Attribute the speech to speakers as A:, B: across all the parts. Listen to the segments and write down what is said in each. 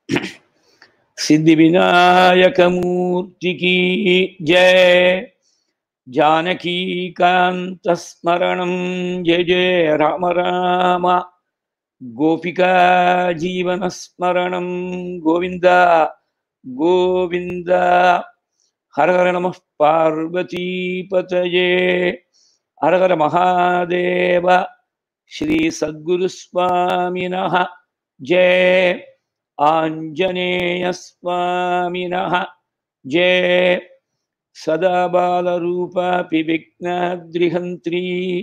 A: सिद्धिविनायकमूर्ति की जय जानकीकान्तस्मरणं जय जय राम राम गोपिका जीवनस्मरणं गोविन्द गोविन्द हर हर नमः पार्वतीपतये हर हर महादेव श्रीसद्गुरुस्वामिनः जय आञ्जनेयस्वामिनः जय सदा बालरूपापि विघ्नाद्रिहन्त्री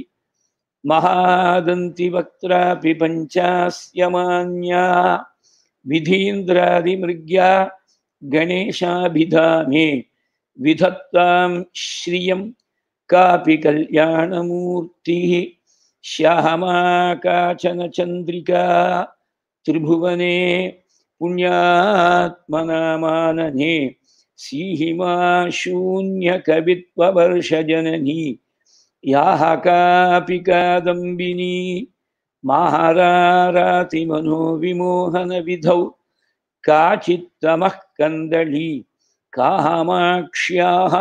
A: महादन्तिवक्त्रापि पञ्चास्य मान्या विधीन्द्रादिमृग्या गणेशाभिधाने विधत्तां श्रियं कापि कल्याणमूर्तिः श्यामा काचन चन्द्रिका त्रिभुवने पुण्यात्मनामानने सीहिमा शून्यकवित्ववर्षजननी याः कापि कादम्बिनी महारारातिमनोविमोहनविधौ काचित्तमः कन्दली कामाक्ष्याः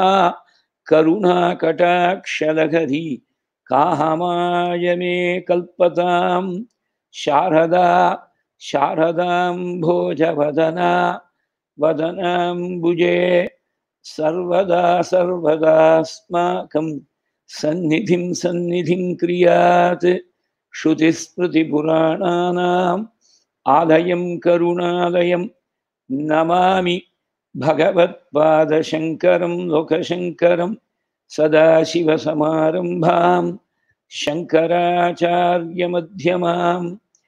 A: करुणाकटाक्षलहरी कामाय मे कल्पतां शारदा शारदां भोजवदना वदनाम्बुजे सर्वदा सर्वदास्माकं सन्निधिं सन्निधिं क्रियात् श्रुतिस्मृतिपुराणानाम् आलयं करुणालयं नमामि भगवत्पादशङ्करं लोकशङ्करं सदाशिवसमारम्भां शङ्कराचार्यमध्यमाम्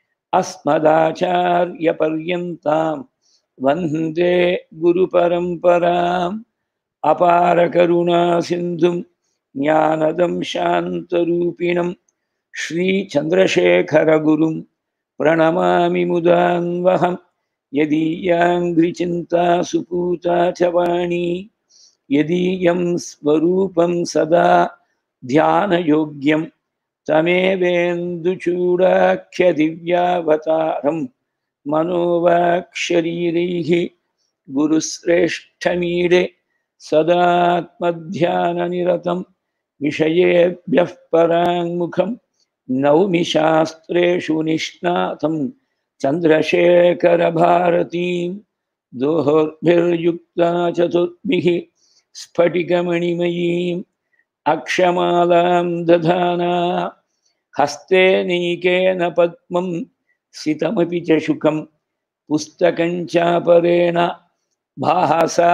A: अस्मदाचार्यपर्यन्तां वन्दे गुरुपरम्पराम् अपारकरुणासिन्धुं ज्ञानदं शान्तरूपिणं श्रीचन्द्रशेखरगुरुं प्रणमामि मुदान्वहं यदीयाङ्घ्रिचिन्ता सुपूता च वाणी यदीयं स्वरूपं सदा ध्यानयोग्यं तमेवेन्दुचूडाख्यदिव्यावतारं मनोवाक्शरीरैः गुरुश्रेष्ठमीडे सदात्मध्याननिरतं विषयेभ्यः पराङ्मुखं नौमि शास्त्रेषु निष्णातं चन्द्रशेखरभारतीं दोहोर्भिर्युक्ता चतुर्भिः स्फटिकमणिमयीम् अक्षमालां दधाना हस्ते नीकेन पद्मं सितमपि च शुकं पुस्तकं चापरेण भासा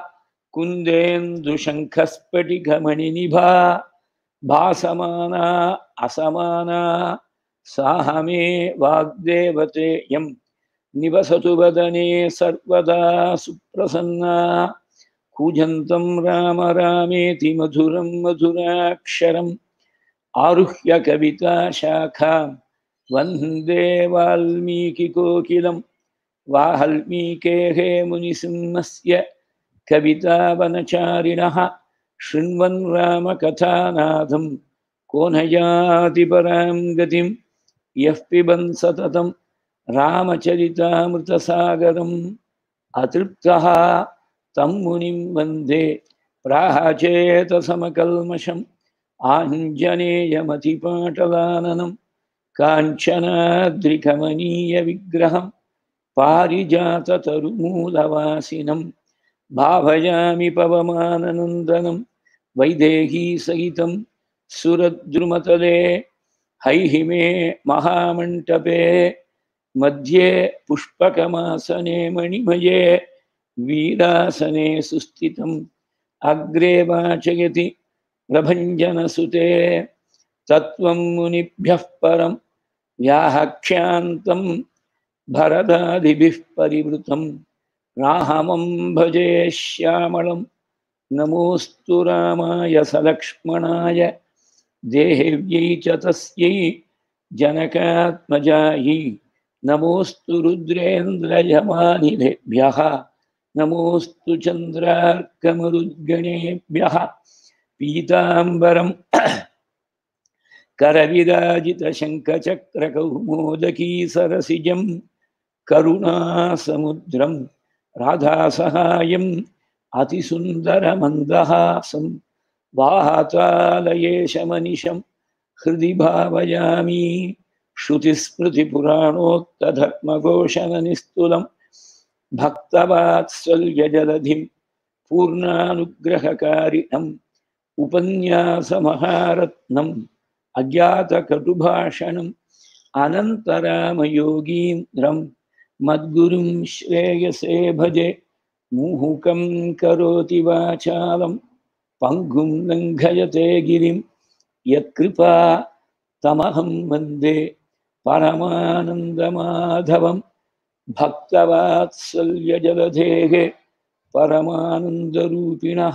A: कुन्देन्दुशङ्खस्फटिकमणिनिभा भासमाना असमाना साह मे वाग्देवतेयं निवसतु वदने सर्वदा सुप्रसन्ना कूजन्तं राम रामेति मधुरं मधुराक्षरम् आरुह्य कविताशाखां वन्दे वाल्मीकिकोकिलं वाल्मीकेः मुनिसिंहस्य कवितावनचारिणः शृण्वन् रामकथानाथं को न याति परां गतिं यः पिबन् सततं रामचरितामृतसागरम् अतृप्तः तं मुनिं वन्दे प्राहचेतसमकल्मषम् आञ्जनेयमतिपाटलाननं काञ्चनाद्रिकमनीयविग्रहं पारिजाततरुमूलवासिनं भावयामि पवमाननन्दनं वैदेहीसहितं सुरद्रुमतले हैहिमे महामण्टपे मध्ये पुष्पकमासने मणिमये वीरासने सुस्थितम् अग्रे वाचयति प्रभञ्जनसुते तत्त्वं मुनिभ्यः परं व्याहक्ष्यान्तं भरदादिभिः परिवृतं राहमं भजे श्यामलं नमोऽस्तु रामाय सलक्ष्मणाय देहेव्यै च तस्यै जनकात्मजायै नमोऽस्तु रुद्रेन्द्रयमानिलेभ्यः नमोऽस्तु चन्द्रार्कमरुद्गणेभ्यः पीताम्बरं करविराजितशङ्खचक्रकौमोदकी सरसिजं करुणासमुद्रं राधासहायम् अतिसुन्दरमन्दहासं वातालयेशमनिशं हृदि भावयामि श्रुतिस्मृतिपुराणोक्तधर्मघोषणनिस्तुलं भक्तवात्सल्यजलधिं पूर्णानुग्रहकारिणम् उपन्यासमहारत्नम् अज्ञातकटुभाषणम् अनन्तरामयोगीन्द्रं मद्गुरुं श्रेयसे भजे मुहुकं करोति वाचालं पङ्गुं लङ्घयते गिरिं यत्कृपा तमहं वन्दे परमानन्दमाधवं भक्तवात्सल्यजलधेः परमानन्दरूपिणः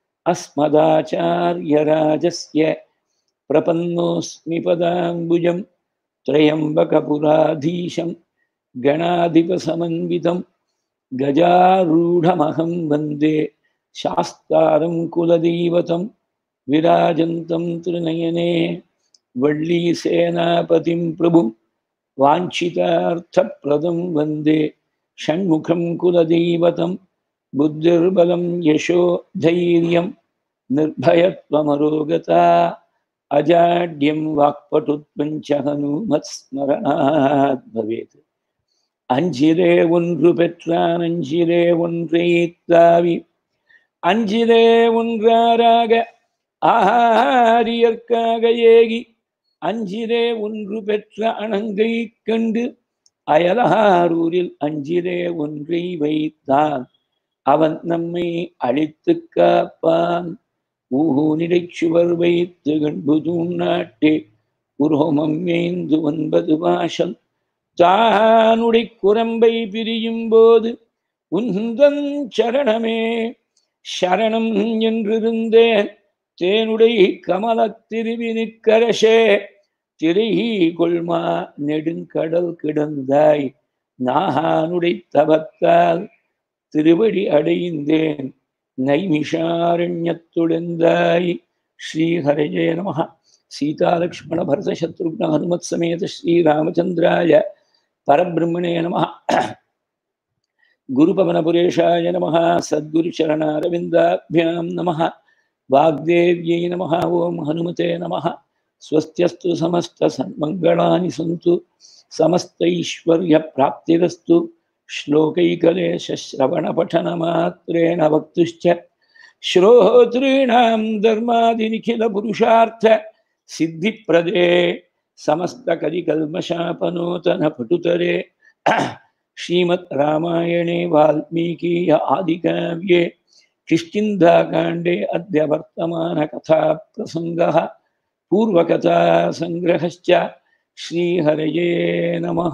A: अस्मदाचार्यराजस्य प्रपन्नोऽस्मि पदाम्बुजं त्र्यम्बकपुराधीशं गणाधिपसमन्वितं गजारूढमहं वन्दे शास्तारं कुलदैवतं विराजन्तं त्रिनयने वल्लीसेनापतिं प्रभुं वाञ्छितार्थप्रदं वन्दे षण्मुखं कुलदैवतं बुद्धिर्बलं यशो धैर्यं निर्भयत्वमरोगता अजाड्यं वाक्पटुत्वञ्च हनुमत्स्मरणात् भवेत् அஞ்சிலே ஒன்று பெற்றான் அஞ்சிலே ஒன்றை தாவி அஞ்சிலே ஒன்றாராக ஆரியற்காக ஏகி அஞ்சிலே ஒன்று பெற்ற அணங்கை கண்டு அயலாரூரில் அஞ்சிலே ஒன்றை வைத்தான் அவன் நம்மை அழித்து காப்பான் ஊனிடை சுவர் வைத்து கண்புதூன் நாட்டே உரோமம் மேய்ந்து ஒன்பது வாசல் தானுடை குரம்பை பிரியும் போது உந்தன் சரணமே சரணம் என்றிருந்தேன் தேனுடை கமலத் திருவினிக்கரசே திரையி கொள்மா நெடுங்கடல் கிடந்தாய் நாகானுடை தவத்தால் திருவடி அடைந்தேன் நைமிஷாரண்யத்துடந்தாய் ஸ்ரீஹரஜய நம சீதாலக்ஷ்மண பரத சத்ருக்ன ஹனுமத் சமேத ஸ்ரீராமச்சந்திராய பரபிரம்மணே நம குருபவனபுரேஷாய நம சத்குருச்சரணாரவிந்தாभ्याम् நம वाग्देव्यै नमः ॐ हनुमते नमः स्वस्त्यस्तु समस्तसन्मङ्गलानि सन्तु समस्तैश्वर्यप्राप्तिरस्तु श्लोकैकलेशश्रवणपठनमात्रेण वक्तुश्च श्रोतॄणां धर्मादिनिखिलपुरुषार्थ सिद्धिप्रदे समस्तकलिकल्मषापनोतनपटुतरे श्रीमद् रामायणे वाल्मीकीय आदिकाव्ये किष्किन्धाकाण्डे अद्य वर्तमानकथाप्रसङ्गः पूर्वकथासङ्ग्रहश्च श्रीहरये नमः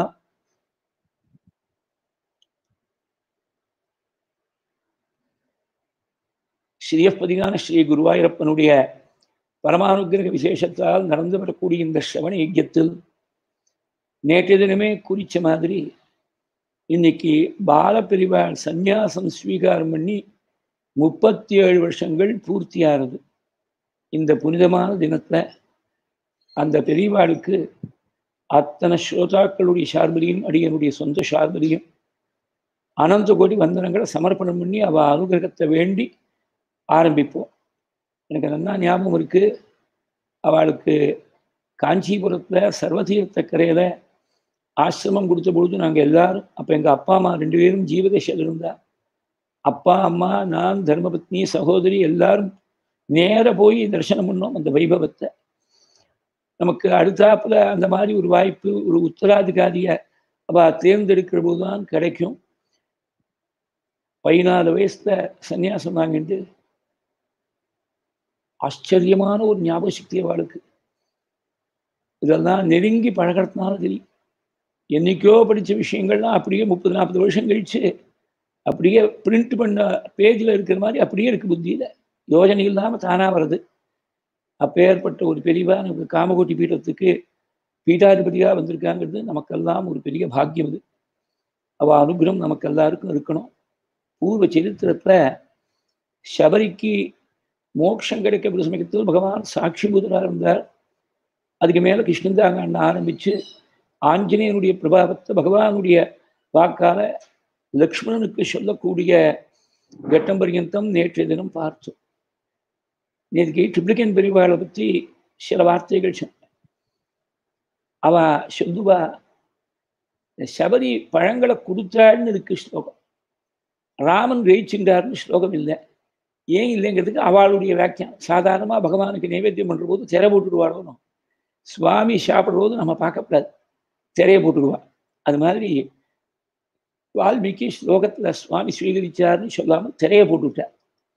A: ஸ்ரீயப்பதிகான ஸ்ரீ குருவாயூரப்பனுடைய பரமானுகிரக விசேஷத்தால் நடந்து வரக்கூடிய இந்த ஸ்ரவண யஜ்யத்தில் நேற்றைய தினமே குறிச்ச மாதிரி இன்னைக்கு பாலப்பிரிவாள் சந்நியாசம் ஸ்வீகாரம் பண்ணி முப்பத்தி ஏழு வருஷங்கள் பூர்த்தியாகிறது இந்த புனிதமான தினத்துல அந்த பெரியவாளுக்கு அத்தனை ஸ்ரோதாக்களுடைய சார்பலியும் அடியனுடைய சொந்த சார்பலியும் அனந்த கோடி வந்தனங்களை சமர்ப்பணம் பண்ணி அவ அனுகிரகத்தை வேண்டி ஆரம்பிப்போம் எனக்கு நல்லா ஞாபகம் இருக்கு அவளுக்கு காஞ்சிபுரத்தில் சர்வதீர்த்த கரையில் ஆசிரமம் கொடுத்த பொழுது நாங்கள் எல்லாரும் அப்போ எங்கள் அப்பா அம்மா ரெண்டு பேரும் ஜீவதேஷத்தில் இருந்தா அப்பா அம்மா நான் தர்மபத்னி சகோதரி எல்லாரும் நேர போய் தரிசனம் பண்ணோம் அந்த வைபவத்தை நமக்கு அடுத்தாப்புல அந்த மாதிரி ஒரு வாய்ப்பு ஒரு உத்தராதிகாரிய அவ தேர்ந்தெடுக்கிற போது தான் கிடைக்கும் பதினாலு வயசுல சன்னியாசம் வாங்கிட்டு ஆச்சரியமான ஒரு ஞாபக சக்தி அவளுக்கு இதெல்லாம் நெருங்கி பழகிறதுனால தெரியும் என்னைக்கோ படித்த விஷயங்கள்லாம் அப்படியே முப்பது நாற்பது வருஷம் கழிச்சு அப்படியே பிரிண்ட் பண்ண பேஜில் இருக்கிற மாதிரி அப்படியே இருக்கு புத்தியில் யோஜனை இல்லாமல் தானாக வருது அப்பேற்பட்ட ஒரு பெரியவா நமக்கு காமகோட்டி பீഠத்துக்கு பீட்டாதிபதியாக வந்திருக்காங்கிறது நமக்கெல்லாம் ஒரு பெரிய பாக்கியம் இது அவள் அனுகிரகம் நமக்கு எல்லாருக்கும் இருக்கணும் பூர்வ சரித்திரத்தில் சபரிக்கு மோட்சம் கிடைக்க சமயத்தில் பகவான் சாட்சி பூதராக இருந்தார் அதுக்கு மேலே கிருஷ்ணந்தாங்க ஆரம்பித்து ஆஞ்சநேயனுடைய பிரபாவத்தை பகவானுடைய வாக்கால லக்ஷ்மணனுக்கு சொல்லக்கூடிய கட்டம் பர்யந்தம் நேற்றைய தினம் பார்த்தோம் நேற்றுக்கு ட்ரிப்ளிகன் பெரியவாளை பற்றி சில வார்த்தைகள் சொன்னேன் அவ சொல்லுவா சபரி பழங்களை கொடுத்தாள்னு இருக்கு ஸ்லோகம் ராமன் ஜெயிச்சுட்டார்னு ஸ்லோகம் இல்லை ஏன் இல்லைங்கிறதுக்கு அவளுடைய வியாக்கியம் சாதாரணமாக பகவானுக்கு நைவேத்தியம் பண்ணுற போது திரை போட்டுடுவாளோ சுவாமி சாப்பிட்ற போது நம்ம பார்க்கக்கூடாது திரையை போட்டுடுவா அது மாதிரி வால்மீகி ஸ்லோகத்தில் சுவாமி ஸ்வீகரிச்சார்னு சொல்லாமல் திரையை போட்டுவிட்டார்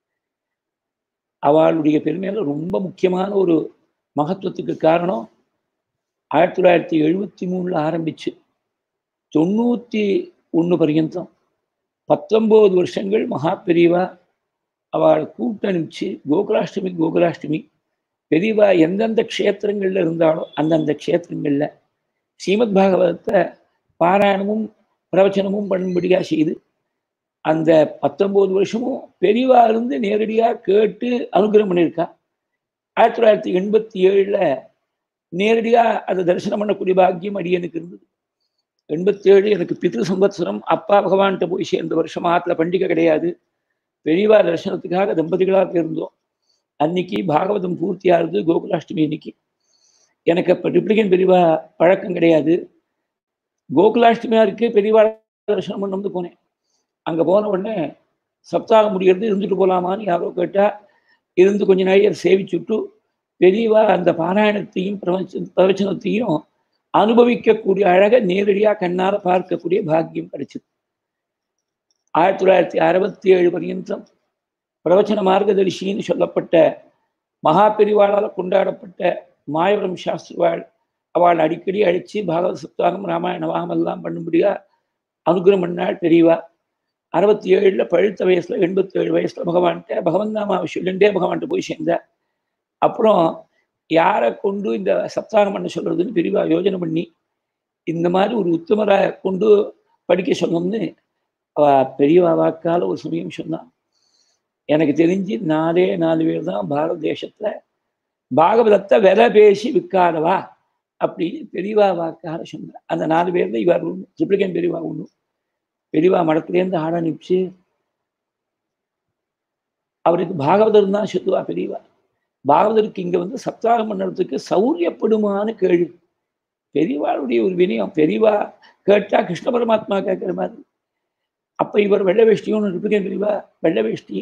A: அவளுடைய பெருமையில ரொம்ப முக்கியமான ஒரு மகத்துவத்துக்கு காரணம் ஆயிரத்தி தொள்ளாயிரத்தி எழுபத்தி மூணில் ஆரம்பிச்சு தொண்ணூற்றி ஒன்று பர்யந்தம் பத்தொம்போது வருஷங்கள் மகா பெரியவா அவள் கூட்டணிச்சு கோகுலாஷ்டமி கோகுலாஷ்டமி பெரியவா எந்தெந்த க்ஷேத்திரங்களில் இருந்தாலோ அந்தந்த க்ஷேத்திரங்களில் ஸ்ரீமத் பாகவதத்தை பாராயணமும் பிரவச்சனமும் பண்ணும்படியாக செய்து அந்த பத்தொம்போது வருஷமும் பெரியவா இருந்து நேரடியாக கேட்டு அனுகிரகம் பண்ணியிருக்கா ஆயிரத்தி தொள்ளாயிரத்தி எண்பத்தி ஏழில் நேரடியாக அதை தரிசனம் பண்ணக்கூடிய பாக்கியம் அடியனுக்கு இருந்தது எண்பத்தி ஏழு எனக்கு பித்ரு சம்பத்சரம் அப்பா பகவான்கிட்ட போய் சேர்ந்த வருஷம் ஆற்றுல பண்டிகை கிடையாது பெரியவா தரிசனத்துக்காக தம்பதிகளாக இருந்தோம் அன்னைக்கு பாகவதம் பூர்த்தியாகுது கோகுலாஷ்டமி அன்னைக்கு எனக்கு அப்போ ரிப்ளிகன் பெரியவா பழக்கம் கிடையாது கோகுலாஷ்டமியாக இருக்கு பெரியவா தரிசனம் பண்ண வந்து போனேன் அங்கே போன உடனே சப்தாகம் முடிகிறது இருந்துட்டு போகலாமான்னு யாரோ கேட்டால் இருந்து கொஞ்ச நேரம் சேவிச்சுட்டு பெரியவா அந்த பாராயணத்தையும் பிரவச்ச பிரவச்சனத்தையும் அனுபவிக்கக்கூடிய அழகை நேரடியாக கண்ணார பார்க்கக்கூடிய பாக்கியம் கிடைச்சது ஆயிரத்தி தொள்ளாயிரத்தி அறுபத்தி ஏழு பர்யந்தம் பிரவச்சன மார்கதரிசின்னு சொல்லப்பட்ட மகா பெரிவாளால் கொண்டாடப்பட்ட மாயவரம் சாஸ்திரிவாள் அவள் அடிக்கடி அடித்து பாகவத சப்தாகம் ராமாயண வாகமெல்லாம் பண்ணும்படியா அனுகிரம் பண்ணாள் பெரியவா அறுபத்தி ஏழில் பழுத்த வயசில் எண்பத்தி ஏழு வயசில் பகவான்கிட்ட பகவன் நாமாவை சொல்லிண்டே பகவான்கிட்ட போய் சேர்ந்தார் அப்புறம் யாரை கொண்டு இந்த சப்தாகம் பண்ண சொல்கிறதுன்னு பெரியவா யோஜனை பண்ணி இந்த மாதிரி ஒரு உத்தமரை கொண்டு படிக்க சொல்லணும்னு அவ பெரியவா வாக்கால் ஒரு சமயம் சொன்னான் எனக்கு தெரிஞ்சு நாலே நாலு பேர் தான் பாரத தேசத்தில் பாகவதத்தை விலை பேசி விற்காதவா அப்படின்னு பெரியவா வாக்கால சொன்னார் அந்த நாலு பேர்ல இவர் ஒன்று ட்ரிப்ளிகன் பெரியவா ஒன்று பெரியவா மடத்துலேருந்து ஆட அனுப்பிச்சு அவருக்கு பாகவதர் தான் சொல்லுவா பெரியவா பாகவதருக்கு இங்கே வந்து சப்தாகம் பண்ணுறதுக்கு சௌரியப்படுமான்னு கேள்வி பெரியவாளுடைய ஒரு வினயம் பெரியவா கேட்டால் கிருஷ்ண பரமாத்மா கேட்குற மாதிரி அப்போ இவர் வெள்ளை வேஷ்டியும் ரிப்பிகன் பெரியவா வெள்ளை வேஷ்டி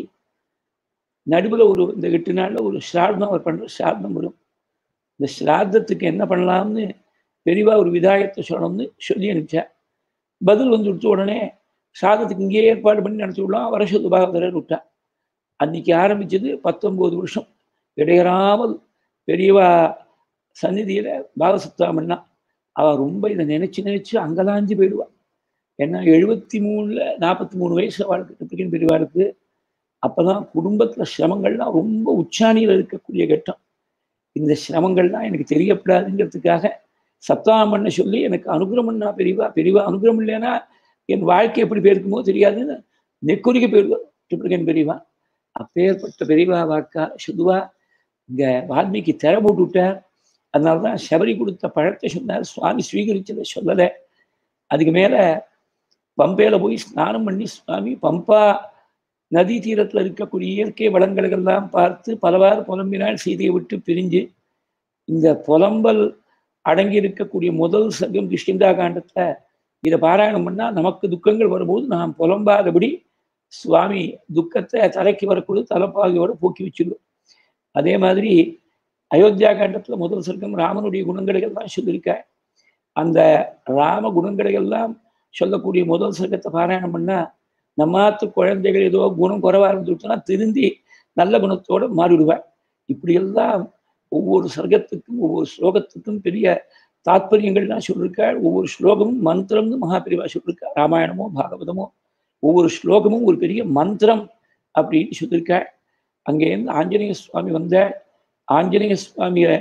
A: நடுவில் ஒரு இந்த எட்டு நாளில் ஒரு ஸ்ரார்த்தம் அவர் பண்ணுற ஸ்ரார்த்தம் வரும் இந்த ஸ்ரார்த்தத்துக்கு என்ன பண்ணலாம்னு பெரியவா ஒரு விதாயத்தை சொல்லணும்னு சொல்லி அனுப்பிச்சா பதில் வந்து விடுத்த உடனே சாதத்துக்கு இங்கேயே ஏற்பாடு பண்ணி நடத்தி விடலாம் வர சொல்லு பாகவதரர் விட்டா அன்னைக்கு ஆரம்பிச்சது பத்தொம்போது வருஷம் இடையறாமல் பெரியவா சந்நிதியில் பாகசத்தாமன்னா அவள் ரொம்ப இதை நினைச்சு நினைச்சு அங்கலாஞ்சி போயிடுவா ஏன்னா எழுபத்தி மூணில் நாற்பத்தி மூணு வயசு வாழ்க்கை ட்ரிப்ளிகன் பெரியவாளுக்கு அப்போதான் குடும்பத்தில் சிரமங்கள்லாம் ரொம்ப உச்சாணியில் இருக்கக்கூடிய கட்டம் இந்த சிரமங்கள்லாம் எனக்கு தெரியப்படாதுங்கிறதுக்காக சப்தாகம் பண்ண சொல்லி எனக்கு அனுகிரம் பண்ணா பெரியவா பெரியவா அனுகிரம் இல்லைன்னா என் வாழ்க்கை எப்படி போயிருக்குமோ தெரியாதுன்னு நெக்குறிக்க போயிடுவார் ட்ரிப்ளிகன் பெரியவா அப்பேற்பட்ட பெரியவா வாக்கா சுதுவா இங்கே வால்மீகி திரை போட்டு விட்டார் அதனால தான் சபரி கொடுத்த பழத்தை சொன்னார் சுவாமி ஸ்வீகரிச்சதை சொல்லலை அதுக்கு மேலே பம்பையில் போய் ஸ்நானம் பண்ணி சுவாமி பம்பா நதி தீரத்தில் இருக்கக்கூடிய இயற்கை வளங்களெல்லாம் பார்த்து பலவாறு புலம்பினால் சீதையை விட்டு பிரிஞ்சு இந்த புலம்பல் அடங்கி இருக்கக்கூடிய முதல் சங்கம் கிருஷ்ணந்தா காண்டத்தை இதை பாராயணம் பண்ணால் நமக்கு துக்கங்கள் வரும்போது நாம் புலம்பாதபடி சுவாமி துக்கத்தை தலைக்கு வரக்கூடிய தலைப்பாகையோட போக்கி வச்சிருவோம் அதே மாதிரி அயோத்தியா காண்டத்தில் முதல் சர்க்கம் ராமனுடைய குணங்களையெல்லாம் சொல்லியிருக்கார் அந்த ராம குணங்களையெல்லாம் சொல்லக்கூடிய முதல் சர்க்கத்தை பாராயணம் பண்ணால் நம்மாத்து குழந்தைகள் ஏதோ குணம் குறைவாக இருந்துவிட்டோம்னா திருந்தி நல்ல குணத்தோடு மாறிவிடுவார் இப்படியெல்லாம் ஒவ்வொரு சர்க்கத்துக்கும் ஒவ்வொரு ஸ்லோகத்துக்கும் பெரிய தாத்பரியங்கள்லாம் சொல்லியிருக்காள் ஒவ்வொரு ஸ்லோகமும் மந்திரம்னு மகாபிரிவா சொல்லியிருக்கா ராமாயணமோ பாகவதமோ ஒவ்வொரு ஸ்லோகமும் ஒரு பெரிய மந்திரம் அப்படின்னு சொல்லியிருக்காள் அங்கேருந்து ஆஞ்சநேய சுவாமி வந்த ஆஞ்சநேய சுவாமியை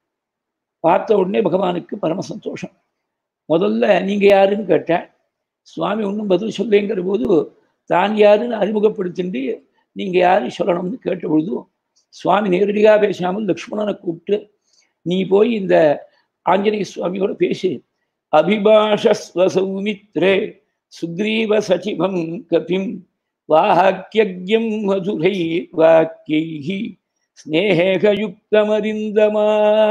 A: பார்த்த உடனே பகவானுக்கு பரம சந்தோஷம் முதல்ல நீங்க யாருன்னு கேட்டேன் சுவாமி ஒன்றும் பதில் சொல்லுங்கிற போது தான் யாருன்னு அறிமுகப்படுத்திட்டு நீங்க யாரு சொல்லணும்னு கேட்ட பொழுது சுவாமி நேரடியாக பேசாமல் லக்ஷ்மணனை கூப்பிட்டு நீ போய் இந்த ஆஞ்சநேய சுவாமியோட பேசி அபிபாஷஸ்வ சௌமித்ரே சுக்ரீவ சச்சிவம் கபிம் வாக்கியம் மதுரை வாக்கியை ஸ்நேகயுக்தமரிந்தமா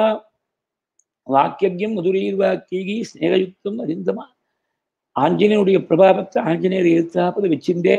A: வாக்கியம் மதுரைர் வாக்கியை ஸ்நேகயுக்தம் அறிந்தமா ஆஞ்சநேயனுடைய பிரபாவத்தை ஆஞ்சநேயர் எதிர்த்தாப்பது வச்சிருந்தே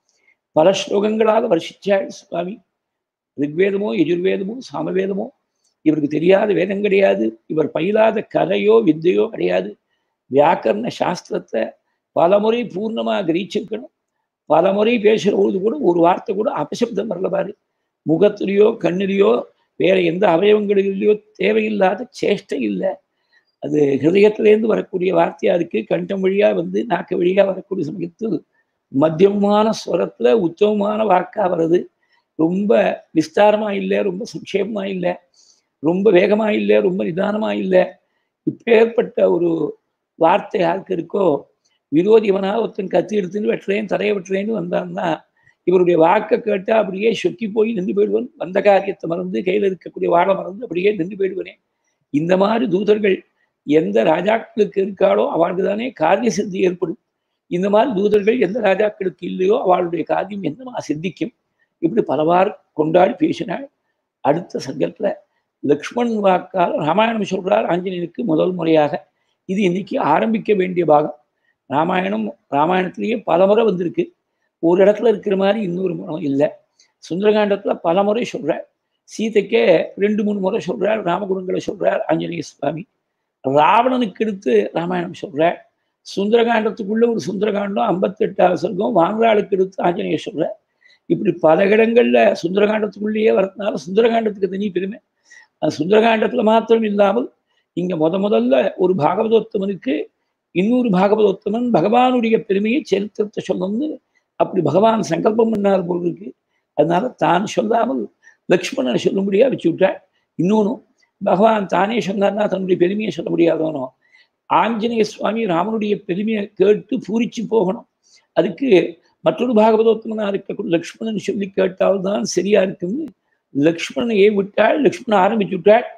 A: பல ஸ்லோகங்களாக வருஷிச்சாள் சுவாமி ரிக்வேதமோ எஜுர்வேதமோ சாமவேதமோ இவருக்கு தெரியாத வேதம் கிடையாது இவர் பயிலாத கதையோ வித்தையோ கிடையாது வியாக்கரண சாஸ்திரத்தை பலமுறை பூர்ணமாக கிரகிச்சிருக்கணும் பலமுறை பேசுகிற பொழுது கூட ஒரு வார்த்தை கூட அபசப்தம் வரல பாரு முகத்திலேயோ கண்ணிலேயோ வேற எந்த அவயவங்களிலேயோ தேவையில்லாத சேஷ்டை இல்லை அது ஹிருதயத்திலேருந்து வரக்கூடிய வார்த்தையா இருக்கு கண்டம் வழியா வந்து நாக்கு வழியா வரக்கூடிய சமயத்தில் மத்தியமான ஸ்வரத்துல உத்தமமான வாக்கா வருது ரொம்ப விஸ்தாரமா இல்லை ரொம்ப சங்கேபமா இல்லை ரொம்ப வேகமா இல்லை ரொம்ப நிதானமா இல்லை இப்பேற்பட்ட ஒரு வார்த்தை யாருக்கு இருக்கோ விரோதி இவனா ஒருத்தன் கத்தி எடுத்துன்னு வெட்டுறேன் தரைய வெட்டுறேன்னு வந்தான்னா இவருடைய வாக்கை கேட்டா அப்படியே சொக்கி போய் நின்று போயிடுவன் வந்த காரியத்தை மறந்து கையில் இருக்கக்கூடிய வாழை மறந்து அப்படியே நின்று போயிடுவனே இந்த மாதிரி தூதர்கள் எந்த ராஜாக்களுக்கு இருக்காளோ அவளுக்கு தானே காரிய சித்தி ஏற்படும் இந்த மாதிரி தூதர்கள் எந்த ராஜாக்களுக்கு இல்லையோ அவளுடைய காரியம் என்னமா சித்திக்கும் இப்படி பலவாறு கொண்டாடி பேசினாள் அடுத்த சங்கத்துல லக்ஷ்மண் வாக்கால் ராமாயணம் சொல்றார் ஆஞ்சநேயனுக்கு முதல் முறையாக இது இன்னைக்கு ஆரம்பிக்க வேண்டிய பாகம் ராமாயணம் ராமாயணத்திலேயே பல முறை வந்திருக்கு ஒரு இடத்துல இருக்கிற மாதிரி இன்னொரு முறை இல்லை சுந்தரகாண்டத்துல பல முறை சொல்றார் சீதைக்கே ரெண்டு மூணு முறை சொல்றார் ராமகுணங்களை சொல்றார் ஆஞ்சநேய சுவாமி ராவணனுக்கு எடுத்து ராமாயணம் சொல்றார் சுந்தரகாண்டத்துக்குள்ள ஒரு சுந்தரகாண்டம் ஐம்பத்தெட்டாவது சர்க்கம் வாங்கலாளுக்கு எடுத்து ஆஞ்சநேயர் சொல்றார் இப்படி பல இடங்கள்ல சுந்தரகாண்டத்துக்குள்ளேயே வரதுனால சுந்தரகாண்டத்துக்கு தனி பெருமை சுந்தரகாண்டத்துல மாத்திரம் இல்லாமல் இங்க முத முதல்ல ஒரு பாகவதோத்தமனுக்கு இன்னொரு பாகவதோத்தமன் பகவானுடைய பெருமையை சரித்திரத்தை சொல்லணும்னு அப்படி பகவான் சங்கல்பம் பண்ணார் போல் இருக்கு அதனால தான் சொல்லாமல் லக்ஷ்மணனை சொல்லும்படியா வச்சு விட்டாள் இன்னொன்று பகவான் தானே சொன்னார்னா தன்னுடைய பெருமையை சொல்ல முடியாதவனோ ஆஞ்சநேய சுவாமி ராமனுடைய பெருமையை கேட்டு பூரிச்சு போகணும் அதுக்கு மற்றொரு பாகவதோத்தமனா இருக்கக்கூடிய லக்ஷ்மணன் சொல்லி கேட்டால்தான் சரியா இருக்கும்னு லக்ஷ்மணனையே விட்டாள் லக்ஷ்மணன் ஆரம்பிச்சு விட்டாள்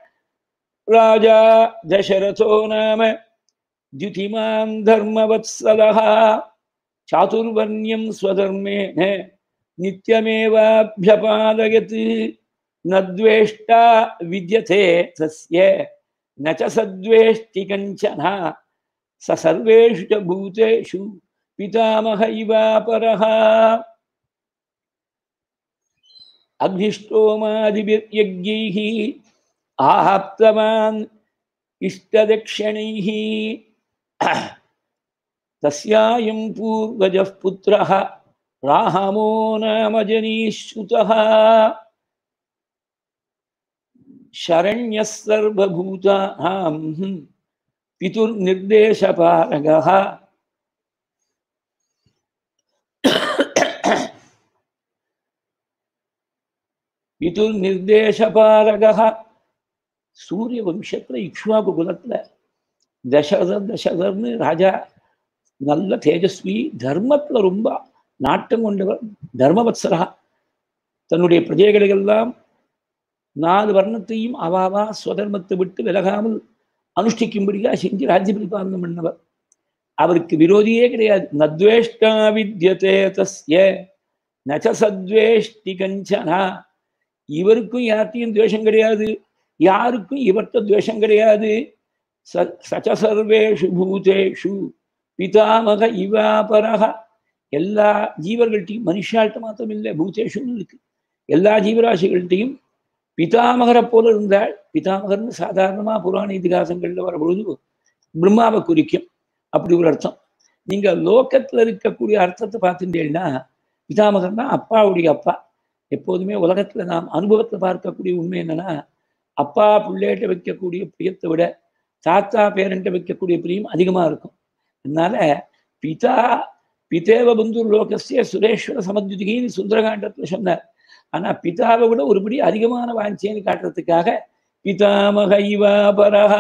A: ராஜா தசரதோ நாம द्युतिमान् धर्मवत्सलः चातुर्वर्ण्यं स्वधर्मेण नित्यमेवाभ्यपादयत् न द्वेष्टा विद्यते तस्य न च सद्वेष्टि कञ्चन स सर्वेषु च भूतेषु पितामह इवापरः अग्निष्टोमादिभिर्यज्ञैः आप्तवान् इष्टदक्षिणैः तस्यायं पूर्वजः पुत्रः राहमो नाम जनीश्रुतः शरण्यः सर्वभूतानां पितुर्निर्देशपारगः पितुर्निर्देशपारगः சூரிய வம்சத்துல இக்ஷ்வாகு குலத்துல தசரதர் தசரதர்னு ராஜா நல்ல தேஜஸ்வி தர்மத்துல ரொம்ப நாட்டம் கொண்டவர் தர்மவத்சரா தன்னுடைய பிரஜைகளுக்கெல்லாம் நாலு வர்ணத்தையும் அவாவா ஸ்வதர்மத்தை விட்டு விலகாமல் அனுஷ்டிக்கும்படியா செஞ்சு ராஜ்ய பரிபாலனம் பண்ணவர் அவருக்கு விரோதியே கிடையாது நத்வேஷ்டா வித்யதே தஸ்ய நச்ச சத்வேஷ்டி கஞ்சனா இவருக்கும் யார்த்தையும் துவேஷம் கிடையாது யாருக்கும் இவர்த்த துவேஷம் கிடையாது சச்ச சர்வேஷு பூதேஷு பிதாமக இவாபரக எல்லா ஜீவர்கள்ட்டையும் மனுஷால்கிட்ட மாத்திரம் இல்லை பூதேஷுன்னு இருக்கு எல்லா ஜீவராசிகள்கிட்டையும் பிதாமகரை போல இருந்தால் பிதாமகர்னு சாதாரணமா புராண இதிகாசங்கள்ல வரபொழுது பிரம்மாவை குறிக்கும் அப்படி ஒரு அர்த்தம் நீங்க லோக்கத்துல இருக்கக்கூடிய அர்த்தத்தை பார்த்துட்டீங்கன்னா பிதாமகர்னா அப்பாவுடைய அப்பா எப்போதுமே உலகத்துல நாம் அனுபவத்தை பார்க்கக்கூடிய உண்மை என்னன்னா அப்பா பிள்ளைகிட்ட வைக்கக்கூடிய பிரியத்தை விட தாத்தா பேரண்ட்ட வைக்கக்கூடிய பிரியம் அதிகமா இருக்கும் அதனால பிதா பிதேவ பந்து லோகசிய சுரேஸ்வர சமத்யுதிகின்னு சுந்தரகாண்டத்துல சொன்னார் ஆனா பிதாவை விட ஒருபடி அதிகமான வாஞ்சேன்னு காட்டுறதுக்காக பிதாமக இவாபரஹ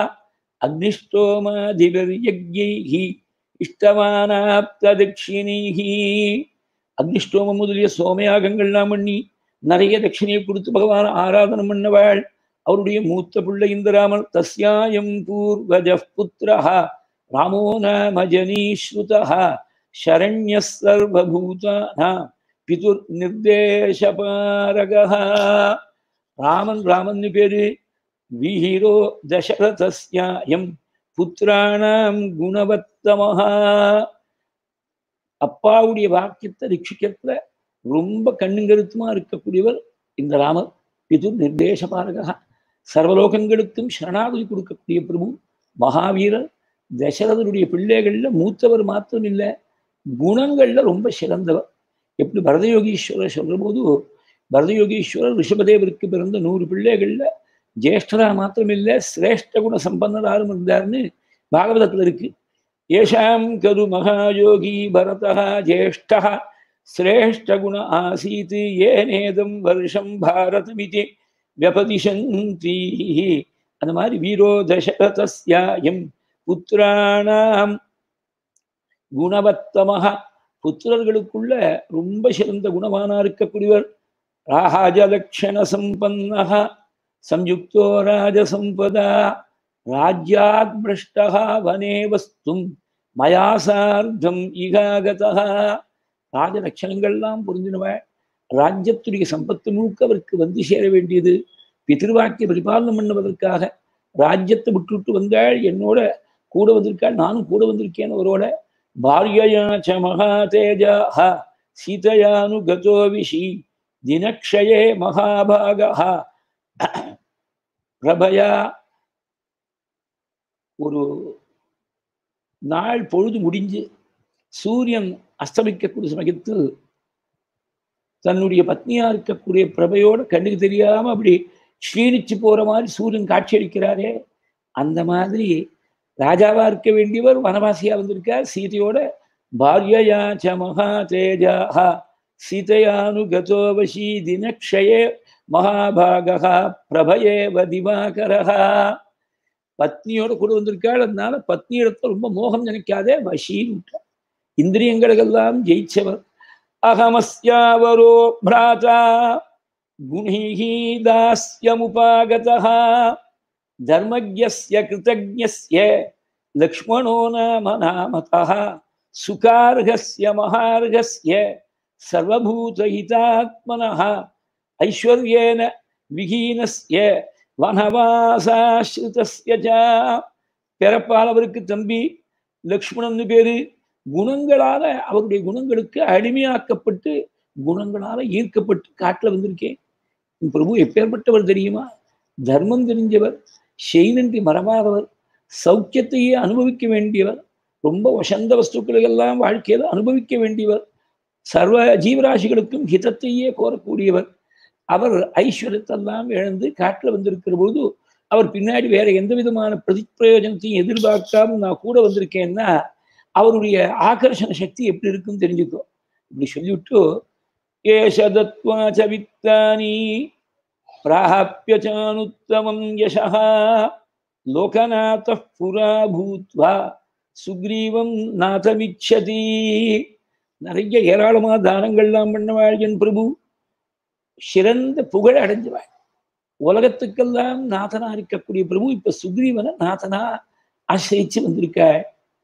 A: அக்னிஷ்டோமாதிபர்யஜ்யைஹி இஷ்டமானாப்த தட்சிணைஹி அக்னிஷ்டோமம் முதலிய சோமயாகங்கள்லாம் பண்ணி நிறைய தட்சிணையை கொடுத்து பகவான் ஆராதனம் பண்ணவாள் அவருடைய மூத்த பிள்ளை இந்திராமன் தஸ்யாயம் பூர்வஜ புத்திரஹ ராமோ நாம ஜனீஸ்ருதः शरण्यः सर्वभूतानां பிதுர் நிர்தேசபாரகः ராமன் ராமன் பேரு வீரோ தசரதஸ்யாயம் புத்திராணாம் குணவத்தமஹா அப்பாவுடைய வாக்கியத்தை ரட்சிக்கிறதுல ரொம்ப கண்ணுங்கருத்துமா இருக்கக்கூடியவர் இந்த ராமர் பிது நிர்தேசபாரகா சர்வலோகங்களுக்கும் சரணாகதி கொடுக்கக்கூடிய பிரபு மகாவீரர் தசரதனுடைய பிள்ளைகள்ல மூத்தவர் மாத்திரம் இல்லை குணங்கள்ல ரொம்ப சிறந்தவர் எப்படி பரதயோகீஸ்வரர் சொல்ற போது பரதயோகீஸ்வரர் ரிஷபதேவருக்கு பிறந்த நூறு பிள்ளைகள்ல ஜேஷ்டரா மாத்திரம் இல்லை சிரேஷ்ட குண சம்பந்தராரும் இருந்தார்னு பாகவதத்துல இருக்கு ஏஷாம் கரு மகாயோகி பரதா ஜேஷ்டா சிரேஷ்ட குண ஆசீத் ஏனேதம் வருஷம் பாரதமிதி வியபதிஷந்தி அந்த மாதிரி வீரோ தசரதஸ்யாயம் புத்திராணாம் குணவத்தமக புத்திரர்களுக்குள்ள ரொம்ப சிறந்த குணமானா இருக்கக்கூடியவர் ராஜலக்ஷண சம்பன்னக சம்யுக்தோ ராஜசம்பதா ராஜ்யாத் பிரஷ்டா வனே வஸ்தும் மயா சார்த்தம் இகாகதா ராஜ லட்சணங்கள்லாம் புரிஞ்சினவ ராஜ்யத்துடைய சம்பத்து முழுக்க அவருக்கு வந்து சேர வேண்டியது பிதிருவாக்கிய பரிபாலனம் பண்ணுவதற்காக ராஜ்யத்தை விட்டுவிட்டு வந்தாள் என்னோட கூட வந்திருக்காள் நானும் கூட வந்திருக்கேன் அவரோட பாரியயா ச மகா தேஜா சீதையானு கதோ விஷி தினக்ஷயே மகாபாகா பிரபயா ஒரு நாள் பொழுது முடிஞ்சு சூரியன் அஸ்தமிக்கக்கூடிய சமயத்தில் தன்னுடைய பத்னியா இருக்கக்கூடிய பிரபையோட கண்ணுக்கு தெரியாம அப்படி க்ஷீணிச்சு போற மாதிரி சூரியன் காட்சி அளிக்கிறாரே அந்த மாதிரி ராஜாவா இருக்க வேண்டியவர் வனவாசியா வந்திருக்கார் சீதையோட பாரியயா ச மகா தேஜா சீதையானு கதோவசி தினக்ஷயே மகாபாகா பிரபயேவ திவாகரஹா பத்னியோட கூட வந்திருக்காள் அதனால பத்னியிடத்துல ரொம்ப மோகம் நினைக்காதே வஷின்னு விட்டார் இந்திரியங்களுக்கெல்லாம் ஜெயிச்சவர் அகமஸ்யாவரோ பிராதா குணிஹி தாஸ்யமுபாகதா தர்மஜ்யஸ்ய கிருதஜ்ஞஸ்ய லக்ஷ்மணோ நாம நாமதः சுகார்ஹஸ்ய மகார்ஹஸ்ய சர்வபூதஹிதாத்மனः ஐஸ்வர்யேன விஹீனஸ்ய வனவாசாஸ்ருதஸ்ய ச பிறப்பால் அவருக்கு தம்பி லக்ஷ்மணன் பேரு குணங்களால அவருடைய குணங்களுக்கு அடிமையாக்கப்பட்டு குணங்களால ஈர்க்கப்பட்டு காட்டுல வந்திருக்கேன் பிரபு எப்பேற்பட்டவர் தெரியுமா தர்மம் தெரிஞ்சவர் செய்நன்றி மறவாதவர் சௌக்கியத்தையே அனுபவிக்க வேண்டியவர் ரொம்ப வசந்த வஸ்துக்களை எல்லாம் வாழ்க்கையில அனுபவிக்க வேண்டியவர் சர்வ ஜீவராசிகளுக்கும் ஹிதத்தையே கோரக்கூடியவர் அவர் ஐஸ்வர்யத்தெல்லாம் இழந்து காட்டில் வந்திருக்கிற பொழுது அவர் பின்னாடி வேற எந்த விதமான பிரதிப்பிரயோஜனத்தையும் எதிர்பார்க்காம நான் கூட வந்திருக்கேன்னா அவருடைய ஆகர்ஷண சக்தி எப்படி இருக்குன்னு தெரிஞ்சுக்கோ இப்படி சொல்லிவிட்டு ஏஷதத்வாச்ச வித்தானி பிராபிய சானுத்தமம் யசः லோகநாத புரா பூத்வா சுக்ரீவம் நாதமிச்சதி நிறைய ஏராளமான தானங்கள்லாம் பண்ணவாள் என் பிரபு சிறந்த புகழ் அடைஞ்சவாள் உலகத்துக்கெல்லாம் நாதனா இருக்கக்கூடிய பிரபு இப்ப சுக்ரீவனை நாதனா ஆசிரிச்சு வந்திருக்காள்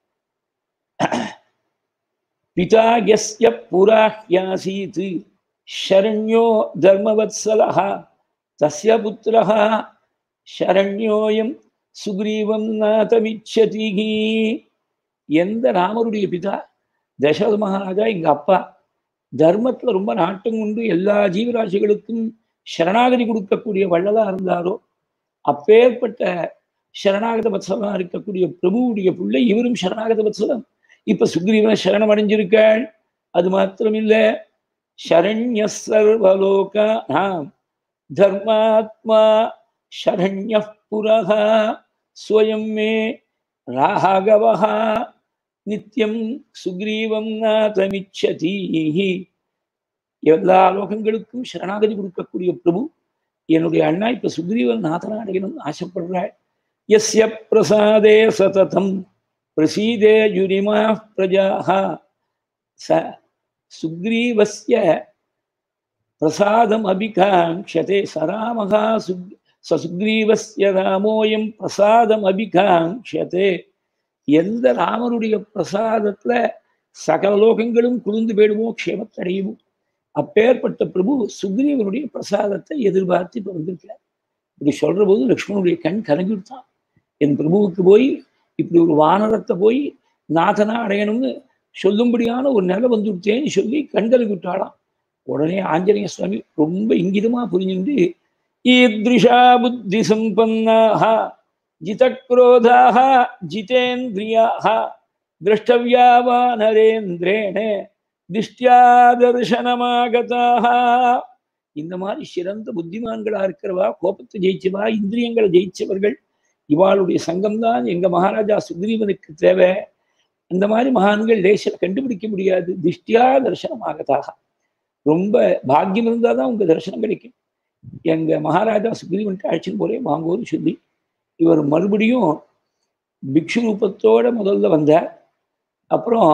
A: பிதா யஸ்ய புராஹ்யாசீத் शरण्यो धर्मवत्सलः तस्य पुत्रः शरण्योயம் சுக்ரீவம் நாதமிச்சதி எந்த ராமருடைய பிதா தசரத மகாராஜா எங்க அப்பா தர்மத்துல ரொம்ப நாட்டம் கொண்டு எல்லா ஜீவராசிகளுக்கும் சரணாகதி கொடுக்கக்கூடிய வள்ளலா இருந்தாரோ அப்பேற்பட்ட சரணாகத வத்சலா இருக்கக்கூடிய பிரபுவுடைய பிள்ளை இவரும் சரணாகத வத்சலம் இப்ப சுக்ரீவன சரணம் அடைஞ்சிருக்காள் அது மாத்திரம் இல்ல शरण्य सर्वलोकानां धर्मात्मा शरण्यः पुरः स्वयं मे राघवः நித்தியம் சுக்ரீவம் நாதமிச்சதி எல்லா லோகங்களுக்கும் சரணாகதி கொடுக்கக்கூடிய பிரபு என்னுடைய அண்ணா இப்ப சுக்ரீவன் நாதனாடையணும்னு ஆசைப்படுறாள் எஸ்ய பிரசாதே சததம் பிரசீதே யுரிமா பிரஜாக ச சுக்ரீவஸ்ய பிரசாதம் அபிகாங்க்ஷதே சராமகா சுக் சசுக்ரீவஸ்ய ராமோயம் பிரசாதம் அபிகாங்க்ஷதே எந்த ராமனுடைய பிரசாதத்துல சகல லோகங்களும் குளிர்ந்து போயிடுமோ க்ஷேமத்தடையுமோ அப்பேற்பட்ட பிரபு சுக்ரீவனுடைய பிரசாதத்தை எதிர்பார்த்து இப்ப வந்திருக்கிறார் இப்படி சொல்ற போது லக்ஷ்மணுடைய கண் கலங்கிவிட்டான் என் பிரபுவுக்கு போய் இப்படி ஒரு வானரத்தை போய் நாதனா அடையணும்னு சொல்லும்படியான ஒரு நிலை வந்துவிட்டேன்னு சொல்லி கண் கலங்கி விட்டாளாம் உடனே ஆஞ்சநேய சுவாமி ரொம்ப இங்கிதமா புரிஞ்சுட்டு ஈத்ரிஷா புத்தி சம்பன்னாக ஜிதக்ரோதாக ஜிதேந்திரியாக திரஷ்டவியா நரேந்திரேண திஷ்டியா தர்சனமாகதாக இந்த மாதிரி சிறந்த புத்திமான்களா இருக்கிறவா கோபத்தை ஜெயிச்சவா இந்திரியங்களை ஜெயிச்சவர்கள் இவாளுடைய சங்கம்தான் எங்க மகாராஜா சுக்ரீவனுக்கு தேவை அந்த மாதிரி மகான்கள் லேசில் கண்டுபிடிக்க முடியாது திஷ்டியா தரிசனமாகதாக ரொம்ப பாக்கியம் இருந்தால் தான் உங்க தரிசனம் கிடைக்கும் எங்க மகாராஜா சுக்ரீவன்ட்டு அழைச்சின்னு போலே வாங்கோன்னு சொல்லி இவர் மறுபடியும் பிக்ஷு ரூபத்தோட முதல்ல வந்தார் அப்புறம்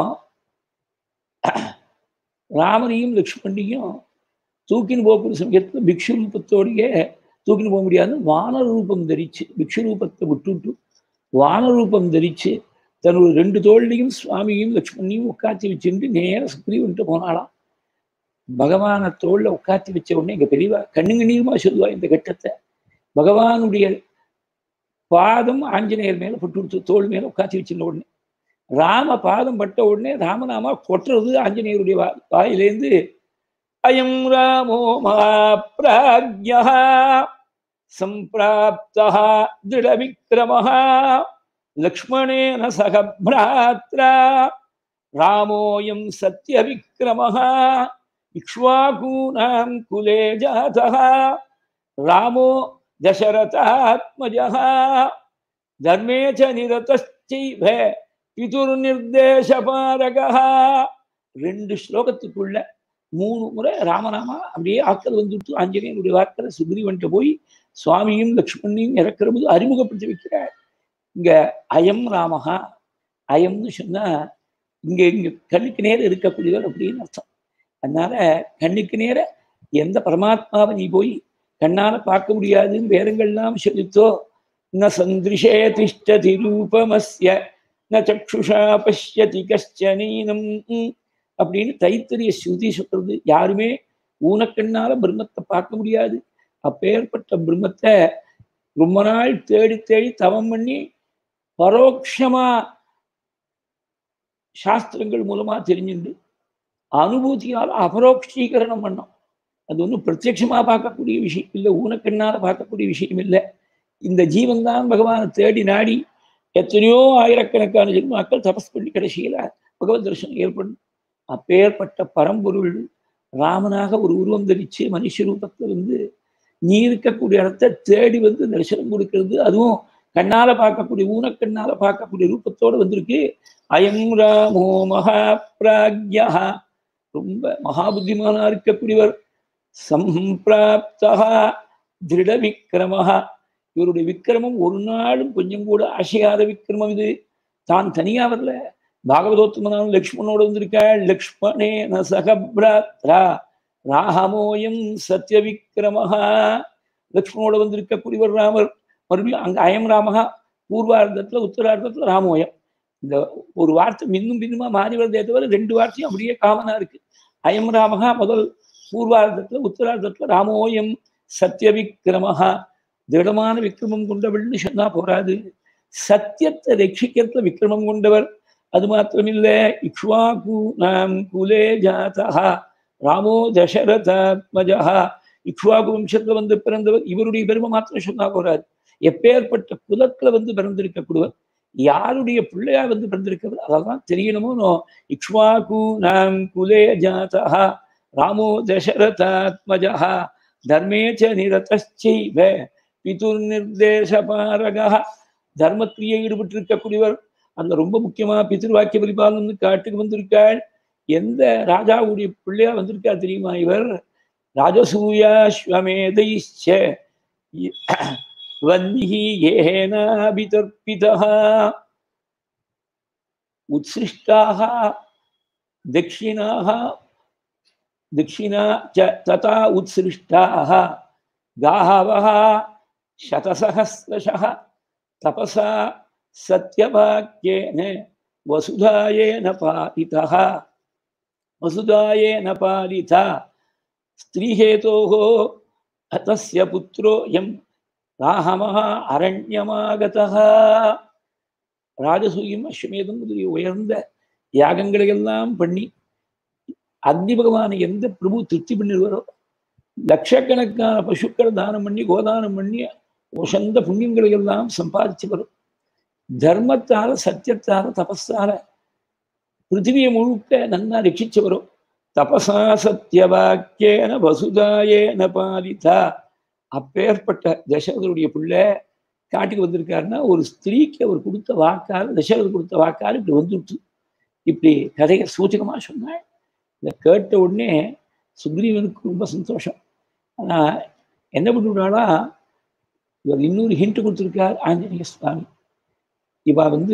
A: ராமனையும் லக்ஷ்மணியும் தூக்கின்னு போக்குற சமயத்தில் பிக்ஷு ரூபத்தோடைய தூக்கின்னு போக முடியாது வான ரூபம் தரிச்சு பிக்ஷு ரூபத்தை விட்டுவிட்டு வான ரூபம் தரிச்சு தன்னுடைய ரெண்டு தோல்லையும் சுவாமியும் லக்ஷ்மணியும் உட்காத்தி வச்சுட்டு நேர சுக்ரீவன்ட்டு போனாலாம் பகவானை தோல்ல உட்காத்தி வச்ச உடனே எங்க பெரியவா கண்ணுங்கண்ணீருமா சொல்லுவா இந்த கட்டத்தை பகவானுடைய பாதம் ஆஞ்சநேயர் மேல பட்டு கொடுத்து தோல் மேல உட்காத்தி வச்சிருந்த உடனே ராம பாதம் பட்ட உடனே ராமநாமா கொட்டுறது ஆஞ்சநேயருடைய வா வாயிலேருந்து அயம் ராமோ மகாப்ராஜ்யா சம்பிராப்தா திருடவிக்ரமஹா லக்ஷ்மணேன சக பிராத்ரா ராமோயம் சத்யவிக்ரமஹா இக்ஷ்வாகூனாம் குலே ஜாதः ராமோ தசரதாத்மஜः தர்மே ச நிரதச்சைவ பிதுர்நிர்தேசபாரகः ரெண்டு ஸ்லோகத்துக்குள்ள மூணு முறை ராமநாமா அப்படியே ஆக்கள் வந்துட்டு ஆஞ்சநேயனுடைய வாக்கில் சுக்ரீவன்ட்ட போய் சுவாமியும் லக்ஷ்மணியும் இறக்குற போது அறிமுகப்படுத்தி வைக்கிறார் இங்க அயம் ராமஹா அயம்னு சொன்னா இங்க இங்க கண்ணுக்கு நேரம் இருக்கக்கூடியவர் அப்படின்னு அர்த்தம் அதனால கண்ணுக்கு நேர எந்த பரமாத்மாவை நீ போய் கண்ணால பார்க்க முடியாதுன்னு வேதங்கள்லாம் சொல்லித்தோ ந சந்திருஷே திஷ்டதி ரூபமஸ்ய ந சக்ஷுஷா பஷ்யதி கஷ்டனீனம் அப்படின்னு தைத்தரிய ஸ்ருதி சொல்றது யாருமே ஊனக்கண்ணால பிரம்மத்தை பார்க்க முடியாது அப்பேற்பட்ட பிரம்மத்தை ரொம்ப நாள் தேடி தேடி தவம் பண்ணி பரோட்சமா சாஸ்திரங்கள் மூலமா தெரிஞ்சுண்டு அனுபூதியால் அபரோக்ஷீகரணம் பண்ணோம் அது ஒன்றும் பிரத்யட்சமாக பார்க்கக்கூடிய விஷயம் இல்லை ஊனக்கண்ணால் பார்க்கக்கூடிய விஷயம் இல்லை இந்த ஜீவன் தான் பகவானை தேடி நாடி எத்தனையோ ஆயிரக்கணக்கான ஜென்மாக்கள் தபஸ் பண்ணி கடைசியில் பகவத் தரிசனம் ஏற்படும் அப்பேற்பட்ட பரம்பொருள் ராமனாக ஒரு உருவம் தரிச்சு மனுஷ ரூபத்தில் வந்து நீ இருக்கக்கூடிய இடத்த தேடி வந்து தரிசனம் கொடுக்கிறது அதுவும் கண்ணால பார்க்கக்கூடிய ஊனக்கண்ணால பார்க்கக்கூடிய ரூபத்தோட வந்திருக்கு அயம் ராமோ மகாபிராக்யா ரொம்ப மகாபுத்திமானா இருக்கக்கூடியவர் சம்பிராப்தா திருட விக்ரமஹா இவருடைய விக்கிரமம் ஒரு நாளும் கொஞ்சம் கூட அசையாத விக்கிரமம் இது தான் தனியா வரல பாகவதோத்தமனான லக்ஷ்மணோட வந்திருக்காள் லக்ஷ்மணே ந சகபிராத்ரா ராகமோயம் சத்ய விக்ரமஹா லக்ஷ்மணோட வந்திருக்கக்கூடியவர் ராமர் மறுபடியும் அங்க அயம் ராமகா பூர்வார்த்தத்துல உத்தரார்த்தத்துல ராமோயம் இந்த ஒரு வார்த்தை மின்னும் பின்னுமா மாறி வருதே தவிர ரெண்டு வார்த்தையும் அப்படியே காமனா இருக்கு அயம் ராமகா முதல் பூர்வார்த்தத்துல உத்தரார்த்தத்துல ராமோயம் சத்ய விக்ரமஹா திடமான விக்ரமம் கொண்டவள்னு சொன்னா போராது சத்தியத்தை ரட்சிக்கிறதுல விக்ரமம் கொண்டவர் அது மாத்திரமில்ல இக்ஷ்வாகு நாம் குலே ஜாதா ராமோ தசரதாத்மஜா இக்ஷ்வாகு வம்சத்துல வந்து பிறந்தவர் இவருடைய பெருமை மாத்திரம் சொன்னா போறாது எப்பேற்பட்ட குலத்துல வந்து பிறந்திருக்கக்கூடியவர் யாருடைய பிள்ளையா வந்து பிறந்திருக்கிறது அதெல்லாம் தெரியணுமோ இக்ஷ்வாகு நாம் குலே ஜாதா ராமோ தசரதாத்மஜா தர்மே ச நிரதச்சைவ பிதுர் நிர்தேசபாரகா தர்மத்திலேயே ஈடுபட்டிருக்கக்கூடியவர் அந்த ரொம்ப முக்கியமா பிதிர் வாக்கிய பரிபாலனம் காட்டுக்கு வந்திருக்காள் எந்த ராஜாவுடைய பிள்ளையா வந்திருக்கார் தெரியுமா இவர் ராஜசூயாஸ்வமேதைச்ச வன்னிஹி ஏனாபிதர்பிதः உத்சிஷ்டாः दक्षिणाः दक्षिणा च तथा उत्सृष्टाः गाहवः शतसहस्रशः तपसा சத்யவாக்கியேன வசுதாயேன பாலிதா வசுதாயேன பாலிதா ஸ்திரீஹேதோः தஸ்ய புத்திரோயம் ராகமः அரண்யமாகதः ராஜசூயம் அஸ்வமேதம் முதலிய உயர்ந்த யாகங்களை எல்லாம் பண்ணி அக்னி பகவானை எந்த பிரபு திருப்தி பண்ணிடுவாரோ லட்சக்கணக்கான பசுக்களை தானம் பண்ணி கோதானம் பண்ணி உசந்த புண்ணியங்களை எல்லாம் சம்பாதிச்சு வரும் தர்மத்தால சத்தியத்தால தபஸால பிருத்திவியை முழுக்க நன்னா ரட்சிச்சு வரும் தபசா சத்தியவாக்கியேன வசுதாயேன பாலிதா அப்பேற்பட்ட தசரதருடைய பிள்ளை காட்டுக்கு வந்திருக்காருன்னா ஒரு ஸ்திரீக்கு அவர் கொடுத்த வாக்கால் தசரதர் கொடுத்த வாக்கால் இப்படி வந்துட்டு இப்படி கதையை சூச்சகமா சொன்னாள் இதை கேட்ட உடனே சுக்ரீவனுக்கு ரொம்ப சந்தோஷம் ஆனா என்ன பண்ணிவிட்டாளா இவர் இன்னொரு ஹிண்ட் கொடுத்துருக்கார் ஆஞ்சநேய சுவாமி இவ வந்து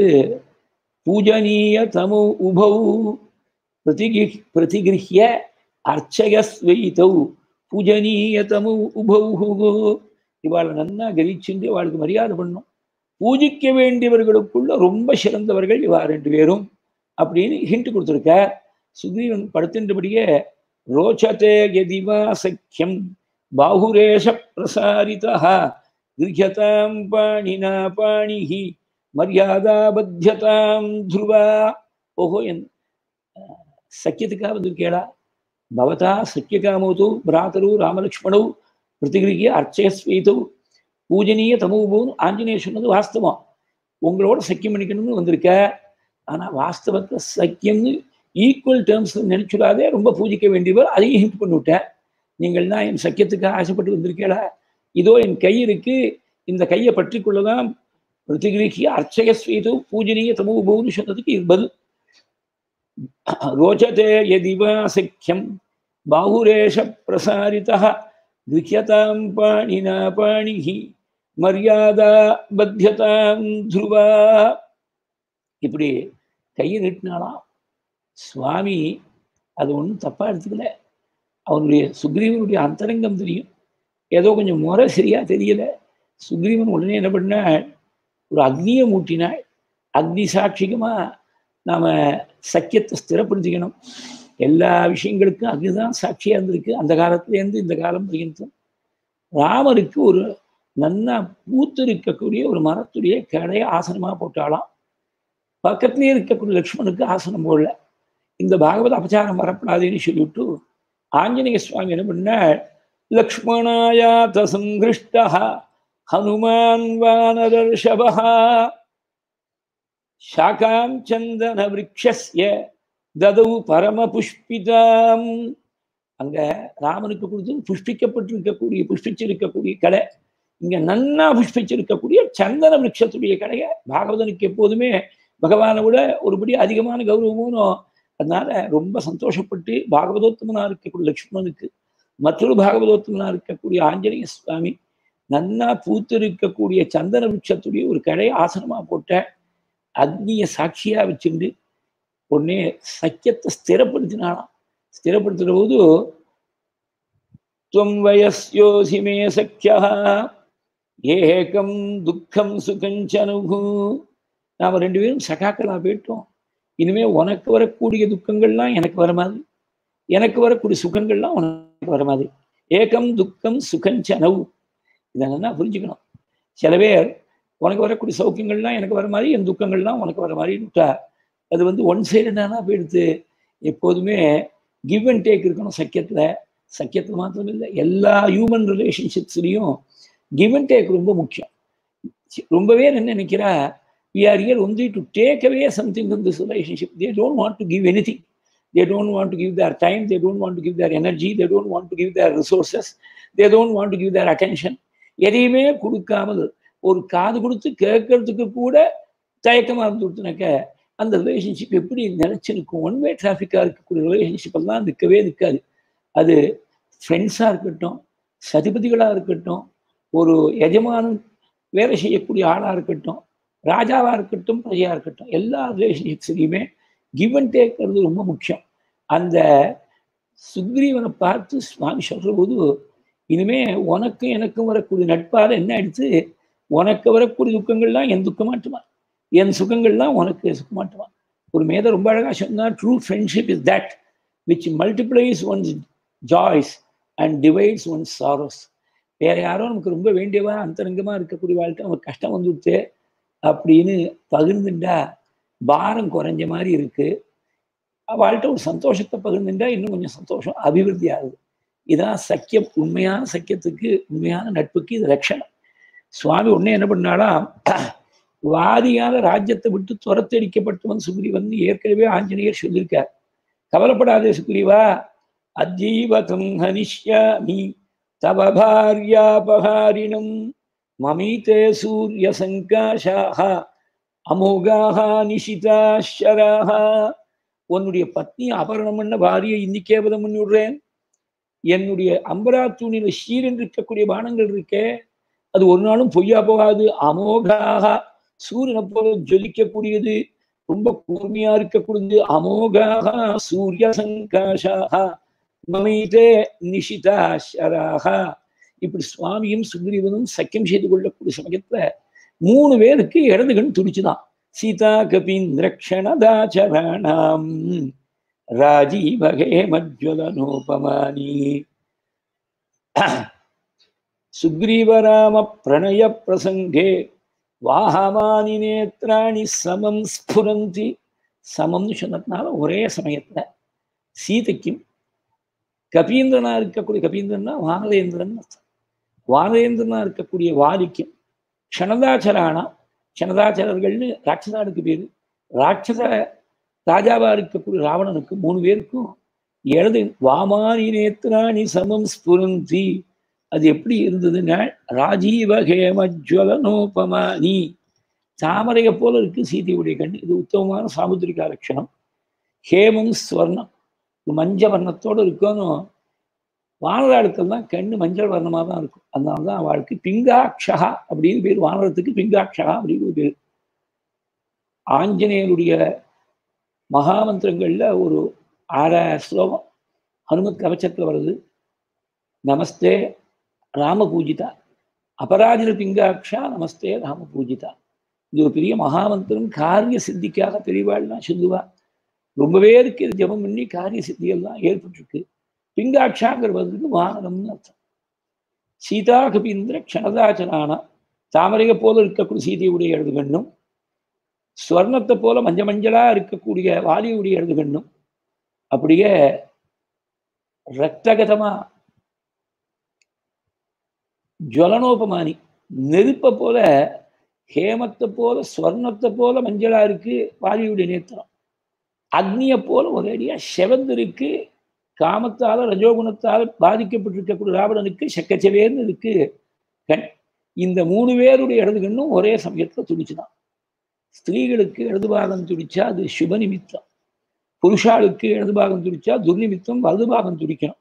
A: பூஜனீய தமு உபௌ பிரதிகி பிரதிகிருஹ்ய அர்ச்சகஸ்வைதௌ பூஜனீய தமு உபௌ இவாளை நன்னா கரிச்சுண்டு இவாளுக்கு மரியாதை பண்ணும் பூஜிக்க வேண்டியவர்களுக்குள்ள ரொம்ப சிறந்தவர்கள் இவா ரெண்டு பேரும் அப்படின்னு ஹிண்ட் கொடுத்துருக்கார் சுக்ரீவன் படுத்தின்றபடியே ரோச்சதே யதிவா சக்கியம் பாகுரேஷ பிரசாரிதா கிருஹ்யதாம் பாணினா பாணிஹி மரியாதா பத்தியதாம் துருவா ஓஹோ என் சக்கியத்துக்காக வந்திருக்கேடா பவதா சக்கியகாமோதோ பிராத்தரு ராமலக்ஷ்மணோ பிரதிகிரிகிய அர்ச்சயஸ்வீதோ பூஜனீய தமோபோன்னு ஆஞ்சநேயர் சொன்னது வாஸ்தவம் உங்களோட சக்கியம் பண்ணிக்கணும்னு வந்திருக்க ஆனா வாஸ்தவத்தை சக்கியம்னு ஈக்குவல் டேர்ம்ஸ் நினைச்சுடாதே ரொம்ப பூஜிக்க வேண்டியவர் அதையும் ஹிண்ட் பண்ணிவிட்டேன் நீங்கள்னா என் சக்கியத்துக்காக ஆசைப்பட்டு வந்திருக்கேடா இதோ என் கை இருக்கு இந்த கையை பற்றி கொள்ளதான் பிரதிகிரிக்கிய அர்ச்சகஸ்வீதோ பூஜனீய தமோபோன்னு சொன்னதுக்கு இது பதில் ரோச்சதே யதிவா சக்கியம் பாகுரேஷ பிரசாரிதா கிருஹ்யதாம் பாணினா பாணிஹி மரியாதா பத்தியதாம் துருவா இப்படி கையை நீட்டினாலாம் சுவாமி அது ஒன்றும் தப்பா எடுத்துக்கல அவனுடைய சுக்ரீவனுடைய அந்தரங்கம் தெரியும் ஏதோ கொஞ்சம் முறை சரியா தெரியல சுக்ரீவன் உடனே என்ன பண்ணாள் ஒரு அக்னியை மூட்டினாள் அக்னி சாட்சிகமா நாம சக்கியத்தை ஸ்திரப்படுத்திக்கணும் எல்லா விஷயங்களுக்கும் அக்னிதான் சாட்சியா இருந்திருக்கு அந்த காலத்திலேருந்து இந்த காலம் பர்யந்தம் ராமருக்கு ஒரு நன்னா பூத்து இருக்கக்கூடிய ஒரு மரத்துடைய கடைய ஆசனமா போட்டாலாம் பக்கத்திலே இருக்கக்கூடிய லக்ஷ்மணுக்கு ஆசனம் போடல இந்த பாகவத அபச்சாரம் வரப்படாதுன்னு சொல்லிவிட்டு ஆஞ்சநேய சுவாமி என்ன பண்ணாள் லக்ஷ்மணாயாத சங்கிருஷ்டா ஹனுமான் வானதர்ஷபா சாகாம் சந்தன விரக்ஷஸ்ய ததவு பரம புஷ்பிதாம் அங்க ராமனுக்கு கொடுத்து புஷ்பிக்கப்பட்டிருக்கக்கூடிய புஷ்பிச்சிருக்கக்கூடிய கடை இங்க நன்னா புஷ்பிச்சிருக்கக்கூடிய சந்தன விரக்ஷத்துடைய கடையை பாகவதனுக்கு எப்போதுமே பகவானை விட ஒருபடி அதிகமான கௌரவமும் அதனால ரொம்ப சந்தோஷப்பட்டு பாகவதோத்தமனா இருக்கக்கூடிய லக்ஷ்மணனுக்கு மற்றொரு பாகவதோத்தமனா இருக்கக்கூடிய ஆஞ்சநேய சுவாமி நன்னா பூத்து இருக்கக்கூடிய சந்தன விரக்ஷத்துடைய ஒரு கடை ஆசனமா போட்ட அக்னிய சாட்சியா வச்சுண்டு உடனே சக்கியத்தை ஸ்திரப்படுத்தினாலாம் ஸ்திரப்படுத்துற போது துவம் வயஸ்யோசி மே சக்கியா ஏகம் துக்கம் சுகஞ்சனுகு நாம ரெண்டு பேரும் சகாக்களா போயிட்டோம் இனிமே உனக்கு வரக்கூடிய துக்கங்கள்லாம் எனக்கு வர மாதிரி எனக்கு வரக்கூடிய சுகங்கள்லாம் உனக்கு வர மாதிரி ஏகம் துக்கம் சுகஞ்சனவு இதை நல்லா புரிஞ்சுக்கணும் சில பேர் உனக்கு வரக்கூடிய சௌக்கியங்கள்லாம் எனக்கு வர மாதிரி என் துக்கங்கள்லாம் உனக்கு வர மாதிரி விட்டா அது வந்து ஒன் சைடுனா போயிடுத்து எப்போதுமே கிவ் அண்ட் டேக் இருக்கணும் சக்கியத்தில் சக்கியத்தில் மாத்திரம் இல்லை எல்லா ஹியூமன் ரிலேஷன்ஷிப்ஸ்லையும் கிவ் அண்ட் டேக் ரொம்ப முக்கியம் ரொம்பவே என்ன நினைக்கிறா we are here only to take away something from this relationship they don't want to give anything they don't want to give their time they don't want to give their energy they don't want to give their resources they don't want to give their attention எதையுமே கொடுக்காமல் ஒரு காது கொடுத்து கேட்கறதுக்கு கூட தயக்கமாக இருந்து கொடுத்தனாக்க அந்த relationship எப்படி நிலைச்சு நிற்கும் ஒன் வே டிராஃபிக்காக இருக்கக்கூடிய ரிலேஷன்ஷிப் எல்லாம் நிற்கவே நிற்காது அது ஃப்ரெண்ட்ஸாக இருக்கட்டும் சதிபதிகளாக இருக்கட்டும் ஒரு எஜமானன் வேலை செய்யக்கூடிய ஆளாக இருக்கட்டும் ராஜாவாக இருக்கட்டும் பிரஜையாக இருக்கட்டும் எல்லா ரிலேஷன்ஷிப்ஸ்லையுமே கிவ் அண்ட் டேக்கிறது ரொம்ப முக்கியம் அந்த சுக்ரீவனை பார்த்து சுவாமி சொல்கிற போது இனிமே உனக்கும் எனக்கும் வரக்கூடிய நட்பால் என்ன ஆயிடுச்சு உனக்கு வரக்கூடிய துக்கங்கள்லாம் என் துக்கமாட்டுமா என் சுகங்கள்லாம் உனக்கு சுகமாட்டுவான் ஒரு மேதை ரொம்ப அழகா சொன்னா true friendship is that which multiplies one's joys and divides one's sorrows வேற யாரோ நமக்கு ரொம்ப வேண்டியவா அந்தரங்கமா இருக்கக்கூடிய வாழ்க்கை நமக்கு கஷ்டம் வந்துடுத்து அப்படின்னு பகிர்ந்துட்டா பாரம் குறைஞ்ச மாதிரி இருக்கு வாழ்க்கை ஒரு சந்தோஷத்தை பகிர்ந்துட்டா இன்னும் கொஞ்சம் சந்தோஷம் அபிவிருத்தி ஆகுது இதான் சக்கியம் உண்மையான சக்கியத்துக்கு உண்மையான நட்புக்கு இது லட்சணம் சுவாமி உடனே என்ன பண்ணாலா வாதியான ராஜ்யத்தை விட்டு துரத்தடிக்கப்பட்டவன் சுக்ரீவன் ஏற்கனவே ஆஞ்சநேயர் சொல்லியிருக்கார் கவலைப்படாதே சுக்ரீவா அஜீவகம் ஹனிஷ்யாமி தவ பாரியாபகாரிணம் மமீதே சூரிய சங்காஷாக அமோகாக நிஷிதாஷராக உன்னுடைய பத்னி அபரணம் பண்ண பாரியை இன்னிக்கே பதம் பண்ணி விடுறேன் என்னுடைய அம்பரா தூணில ஷீரன் இருக்கக்கூடிய பானங்கள் இருக்கே அது ஒரு நாளும் பொய்யா போகாது அமோகாக சூரியனை போல ஜொலிக்கக்கூடியது ரொம்ப கூர்மையா இருக்கக்கூடியது அமோகாக சூரிய சங்காஷாக மமீதே நிஷிதாஷராக இப்படி சுவாமியும் சுக்ரீவனும் சக்கியம் செய்து கொள்ளக்கூடிய சமயத்துல மூணு பேருக்கு இடது கண் துடிச்சுதான் சீதா கபீந்திரக்ஷணதாச்சரணாம் ராஜீவகே மஜ்வலனோபமானி சுக்ரீவராம பிரணய பிரசங்கே வாகமானி நேத்ராணி சமம் ஸ்புரந்தி சமம்னு சொன்னதுனால ஒரே சமயத்துல சீதைக்கும் கபீந்திரனா இருக்கக்கூடிய கபீந்திரன்னா வானரேந்திரன் வானரேந்திரனா இருக்கக்கூடிய வாலிக்கும் க்ஷணதாச்சரானா க்ஷணதாச்சரர்கள்னு ராட்சசானுக்கு பேரு ராட்சச ராஜாவா இருக்கக்கூடிய ராவணனுக்கு மூணு பேருக்கும் எழுது வாமானி நேத்ராணி சமம் ஸ்புரந்தி அது எப்படி இருந்ததுன்னா ராஜீவ ஹேமஜ்வலனோபமானி தாமரையை போல இருக்கு சீதையுடைய கண் இது உத்தமமான சாமுத்திரிகா லட்சணம் ஹேமம் ஸ்வர்ணம் மஞ்ச வர்ணத்தோடு இருக்கணும் வானராளுக்கள் தான் கண்ணு மஞ்சள் வர்ணமாக தான் இருக்கும் அதனால தான் அவளுக்கு பிங்காட்சகா அப்படின்னு பேர் வானரத்துக்கு பிங்காட்சகா அப்படின்னு பேர் ஆஞ்சநேயருடைய மகாமந்திரங்கள்ல ஒரு ஆறாயிரம் ஸ்லோகம் ஹனுமத் கவச்சத்தில் வருது நமஸ்தே ராம பூஜிதா அபராஜின பிங்காட்சா நமஸ்தே ராம பூஜிதா இது ஒரு பெரிய மகாமந்திரம் காரிய சித்திக்காக பெரியவாள்லாம் சொல்லுவா ரொம்ப பேருக்கு இது ஜபம் பண்ணி காரிய சித்தியெல்லாம் ஏற்பட்டிருக்கு பிங்காட்சாங்கிற பதிலுக்கு வானரம்னு அர்த்தம் சீதா கபீந்திர க்ஷணதாச்சனான தாமரையை போல இருக்கக்கூடிய சீதையுடைய இடது கண்ணும் ஸ்வர்ணத்தை போல மஞ்ச மஞ்சளா இருக்கக்கூடிய வாலியுடைய இடது கண்ணும் அப்படியே ரத்தகதமா ஜுவலனோபமானி நெருப்பை போல ஹேமத்தை போல ஸ்வர்ணத்தை போல மஞ்சளா இருக்கு வாலியுடைய நேத்திரம் அக்னியை போல ஒரேடியா செவந்திருக்கு காமத்தால ரஜோகுணத்தால் பாதிக்கப்பட்டிருக்கக்கூடிய ராவணனுக்கு செக்கச்சவேர்னு இருக்கு கண் இந்த மூணு பேருடைய இடது கண்ணும் ஒரே சமயத்துல துடிச்சுதான் ஸ்திரீகளுக்கு இடது பாகம் துடிச்சா அது சுப நிமித்தம் புருஷாளுக்கு இடது பாகம் துடிச்சா துர்நிமித்தம் வலது பாகம் துடிக்கணும்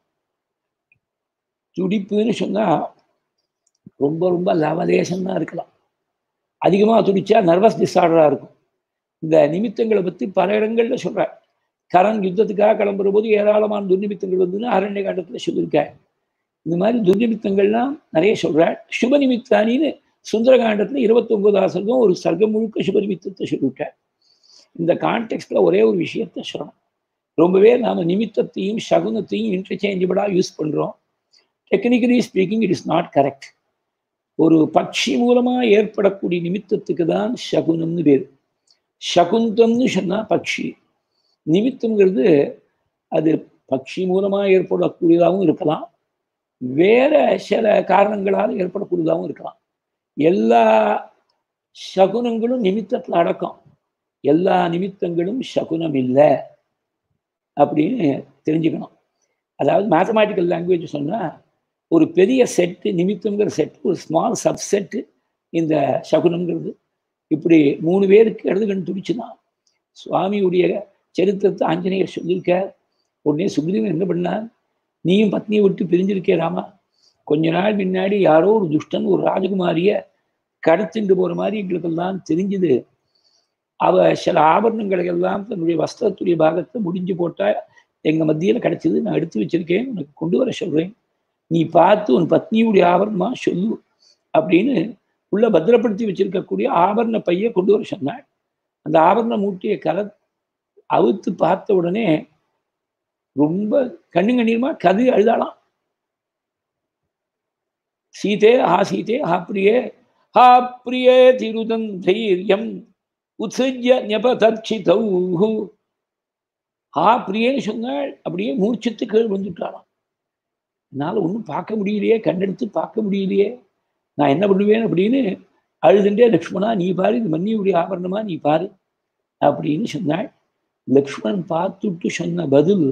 A: துடிப்புன்னு சொன்னா ரொம்ப ரொம்ப லவலேசம் தான் இருக்கலாம் அதிகமாக துடிச்சா நர்வஸ் டிஸார்டராக இருக்கும் இந்த நிமித்தங்களை பற்றி பல இடங்கள்ல சொல்றார் கரண் யுத்தத்துக்காக கிளம்புற போது ஏராளமான துர்நிமித்தங்கள் வந்துன்னு அரண்ய காண்டத்தில் சொல்லியிருக்கார் இந்த மாதிரி துர்நிமித்தங்கள்லாம் நிறைய சொல்றார் சுப நிமித்தானின்னு சுந்தரகாண்டத்தில் இருபத்தி ஒன்பதாவது சர்க்கம் ஒரு சர்க்கம் முழுக்க சுப நிமித்தத்தை சொல்லிவிட்டார் இந்த கான்டெக்ட்ல ஒரே ஒரு விஷயத்த சொல்லணும் ரொம்பவே நாம நிமித்தத்தையும் சகுனத்தையும் இன்டர்சேஞ்சபிளாக யூஸ் பண்றோம் technically speaking it is not correct ஒரு பட்சி மூலமா ஏற்படக்கூடிய நிமித்தத்துக்கு தான் சகுனம்னு பேர் சகுந்தம்னு சொன்னா பட்சி நிமித்தம்ங்கிறது அது பட்சி மூலமா ஏற்படக்கூடியதாகவும் இருக்கலாம் வேற சில காரணங்களால் ஏற்படக்கூடியதாகவும் இருக்கலாம் எல்லா சகுனங்களும் நிமித்தத்தில் அடக்கம் எல்லா நிமித்தங்களும் சகுனம் இல்லை அப்படின்னு தெரிஞ்சுக்கணும் அதாவது மேத்தமேட்டிக்கல் லாங்குவேஜ் சொன்னால் ஒரு பெரிய செட்டு நிமித்தங்கிற செட் ஒரு ஸ்மால் சப்செட்டு இந்த சகுனங்கிறது இப்படி மூணு பேருக்கு இடது கண் துடிச்சுதான் சுவாமியுடைய சரித்திரத்தை ஆஞ்சநேயர் சொல்லியிருக்கார் உடனே சுக்ரீவன் என்ன பண்ணான் நீயும் பத்னியை விட்டு பிரிஞ்சிருக்கே ராமா கொஞ்ச நாள் முன்னாடி யாரோ ஒரு துஷ்டன் ஒரு ராஜகுமாரிய கடத்திண்டு போற மாதிரி எங்களுக்கெல்லாம் தெரிஞ்சுது அவ சில ஆபரணங்களை எல்லாம் தன்னுடைய வஸ்திரத்துடைய பாகத்தை முடிஞ்சு போட்டா எங்க மத்தியில கிடைச்சது நான் எடுத்து வச்சிருக்கேன் உனக்கு கொண்டு வர சொல்றேன் நீ பார்த்து உன் பத்னியுடைய ஆபரணமா சொல்லு அப்படின்னு உள்ள பத்திரப்படுத்தி வச்சிருக்கக்கூடிய ஆபரண பைய கொண்டு வர சொன்னாள் அந்த ஆபரண மூட்டையை கல அவுத்து பார்த்த உடனே ரொம்ப கண்ணு கண்ணீருமா கது அழுதாளாம் சீதே ஹா சீதே ஹா பிரியே ஹா பிரியே திருதன் தைரியம் உத்ஸஜ்ய ஞபதர்ச்சிதௌஹு ஹா பிரியேன்னு சொன்னாள் அப்படியே மூர்ச்சித்து கீழ் வந்துட்டாளாம் என்னால் ஒன்றும் பார்க்க முடியலையே கண்டெடுத்து பார்க்க முடியலையே நான் என்ன பண்ணுவேன் அப்படின்னு அழுதுண்டே லக்ஷ்மணா நீ பாரு இது மன்னியுடைய ஆபரணமா நீ பாரு அப்படின்னு சொன்னாள் லக்ஷ்மணன் பார்த்துட்டு சொன்ன பதில்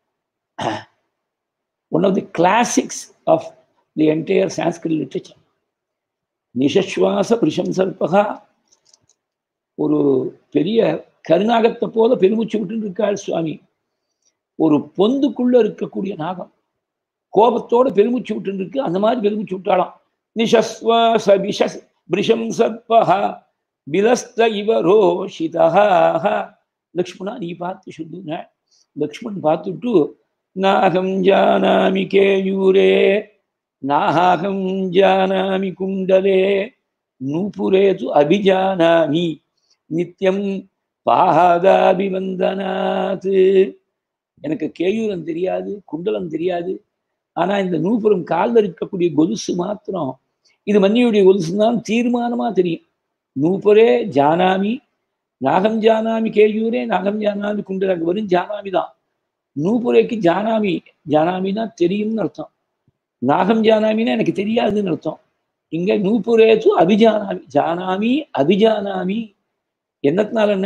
A: one of the classics of the entire Sanskrit literature நிசஸ்வாச பிரிஷம் சல்பகா ஒரு பெரிய கருநாகத்தை போல பெருமூச்சு விட்டு இருக்காள் சுவாமி ஒரு பொந்துக்குள்ள இருக்கக்கூடிய நாகம் கோபத்தோட பெருமூச்சு விட்டு இருக்கு அந்த மாதிரி பெருமூச்சு விட்டாலாம் நிசஸ்வாச பிஷஸ் பிரிஷம் சல்பகா பிலஸ்த இவ ரோஷிதா லக்ஷ்மணா நீ பார்த்து சொல்லுங்க லக்ஷ்மண் பார்த்துட்டு நாகம் ஜானாமி கேயூரே நாகம் ஜானாமி குண்டலே நூபுரே து அபிஜானாமி நித்தியம் பாதாபிவந்தனாத் எனக்கு கேயூரம் தெரியாது குண்டலம் தெரியாது ஆனா இந்த நூபுரம் காலில் இருக்கக்கூடிய கொலுசு மாத்திரம் இது மன்னியுடைய கொலுசு தான் தீர்மானமா தெரியும் நூபுரே ஜானாமி நாகம் ஜானாமி கேயூரே நாகம் ஜானாமி குண்டலம் வரும் ஜானாமி தான் நூபுரேக்கு ஜானாமி ஜானாமினா தெரியும்னு அர்த்தம் நாகம் ஜானாமின்னா எனக்கு தெரியாதுன்னு அர்த்தம் இங்க நூபுரேது அபிஜானாமி ஜானாமி அபிஜானாமி என்னத்தினால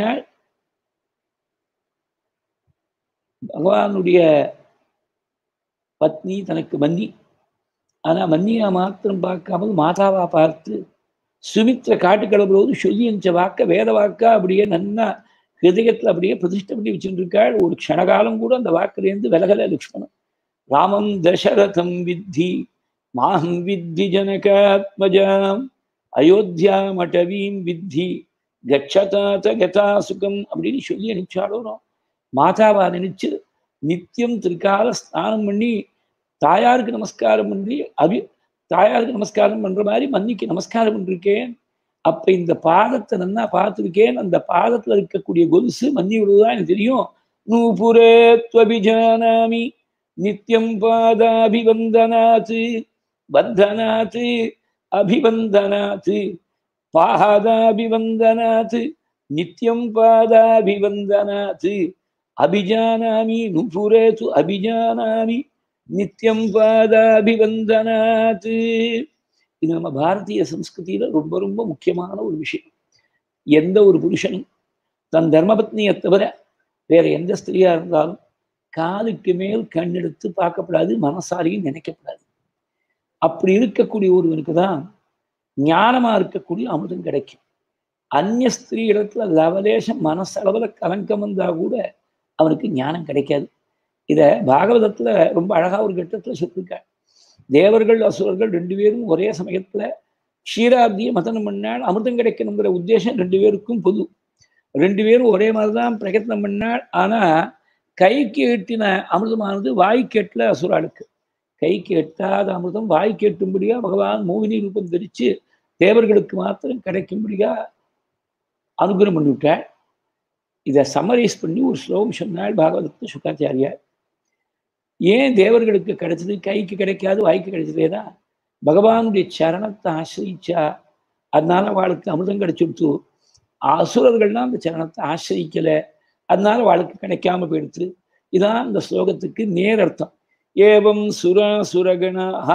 A: பகவானுடைய பத்னி தனக்கு மன்னி ஆனா மன்னியா மாத்திரம் பார்க்காமல் மாதாவா பார்த்து சுமித்ர காட்டுக்கிழம்போது சொல்லி அனுச்ச வாக்க வேத வாக்கா அப்படியே நன்னா ஹிருதயத்தில் அப்படியே பிரதிஷ்டை பண்ணி வச்சுட்டு இருக்காள் ஒரு க்ஷணகாலம் கூட அந்த வாக்குலேருந்து விலகல லக்ஷ்மணன் ராமம் தசரதம் வித்தி மாஹம் வித்தி ஜனகாத்மஜாம் அயோத்தியாம் அட்டவீம் வித்தி கச்சதாத கதா சுகம் அப்படின்னு சொல்லி அனுப்பிச்சாலும் மாதாவா நினைச்சு நித்தியம் திருக்கால ஸ்நானம் பண்ணி தாயாருக்கு நமஸ்காரம் பண்ணி அபி தாயாருக்கு நமஸ்காரம் பண்ற மாதிரி மன்னிக்கு நமஸ்காரம் பண்ணிருக்கேன் அப்ப இந்த பாதத்தை நன்னா பார்த்துருக்கேன் அந்த பாதத்துல இருக்கக்கூடிய கொலுசு மன்னி விடுவதுதான் எனக்கு தெரியும் நூபுரே துவபிஜானாமி நித்தியம் பாதாபிவந்தனாத் பந்தனாத் அபிவந்தனாத் பாதாபிவந்தனாத் நித்தியம் பாதாபிவந்தனாத் அபிஜானாமி நுபுரே து அபிஜானாமி நித்தியம் பாதாபிவந்தனாத் இது நம்ம பாரதிய சம்ஸ்கிருதியில ரொம்ப ரொம்ப முக்கியமான ஒரு விஷயம் எந்த ஒரு புருஷனும் தன் தர்மபத்னியை தவிர வேற எந்த ஸ்திரியா இருந்தாலும் காலுக்கு மேல் கண்ணெடுத்து பார்க்கப்படாது மனசாலையும் நினைக்கப்படாது அப்படி இருக்கக்கூடிய ஒருவனுக்கு தான் ஞானமா இருக்கக்கூடிய அமிர்தம் கிடைக்கும் அந்நிய ஸ்திரீ இடத்துல லவலேசம் மனசளவுல கலங்கம் வந்தா கூட அவனுக்கு ஞானம் கிடைக்காது இத பாகவதத்துல ரொம்ப அழகா ஒரு கட்டத்துல சொல்லியிருக்காங்க தேவர்கள் அசுரர்கள் ரெண்டு பேரும் ஒரே சமயத்துல க்ஷீராப்தியை மதனம் பண்ணால் அமிர்தம் கிடைக்கணுங்கிற உத்தேசம் ரெண்டு பேருக்கும் பொது ரெண்டு பேரும் ஒரே மாதிரிதான் பிரயத்னம் பண்ணால் ஆனா கைக்கு எட்டின அமிர்தமானது வாய்க்கு எட்டல அசுராளுக்கு கைக்கு எட்டாத அமிர்தம் வாய்க்கு எட்டும்படியா பகவான் மோகினி ரூபம் தரிச்சு தேவர்களுக்கு மாத்திரம் கிடைக்கும்படியா அனுகிரம் பண்ணிவிட்டாள் இதை சம்மரைஸ் பண்ணி ஒரு ஸ்லோகம் சொன்னாள் பாகவதத்து சுக்காச்சாரியார் ஏன் தேவர்களுக்கு கிடைச்சது கைக்கு கிடைக்காது வாய்க்கு கிடைச்சதேனா பகவானுடைய சரணத்தை ஆசிரியிச்சா அதனால அவளுக்கு அமிர்தம் கிடைச்சுடுத்து அசுரர்கள்லாம் அந்த சரணத்தை ஆசிரியிக்கல அதனால அவளுக்கு கிடைக்காம போயிடுத்து இதான் இந்த ஸ்லோகத்துக்கு நேர் அர்த்தம் ஏவம் சுரா சுரகணாக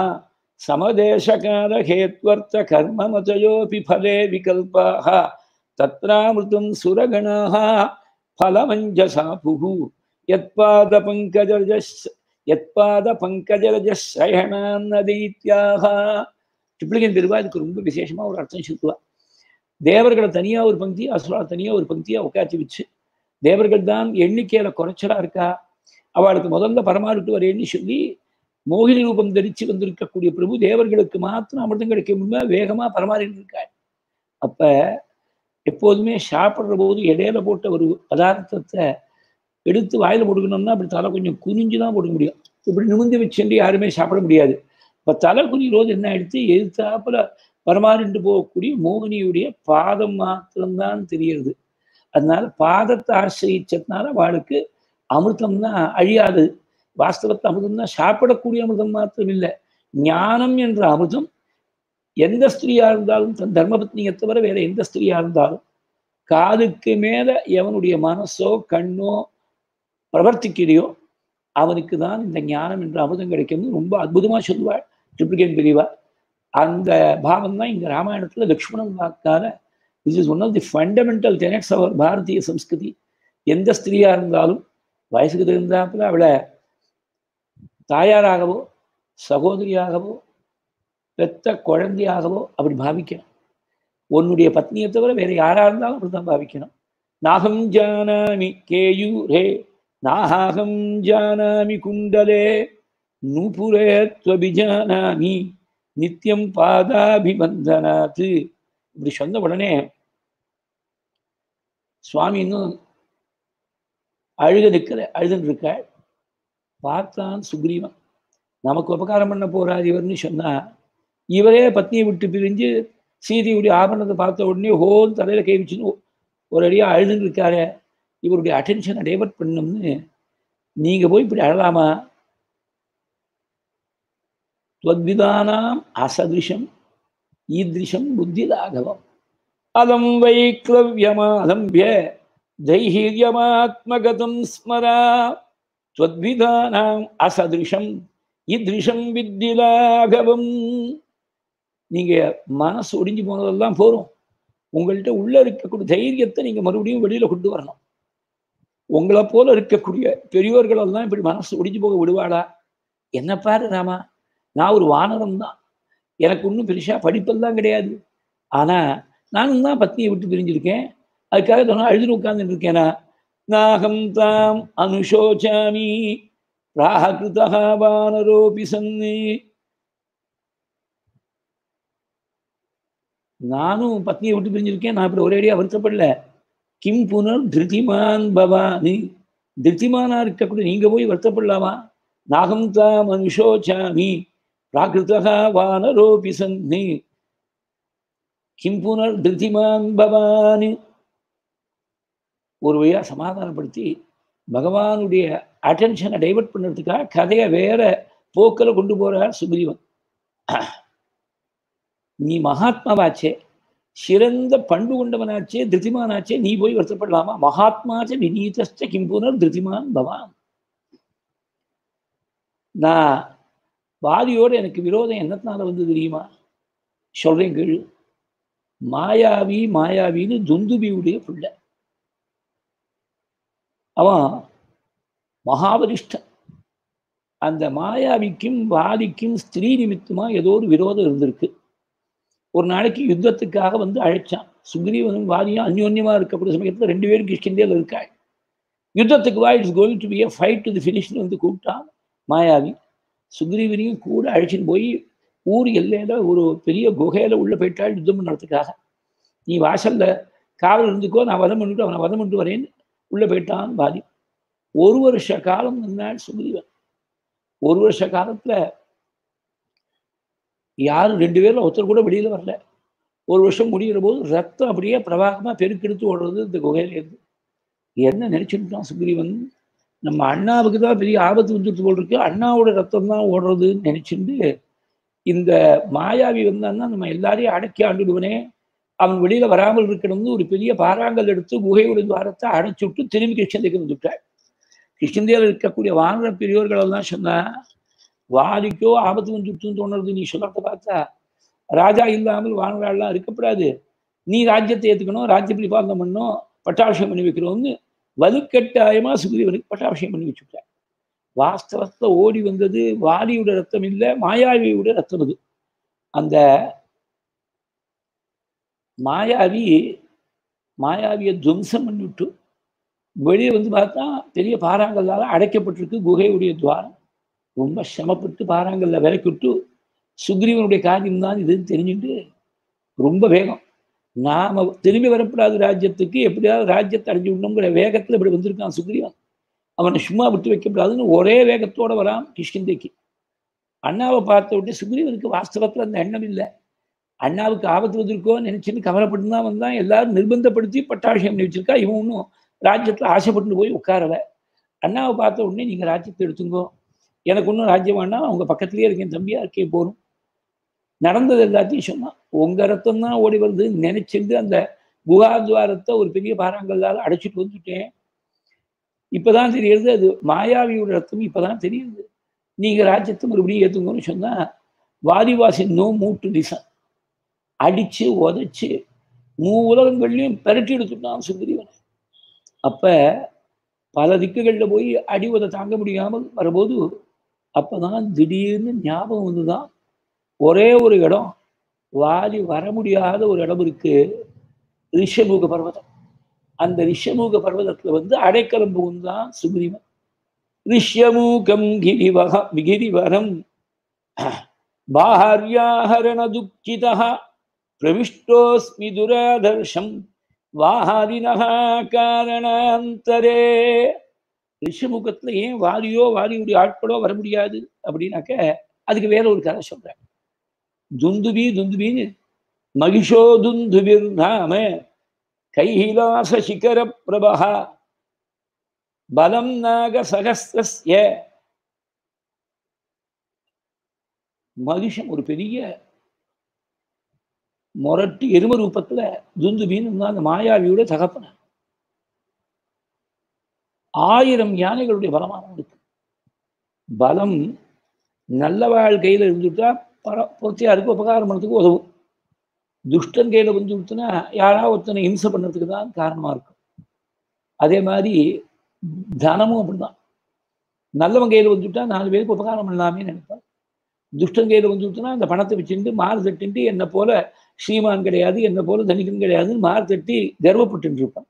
A: சமதேசகார ஹேத்வர்த்த கர்ம மதயோபி ஃபலே விகல்பாக தத்ராமிருதம் சுரகணாக ஃபலமஞ்சசா புகு யத்பாத பங்கஜ யத்பாத பங்கஜரஜ சயணான்னதீத்யாக டிப்ளிகன் பெருவா இதுக்கு ரொம்ப விசேஷமா ஒரு அர்த்தம் சொல்லுவா தேவர்களை தனியா ஒரு பங்கி அசுரா தனியா ஒரு பங்கியா உட்காந்து வச்சு தேவர்கள் தான் எண்ணிக்கையில குறைச்சலா இருக்கா அவளுக்கு முதல்ல பரமாறிட்டு வரேன்னு சொல்லி மோகினி ரூபம் தரிச்சு வந்திருக்கக்கூடிய பிரபு தேவர்களுக்கு மாத்திரம் அமிர்தம் கிடைக்க முடியுமா வேகமா பரமாறிட்டு இருக்காள் அப்ப எப்போதுமே சாப்பிட்ற போது இடையில போட்ட ஒரு பதார்த்தத்தை எடுத்து வாயில போட்டுக்கணும்னா அப்படி தலை கொஞ்சம் குனிஞ்சு தான் போட முடியும் இப்படி நிமிந்து வச்சுட்டு யாருமே சாப்பிட முடியாது இப்போ தலை குனிரோது என்ன ஆயிடுச்சு எதிர்த்தாப்புல பரமாறிட்டு போகக்கூடிய மோகினியுடைய பாதம் மாத்திரம்தான் தெரியுது அதனால பாதத்தை ஆசிரியச்சதுனால அவளுக்கு அமிர்தம்னா அழியாது வாஸ்தவத்தை அமிர்தம்னா சாப்பிடக்கூடிய அமிர்தம் மாத்திரம் இல்லை ஞானம் என்ற அமிர்தம் எந்த ஸ்திரீயா இருந்தாலும் தன் தர்மபத்னியை தவிர வேற எந்த ஸ்திரீயா இருந்தாலும் காதுக்கு மேல எவனுடைய மனசோ கண்ணோ பிரவர்த்திக்கிறையோ அவனுக்கு தான் இந்த ஞானம் என்ற அமுதம் கிடைக்கும்னு ரொம்ப அற்புதமா சொல்லுவாள் ட்ரிப்ளிகேன் பிரிவா அந்த பாவம் தான் இங்க ராமாயணத்துல லக்ஷ்மணன் வாக்கால this is one of the fundamental tenets our Bharatiya Sanskriti எந்த ஸ்திரீயா இருந்தாலும் வயசுக்கு தகுந்தாப்புல அவளை தாயாராகவோ சகோதரியாகவோ பெத்த குழந்தையாகவோ அப்படி பாவிக்கணும் உன்னுடைய பத்னியை தவிர வேற யாரா இருந்தாலும் அப்படிதான் பாவிக்கணும் நாகம் ஜானாமி கேயூரே நாகம் ஜானாமி குண்டலே நூபுரே துவபிஜானாமி நித்தியம் பாதாபிபந்தனாத்து இப்படி சொன்ன உடனே சுவாமி இன்னும் அழுக நிற்கிற அழுதுன்னு இருக்காள் பார்த்தான் சுக்ரீவன் நமக்கு உபகாரம் பண்ண போறார் இவர்னு சொன்னா இவரே பத்னியை விட்டு பிரிஞ்சு சீதையுடைய ஆபரணத்தை பார்த்த உடனே ஹோல் தலையில கை வச்சுன்னு ஒரு அடியா அழுதுன்னு இருக்காரு இவருடைய அட்டென்ஷனை டைவர்ட் பண்ணணும்னு நீங்க போய் இப்படி அழலாமா துவத்விதானாம் அசதிருஷம் ஈதிருஷம் புத்தி லாகவம் அலம் வைக்லவ்யமாலம்பிய தைஹீரியமாத்மகதம் ஸ்மரா துவத்விதானாம் அசதிருஷம் ஈதிருஷம் வித்தி லாகவம் நீங்க மனசு ஒடிஞ்சு போனதெல்லாம் போறோம் உங்கள்கிட்ட உள்ள இருக்கக்கூடிய தைரியத்தை நீங்க மறுபடியும் வெளியில கொண்டு வரணும் உங்களை போல இருக்கக்கூடிய பெரியோர்கள் எல்லாம் இப்படி மனசு ஒடிஞ்சு போக விடுவாளா என்ன பாரு ராமா நான் ஒரு வானரம் தான் எனக்கு ஒன்றும் பெருசா படிப்பெல்லாம் கிடையாது ஆனா நானும் தான் பத்னியை விட்டு பிரிஞ்சிருக்கேன் அதுக்காக நான் அழுது உட்கார்ந்துட்டு இருக்கேனா நாகம் தாம் அனுஷோச்சாமி ராகிருதா வானரோபி சன்னு நானும் பத்னியை விட்டு பிரிஞ்சிருக்கேன் நான் இப்படி ஒரேடியா வருத்தப்படல கிம் புனர் திருதிமான் பவானி திருத்திமானா இருக்கக்கூடிய நீங்க போய் வருத்தப்படலாமா நாகம் தாம் அனுஷோச்சாமி பிராகிருதா வானரோபி சன்னி கிம் புனர் திருதிமான் பவானி ஒரு வழியா சமாதானப்படுத்தி பகவானுடைய அட்டென்ஷனை டைவர்ட் பண்ணுறதுக்காக கதையை வேற போக்கில் கொண்டு போறார் சுக்ரீவன் நீ மகாத்மாவாச்சே சிறந்த பண்பு கொண்டவனாச்சே திருத்திமானாச்சே நீ போய் வருத்தப்படலாமா மகாத்மாச்ச விநீதஸ்ட கிம்புனர் திருத்திமான் பவான் நான் வாதியோடு எனக்கு விரோதம் என்னத்தினால வந்து தெரியுமா சொல்றேன் கேளு மாயாவி மாயாவின்னு துந்துபியுடைய பிள்ளை அவன் மகாபலிஷ்டன் அந்த மாயாவிக்கும் வாதிக்கும் ஸ்திரீ நிமித்தமா ஏதோ ஒரு விரோதம் இருந்திருக்கு ஒரு நாளைக்கு யுத்தத்துக்காக வந்து அழைச்சான் சுக்ரீவனும் வாதியும் அந்யோன்யமா இருக்கக்கூடிய சமயத்துல ரெண்டு பேரும் கிஷ்கிந்தேல இருக்காள் யுத்தத்துக்கு வா it's going to be a fight to the ஃபினிஷ்னு வந்து கூப்பிட்டான் மாயாவி சுக்ரீவனையும் கூட அழைச்சிட்டு போய் ஊர் எல்லையில ஒரு பெரிய குகையில உள்ள போயிட்டாள் யுத்தம் பண்ணுறதுக்காக நீ வாசல்ல காவல் இருந்துக்கோ நான் வதம் பண்ணிட்டு அவனை வதம் பண்ணிட்டு வரேன்னு உள்ள போயிட்டான் வாதி ஒரு வருஷ காலம் நின்றாள் சுக்ரீவன் ஒரு வருஷ காலத்துல யாரும் ரெண்டு பேரும் ஒருத்தர் கூட வெளியில வரல ஒரு வருஷம் முடிகிற போது ரத்தம் அப்படியே பிரவாகமா பெருக்கெடுத்து ஓடுறது இந்த குகையிலேருந்து என்ன நினைச்சுட்டான் சுக்ரீவன் நம்ம அண்ணாவுக்கு தான் பெரிய ஆபத்து வந்துட்டு போல் இருக்கு அண்ணாவோட ரத்தம் தான் ஓடுறதுன்னு நினைச்சுட்டு இந்த மாயாவி வந்தான்னா நம்ம எல்லாரையும் அடக்கி ஆண்டுடுவனே அவன் வெளியில வராமல் இருக்கணும்னு ஒரு பெரிய பாறாங்கல் எடுத்து குகையுடைய துவாரத்தை அடைச்சு விட்டு திரும்பி கிருஷ்ணதைக்கு வந்துட்டாள் கிருஷ்ணந்தியில் இருக்கக்கூடிய வானர பெரியோர்கள் எல்லாம் சொன்னா வாலிக்கோ ஆபத்து வந்துட்டுன்னு தோணுறது நீ சொல்றத பார்த்தா ராஜா இல்லாமல் வானராள்லாம் இருக்கப்படாது நீ ராஜ்யத்தை ஏத்துக்கணும் ராஜ்ய பரிபாலனம் பண்ணணும் பட்டாபிஷேகம் பண்ணி வைக்கிறோம்னு வலுக்கட்டாயமா சுக்ரீவனுக்கு பட்டாபிஷேகம் பண்ணி வச்சுட்டார் வாஸ்தவத்துல ஓடி வந்தது வாலியோட ரத்தம் இல்லை மாயாவியோட ரத்தம் அது அந்த மாயாவி மாயாவியை துவம்சம் பண்ணிவிட்டு வெளியே வந்து பார்த்தா பெரிய பாறாங்கல்லால அடைக்கப்பட்டிருக்கு குகையுடைய துவாரம் ரொம்ப சிரமப்பட்டு பாறாங்கல்ல விலக்கிவிட்டு சுக்ரீவனுடைய காரியம் தான் இதுன்னு தெரிஞ்சுட்டு ரொம்ப வேகம் நாம திரும்பி வரப்படாத ராஜ்யத்துக்கு எப்படியாவது ராஜ்யத்தை அடைஞ்சு விடணுங்கிற வேகத்துல இப்படி வந்திருக்கான் சுக்ரீவன் அவனை சும்மா விட்டு வைக்கப்படாதுன்னு ஒரே வேகத்தோட வரான் கிஷ்கிந்தைக்கு அண்ணாவை பார்த்த விட்டு சுக்ரீவனுக்கு வாஸ்தவத்துல அந்த எண்ணம் இல்லை அண்ணாவுக்கு ஆபத்து வந்திருக்கோ நினைச்சுன்னு கவலைப்பட்டு தான் வந்தான் எல்லாரும் நிர்பந்தப்படுத்தி பட்டாபிஷேகம் பண்ணி வச்சிருக்கா இவன் ஒன்றும் ராஜ்யத்தில் ஆசைப்பட்டு போய் உட்காரல அண்ணாவை பார்த்த உடனே நீங்கள் ராஜ்யத்தை எடுத்துங்கோ எனக்கு ஒன்றும் ராஜ்யம் வேணாம் அவங்க பக்கத்துலேயே இருக்கேன் தம்பியா இருக்கே போரும் நடந்தது எல்லாத்தையும் சொன்னான் உங்க ரத்தம் தான் ஓடி வருது நினைச்சிருந்து அந்த குகாத்வாரத்தை ஒரு பெரிய பாறாங்கல்லால் அடைச்சிட்டு வந்துட்டேன் இப்பதான் தெரியுது அது மாயாவியோட ரத்தம் இப்பதான் தெரியுது நீங்க ராஜ்யத்தை மறுபடியும் ஏத்துங்கன்னு சொன்னா வாதிவாசி நோ மூட்டு திசம் அடிச்சு உதைச்சு மூ உலகங்கள்லையும் பெரட்டி எடுத்துட்டான் சுக்ரீவன் அப்ப பல திக்குகளில் போய் அடி உதை தாங்க முடியாமல் வரும்போது அப்பதான் திடீர்னு ஞாபகம் வந்துதான் ஒரே ஒரு இடம் வாலி வர முடியாத ஒரு இடம் இருக்கு ரிஷமுக பர்வதம் அந்த ரிஷமுக பர்வதத்துல வந்து அடைக்கலம் புகுந்தான் சுக்ரீவன் ரிஷ்யமூகம் கிரிவக கிரிவரம் பாஹாரியாஹரண துக்கிதா பிரவிஷ்டோஸ்மி துராதர்ஷம் வாஹாரினஹ காரணாந்தரே ரிஷமுகத்துல ஏன் வாலியோ வாலியுடைய ஆட்களோ வர முடியாது அப்படின்னாக்க அதுக்கு வேற ஒரு கதை சொல்றேன் துந்துபி துந்துபின்னு மகிஷோ துந்துபிர் நாம கைலாச சிகர பிரபா பலம் நாக சகஸ்திய மகிஷம் ஒரு பெரிய முரட்டு எரும ரூபத்துல துந்துபின்னு அந்த மாயாவியோட தகப்பன ஆயிரம் யானைகளுடைய பலமானவனுக்கு பலம் நல்ல வாழ்க்கையில இருந்துட்டா பர பொறுத்தியாருக்கு உபகாரம் பண்ணதுக்கு உதவும் துஷ்டன் கையில வந்து கொடுத்தனா யாராவது ஒருத்தனை இம்சை பண்ணுறதுக்கு தான் காரணமா இருக்கும் அதே மாதிரி தனமும் அப்படிதான் நல்லவன் கையில வந்துட்டா நாலு பேருக்கு உபகாரம் பண்ணலாமே நினைப்பான் துஷ்டன் கையில வந்து விட்டுனா அந்த பணத்தை வச்சுட்டு மாறு தட்டின்ட்டு என்னை போல ஸ்ரீமான் கிடையாது என்னை போல தனிக்கன் கிடையாதுன்னு மாறு தட்டி கர்வப்பட்டு இருப்பான்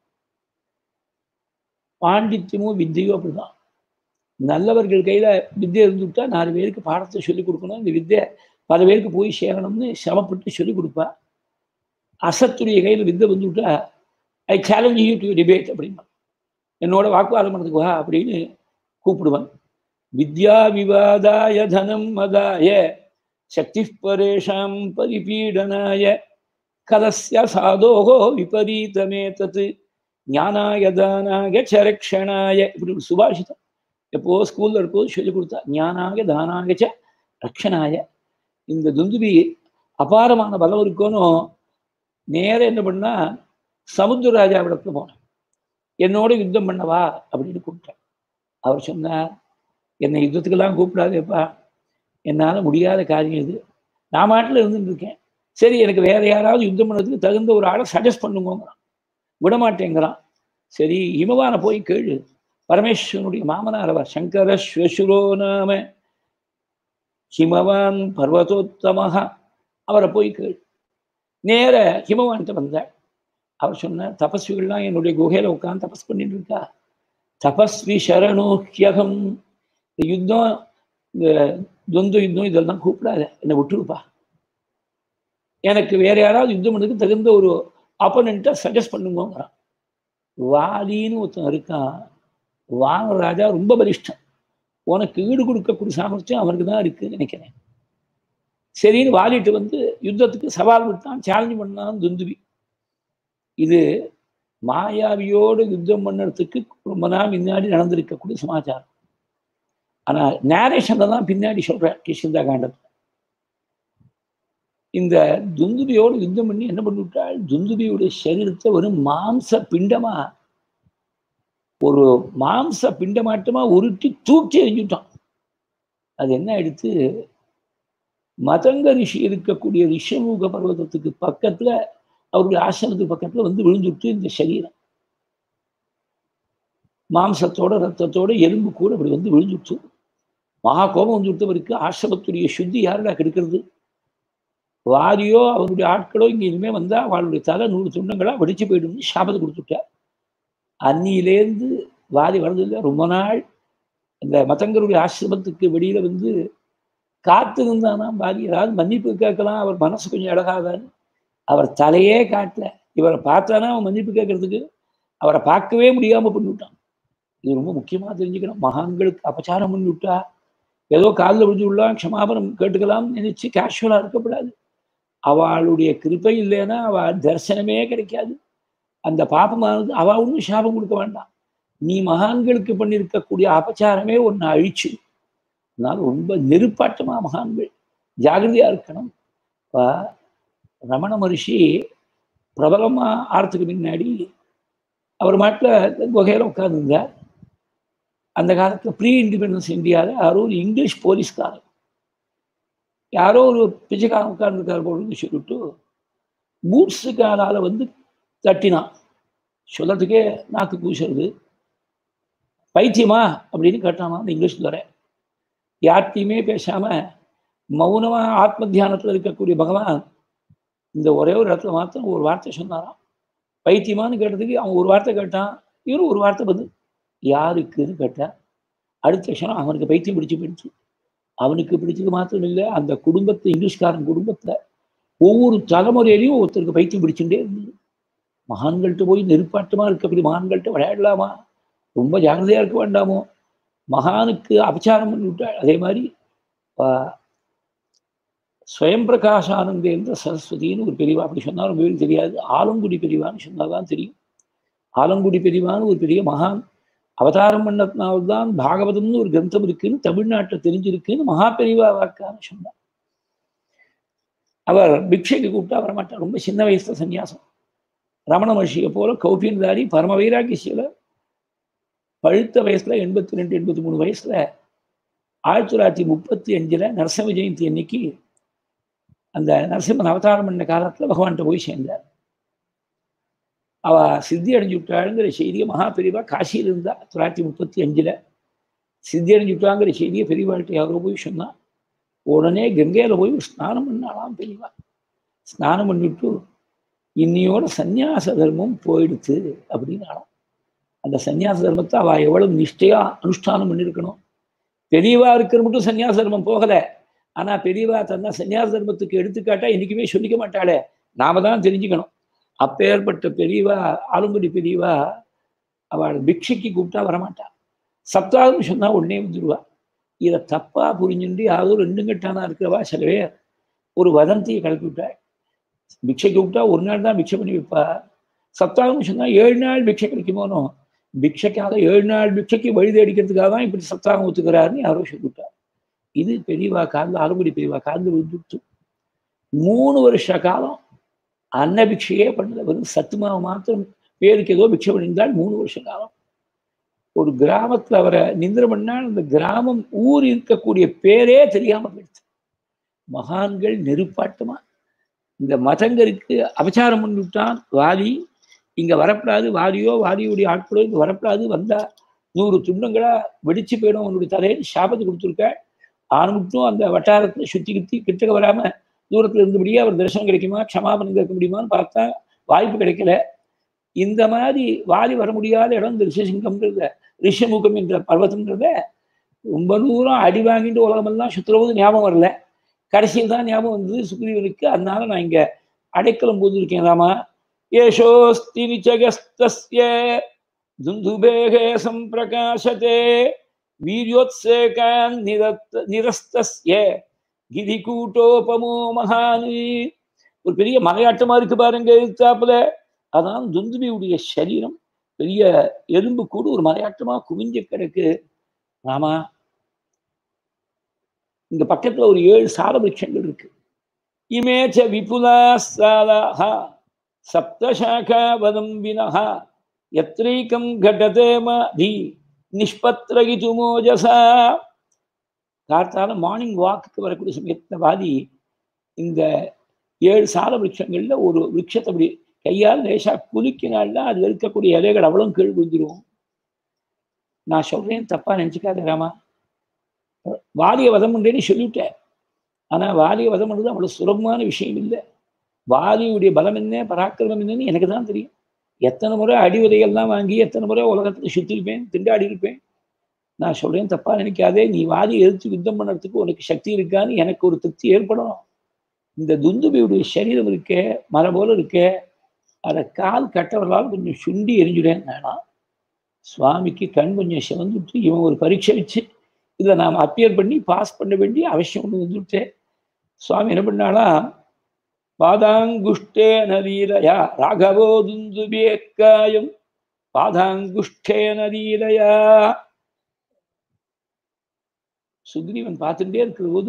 A: பாண்டித்யமும் வித்தையும் அப்படிதான் நல்லவர்கள் கையில வித்தை இருந்துவிட்டா நாலு பேருக்கு பாடத்தை சொல்லிக் கொடுக்கணும் இந்த வித்தை பல பேருக்கு போய் சேரணும்னு சிரமப்பட்டு சொல்லிக் கொடுப்பா அசத்துடைய கையில் வித்தை வந்துவிட்டா I challenge you to debate அப்படின்னா என்னோட வாக்குவாதம் பண்ணதுக்கு வா அப்படின்னு கூப்பிடுவான் வித்யா விவாதாய தனம் மதாய சக்தி பரேஷாம் பரிபீடனாய கலசிய சாதோகோ விபரீதமே தத்து ஞானாய தானாய சரக்ஷணாய இப்படி ஒரு சுபாஷிதம் எப்போ ஸ்கூல்ல இருக்கும்போது சொல்லிக் கொடுத்தா ஞானாய தானாய ச ரக்ஷணாய இந்த துந்துபி அபாரமான பலம் இருக்கணும் நேர என்ன பண்ணா சமுத்திர ராஜாவிடத்துல போனேன் என்னோட யுத்தம் பண்ணவா அப்படின்னு கூப்பிட்டேன் அவர் சொன்னார் என்னை யுத்தத்துக்கெல்லாம் கூப்பிடாதேப்பா என்னால் முடியாத காரியம் இது நான் மாட்டில் இருந்துட்டு இருக்கேன் சரி எனக்கு வேற யாராவது யுத்தம் பண்ணதுக்கு தகுந்த ஒரு ஆளை சஜஸ்ட் பண்ணுங்கிறான் விடமாட்டேங்கிறான் சரி ஹிமவான போய் கேளு பரமேஸ்வரனுடைய மாமனார் அவர் சங்கர ஸ்வசுரோ நாம ஹிமவான் பர்வதோத்தமஹா அவரை போய் கேள் நேர ஹிமவான்கிட்ட வந்தார் அவர் சொன்னார் தபஸ்விகள்லாம் என்னுடைய குகையில உட்காந்து தபஸ் பண்ணிட்டு இருக்கா தபஸ்வி சரணோக்கியகம் இந்த யுத்தம் இந்த துவந்த யுத்தம் இதெல்லாம் கூப்பிடாத என்னை விட்டுருப்பா எனக்கு வேற யாராவது யுத்தம் பண்ணதுக்கு தகுந்த ஒரு ஆப்போனண்ட்டை சஜஸ்ட் பண்ணுங்கிறான் வாலின்னு ஒருத்தன் இருக்கான் வான ராஜா ரொம்ப பலிஷ்டம் உனக்கு ஈடு கொடுக்கக்கூடிய சாமர்த்தியம் அவனுக்கு தான் இருக்குன்னு நினைக்கிறேன் சரின்னு வாலிட்டு வந்து யுத்தத்துக்கு சவால் விட்டான் சேலஞ்ச் பண்ணான் துந்துவி இது மாயாவியோடு யுத்தம் பண்ணுறதுக்கு ரொம்ப நாள் முன்னாடி நடந்திருக்கக்கூடிய சமாச்சாரம் ஆனால் நேரேஷனை தான் பின்னாடி சொல்கிறேன் கிருஷ்ணதா காண்டத்தில் இந்த துந்துபியோடு யுத்தம் பண்ணி என்ன பண்ணிவிட்டாள் துந்துபியுடைய சரீரத்தை ஒரு மாம்ச பிண்டமா ஒரு மாம்ச பிண்டமாட்டமா உருட்டி தூக்கி எறிஞ்சுட்டான் அது என்ன ஆயிடுத்து மதங்க ரிஷி இருக்கக்கூடிய ரிஷமுக பர்வதத்துக்கு பக்கத்துல அவருடைய ஆசிரமத்துக்கு பக்கத்துல வந்து விழுந்துட்டு இந்த சரீரம் மாம்சத்தோட ரத்தத்தோட எலும்பு கூட அப்படி வந்து விழுந்துட்டு மகா கோபம் வந்து விட்டவருக்கு ஆசிரமத்துடைய சுத்தி யாருடா கெடுக்கிறது வாரியோ அவருடைய ஆட்களோ இங்கே இனிமே வந்தா அவளுடைய தலை நூறு துண்டங்களா வெடிச்சு போயிடும்னு சாபத்தை கொடுத்துட்டார் அன்னியிலேருந்து வாரி வர்றதில்லை ரொம்ப நாள் இந்த மதங்கருடைய ஆசிரமத்துக்கு வெளியில வந்து காத்து இருந்தானா பாதி ஏதாவது மன்னிப்பு கேட்கலாம் அவர் மனசு கொஞ்சம் அழகாதான்னு அவர் தலையே காட்டல இவரை பார்த்தானா அவன் மன்னிப்பு கேட்கறதுக்கு அவரை பார்க்கவே முடியாம பண்ணிவிட்டான் இது ரொம்ப முக்கியமா தெரிஞ்சுக்கணும் மகான்களுக்கு அபச்சாரம் பண்ணி விட்டா ஏதோ காலில் விழுந்து விடலாம் க்ஷமாபனம் கேட்டுக்கலாம் நினைச்சு கேஷுவலா இருக்கக்கூடாது அவளுடைய கிருப்பை இல்லைன்னா அவள் தரிசனமே கிடைக்காது அந்த பாப்பமானது அவள் ஒன்றும் சாபம் கொடுக்க வேண்டாம் நீ மகான்களுக்கு பண்ணியிருக்கக்கூடிய அபச்சாரமே ஒன்று அழிச்சு அதனால ரொம்ப நெருப்பாட்டமா மகான்கள் ஜாகிரதையா இருக்கணும் இப்போ ரமண மகர்ஷி பிரபலமா ஆறதுக்கு முன்னாடி அவர் மாட்டில் குகையில உட்கார்ந்துருந்தார் அந்த காலத்தில் ப்ரீ இண்டிபெண்டன்ஸ் இந்தியாவில் யாரோ ஒரு இங்கிலீஷ் போலீஸ்காரர் யாரோ ஒரு பிச்சைக்காரன் உட்கார்ந்துருக்கார் போலன்னு சொல்லிட்டு பூட்ஸு காலால் வந்து தட்டினான் சொல்றதுக்கே நாக்கு பூசுறது பைத்தியமா அப்படின்னு கேட்டானா அந்த இங்கிலீஷ் துறை யார்த்தையுமே பேசாம மௌனமா ஆத்ம தியானத்தில் இருக்கக்கூடிய பகவான் இந்த ஒரே ஒரு இடத்துல மாத்திரம் ஒரு வார்த்தை சொன்னாராம் பைத்தியமான்னு கேட்டதுக்கு அவன் ஒரு வார்த்தை கேட்டான் இவரும் ஒரு வார்த்தை பதில் யாருக்குன்னு கேட்டான் அடுத்த க்ஷணம் அவனுக்கு பைத்தியம் பிடிச்சு போயிடுச்சு அவனுக்கு பிடிச்சது மாத்திரம் இல்லை அந்த குடும்பத்தை இங்கிலீஷ்காரன் குடும்பத்தில் ஒவ்வொரு தலைமுறையிலையும் ஒருத்தருக்கு பைத்தியம் பிடிச்சுட்டே இருந்தது மகான்கள்ட்ட போய் நெருப்பாட்டமாக இருக்கக்கூடிய மகான்கள்ட்ட விளையாடலாமா ரொம்ப ஜாகிரதையாக இருக்க வேண்டாமோ மகானுக்கு அபச்சாரம் பண்ணி விட்டாள் அதே மாதிரி ஸ்வயம் பிரகாஷானந்தேந்திர சரஸ்வதினு ஒரு பெரியவா அப்படி சொன்னால் ரொம்ப பேருக்கு தெரியாது ஆலங்குடி பெரியவான்னு சொன்னால் தான் தெரியும் ஆலங்குடி பெரியவான்னு ஒரு பெரிய மகான் அவதாரம் பண்ணதுனால்தான் பாகவதம்னு ஒரு கிரந்தம் இருக்குன்னு தமிழ்நாட்டில் தெரிஞ்சிருக்குன்னு மகா பெரியவா வாக்கான்னு சொன்னார் அவர் பிக்ஷைக்கு கூப்பிட்டா வரமாட்டார் ரொம்ப சின்ன வயசுல சன்னியாசம் ரமண மகர்ஷியை போல கௌபியன்தாரி பரம வைராகிசியில பழுத்த வயசுல எண்பத்தி ரெண்டு எண்பத்தி மூணு வயசுல ஆயிரத்தி தொள்ளாயிரத்தி முப்பத்தி அஞ்சுல நரசிம்ம ஜெயந்தி அன்னைக்கு அந்த நரசிம்மன் அவதாரம் பண்ண காலத்துல பகவான்கிட்ட போய் சேர்ந்தார் அவ சித்தி அடைஞ்சு விட்டாளுங்கிற செய்தியை மகா பெரியவா காசியில் இருந்தா தொள்ளாயிரத்தி முப்பத்தி அஞ்சுல சித்தி அடைஞ்சு விட்டாங்கிற செய்தியை பெரியவாள்கிட்ட யாரோ போய் சொன்னா உடனே கங்கையில போய் ஸ்நானம் பண்ணாலாம் பெரியவா ஸ்நானம் பண்ணிவிட்டு இன்னையோட சந்நியாச தர்மம் போயிடுச்சு அப்படின்னாலாம் அந்த சந்நியாச தர்மத்தை அவ எவ்வளவு நிஷ்டையா அனுஷ்டானம் பண்ணியிருக்கணும் பெரியவா இருக்கிற மட்டும் சந்நியாச தர்மம் போகல ஆனா பெரியவா தன்னா சன்னியாச தர்மத்துக்கு எடுத்துக்காட்டா என்னைக்குமே சொல்லிக்க மாட்டாளே நாம தான் தெரிஞ்சுக்கணும் அப்பேற்பட்ட பெரியவா ஆலங்குடி பெரியவா அவள் பிக்ஷைக்கு கூப்பிட்டா வரமாட்டா சப்தாகம் சொன்னா உடனே வந்துடுவா இதை தப்பா புரிஞ்சுட்டு யாரோ ரெண்டு கட்டானா இருக்கிறவா சில பேர் ஒரு வதந்தியை கிளப்பி விட்டாள் பிக்ஷை கூப்பிட்டா ஒரு நாள் தான் பிக்ஷை பண்ணி வைப்பா சப்தாகம் சொன்னா ஏழு நாள் பிக்ஷை கிடைக்குமோனோ பிக்ஷைக்காக ஏழு நாள் பிக்ஷைக்கு வழி தேடிக்கிறதுக்காக தான் இப்படி சப்தாகம் ஒத்துக்கிறாருன்னு யாரோ சொல்லிவிட்டா இது பெரியவா காலில் ஆலங்குடி பெரியவா காலில் விழுந்துட்டு மூணு வருஷ காலம் அன்ன பிக்ஷையே பண்ணல வெறும் சத்துமாவை மாத்திரம் பேருக்கு ஏதோ பிக்ஷை பண்ணியிருந்தால் மூணு வருஷ காலம் ஒரு கிராமத்துல அவரை நிந்திரம் பண்ணால் அந்த கிராமம் ஊர் இருக்கக்கூடிய பேரே தெரியாம போயிடுச்சு மகான்கள் நெருப்பாட்டமா இந்த மதங்கருக்கு அபச்சாரம் பண்ணிவிட்டான் வாதி இங்க வரப்படாது வாதியோ வாதியுடைய ஆட்களோ இங்க வரப்படாது வந்தா நூறு துண்டங்களா வெடிச்சு போயிடும் அவனுடைய தலையில் சாபத்தை கொடுத்துருக்க ஆரம்பிட்டும் அந்த வட்டாரத்துல சுத்தி கித்தி கிட்டக்க வராம தூரத்துல இருந்தபடியே அவர் தரிசனம் கிடைக்குமா க்ஷமாபனம் கேட்க முடியுமான்னு பார்த்தா வாய்ப்பு கிடைக்கல இந்த மாதிரி வாலி வர முடியாத இடம் இந்த ரிஷசிங்கம்ன்றத ரிஷமுகம் என்ற பர்வதம்ன்றத ரொம்ப தூரம் அடி வாங்கிட்டு உலகமெல்லாம் சுற்றுறது ஞாபகம் வரல கடைசியில் தான் ஞாபகம் வந்தது சுக்ரீவனுக்கு அதனால நான் இங்க அடைக்கலம் போந்திருக்கேன் ராமா ஏஷோஸ்தி நிச்சகஸ்திய துந்துபேகே சம்பிரகாசத்தே வீரியோத்சேகான் நிரத் நிரஸ்திய கிரிகூட்டோபமோ மகானி ஒரு பெரிய மலையாட்டமா இருக்கு பாருங்க எழுத்தாப்புல அதான் துந்துபியுடைய சரீரம் பெரிய எலும்பு கூட ஒரு மலையாட்டமா குவிஞ்ச கிடக்கு ராமா இங்க பக்கத்துல ஒரு ஏழு சால விருட்சங்கள் இருக்கு இமேச்ச விபுலா சாலாஹா சப்தசாக்கா வதம்பினஹா எத்ரீக்கம் கடதே மதி நிஷ்பத்ரகிது மோஜசா கார்த்தால மார்னிங் வாக்குக்கு வரக்கூடிய சமயத்துல வாதி இந்த ஏழு சால விருட்சங்கள்ல ஒரு விருட்சத்தை அப்படி கையால் லேசா குலுக்கினால்னா அது இருக்கக்கூடிய இலைகள் அவ்வளவு கீழ் விழுந்துரும் நான் சொல்றேன் தப்பா நினைச்சுக்காத ராமா வாலிய வதம் உண்டேன்னு சொல்லிவிட்டேன் ஆனா வாலிய வதம் பண்ணுறது அவ்வளவு சுலபமான விஷயம் இல்லை வாலியுடைய பலம் என்ன பராக்கிரமம் என்னன்னு எனக்கு தான் தெரியும் எத்தனை முறை அடி உதைகள்லாம் வாங்கி எத்தனை முறை உலகத்துல சுத்திருப்பேன் திண்டாடி இருப்பேன் நான் சொல்றேன் தப்பா நினைக்காதே நீ வாதி எதிர்த்து யுத்தம் பண்ணுறதுக்கு உனக்கு சக்தி இருக்கான்னு எனக்கு ஒரு திருப்தி ஏற்படணும் இந்த துந்துபியுடைய சரீரம் இருக்கே மலை போல இருக்கே அதை கால் கட்டவர்களால் கொஞ்சம் சுண்டி எரிஞ்சுடேன் வேணாம் சுவாமிக்கு கண் கொஞ்சம் சிவந்துட்டு இவன் ஒரு பரீட்சை வச்சு இதை நாம் அப்பியர் பண்ணி பாஸ் பண்ண வேண்டிய அவசியம் ஒன்று வந்துவிட்டேன் சுவாமி என்ன பண்ணாலாம் பாதாங்குஷ்டேன வீரயா ராகவோ துந்துபேக்காயம் பாதாங்குஷ்டேன வீரயா சுக்ரீவன் பார்த்துட்டே இருக்கிற போது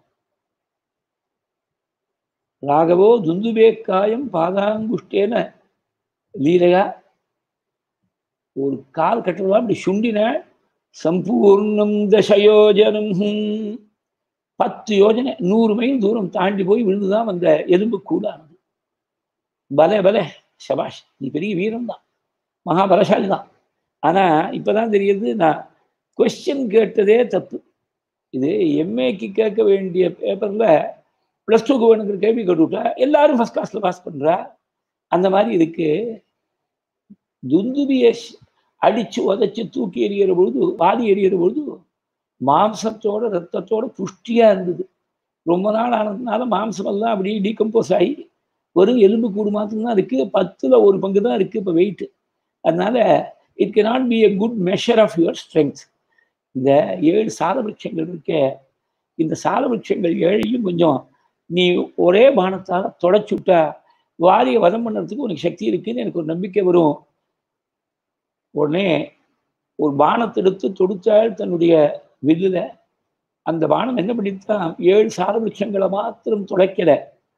A: ராகவோ துந்துபேக்காயம் பாதாங்குஷ்டேன லீலையா ஒரு கால் கட்டுறதா அப்படி சுண்டின சம்பூர்ணம் தசயோஜனம் பத்து யோஜனை நூறு மைல் தூரம் தாண்டி போய் விழுந்துதான் வந்த எலும்பு கூடானது பலே பலே சபாஷ் நீ பெரிய வீரம் தான் மகாபலசாலி தான் ஆனா இப்பதான் தெரியுது நான் கொஸ்டின் கேட்டதே தப்பு இது எம்ஏக்கு கேட்க வேண்டிய பேப்பர்ல ப்ளஸ் டூக்கு வேணுங்கிற கேள்வி கேட்டுவிட்டா எல்லாரும் ஃபர்ஸ்ட் கிளாஸ்ல பாஸ் பண்றா அந்த மாதிரி இதுக்கு துந்துபியை அடிச்சு உதைச்சு தூக்கி எறிகிற பொழுது வாதி எறிகிற பொழுது மாம்சத்தோட ரத்தத்தோட புஷ்டியா இருந்தது ரொம்ப நாள் ஆனதுனால மாம்சமெல்லாம் அப்படியே டீகம்போஸ் ஆகி வெறும் எலும்பு கூடு மாத்திரம்தான் இருக்கு பத்துல ஒரு பங்கு தான் இருக்கு இப்போ வெயிட் அதனால it can not be a good measure of your strength இந்த ஏழு சால விருட்சங்கள் இருக்க இந்த சால விருட்சங்கள் ஏழையும் கொஞ்சம் நீ ஒரே பானத்தால தொடச்சு விட்டா வாரியை வதம் பண்ணுறதுக்கு உனக்கு சக்தி இருக்குன்னு எனக்கு ஒரு நம்பிக்கை வரும் உடனே ஒரு பானத்தை எடுத்து தொடுத்தாள் தன்னுடைய வில்லுல அந்த பானம் என்ன பண்ணித்தான் ஏழு சார விருட்சங்களை மாத்திரம் துளைக்கல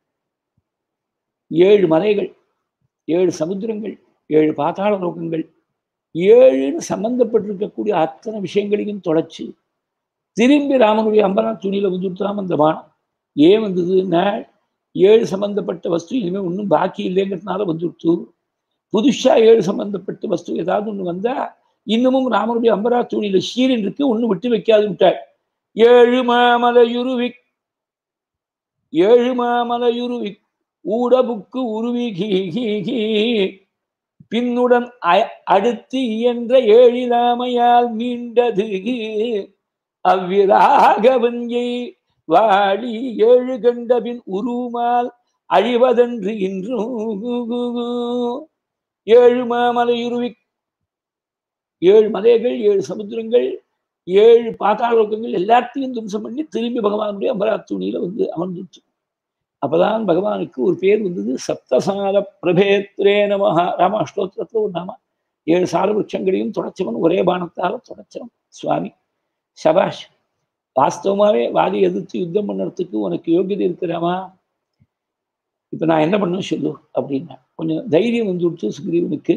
A: ஏழு மலைகள் ஏழு சமுத்திரங்கள் ஏழு பாதாள லோகங்கள் ஏழுன்னு சம்பந்தப்பட்டிருக்கக்கூடிய அத்தனை விஷயங்களையும் தொலைச்சு திரும்பி ராமனுடைய அம்பரா துணியில வந்துட்டாம அந்த பானம் ஏன் வந்ததுன்னா ஏழு சம்பந்தப்பட்ட வஸ்து இனிமேல் ஒன்றும் பாக்கி இல்லைங்கிறதுனால வந்துடுத்து புதுசா ஏழு சம்பந்தப்பட்ட வஸ்து ஏதாவது ஒன்று வந்தா இன்னமும் ராமனுடைய அம்பரா தூணில சீரின் இருக்கு ஒண்ணு விட்டு வைக்காது விட்டார் ஏழு மாமலையுருவி ஏழு மாமலையுருவி ஊடபுக்கு உருவி கீ கீ கீ பின்னுடன் அடுத்து இயன்ற ஏழிலாமையால் மீண்டது அவ்விராகவன்யை வாழி ஏழு கண்டபின் உருமால் அழிவதன்று இன்றும் ஏழு மாமலையுருவி ஏழு மலைகள் ஏழு சமுத்திரங்கள் ஏழு பாத்தாளோக்கங்கள் எல்லாத்தையும் தும்சம் பண்ணி திரும்பி பகவானுடைய அமராத்துணியில வந்து அமர்ந்துச்சு அப்பதான் பகவானுக்கு ஒரு பேர் வந்தது சப்தசால பிரபேத்ரே நமஹா ராமாஷ்டோத்திரத்துல ஒரு நாம ஏழு சால விருட்சங்களையும் தொடச்சவன் ஒரே பானத்தால தொடச்சவன் சுவாமி சபாஷ் வாஸ்தவமாவே வாதி எதிர்த்து யுத்தம் பண்ணுறதுக்கு உனக்கு யோகியதை இருக்கிறாமா இப்ப நான் என்ன பண்ண சொல்லு அப்படின்னா கொஞ்சம் தைரியம் வந்து விட்டு சுக்ரீவனுக்கு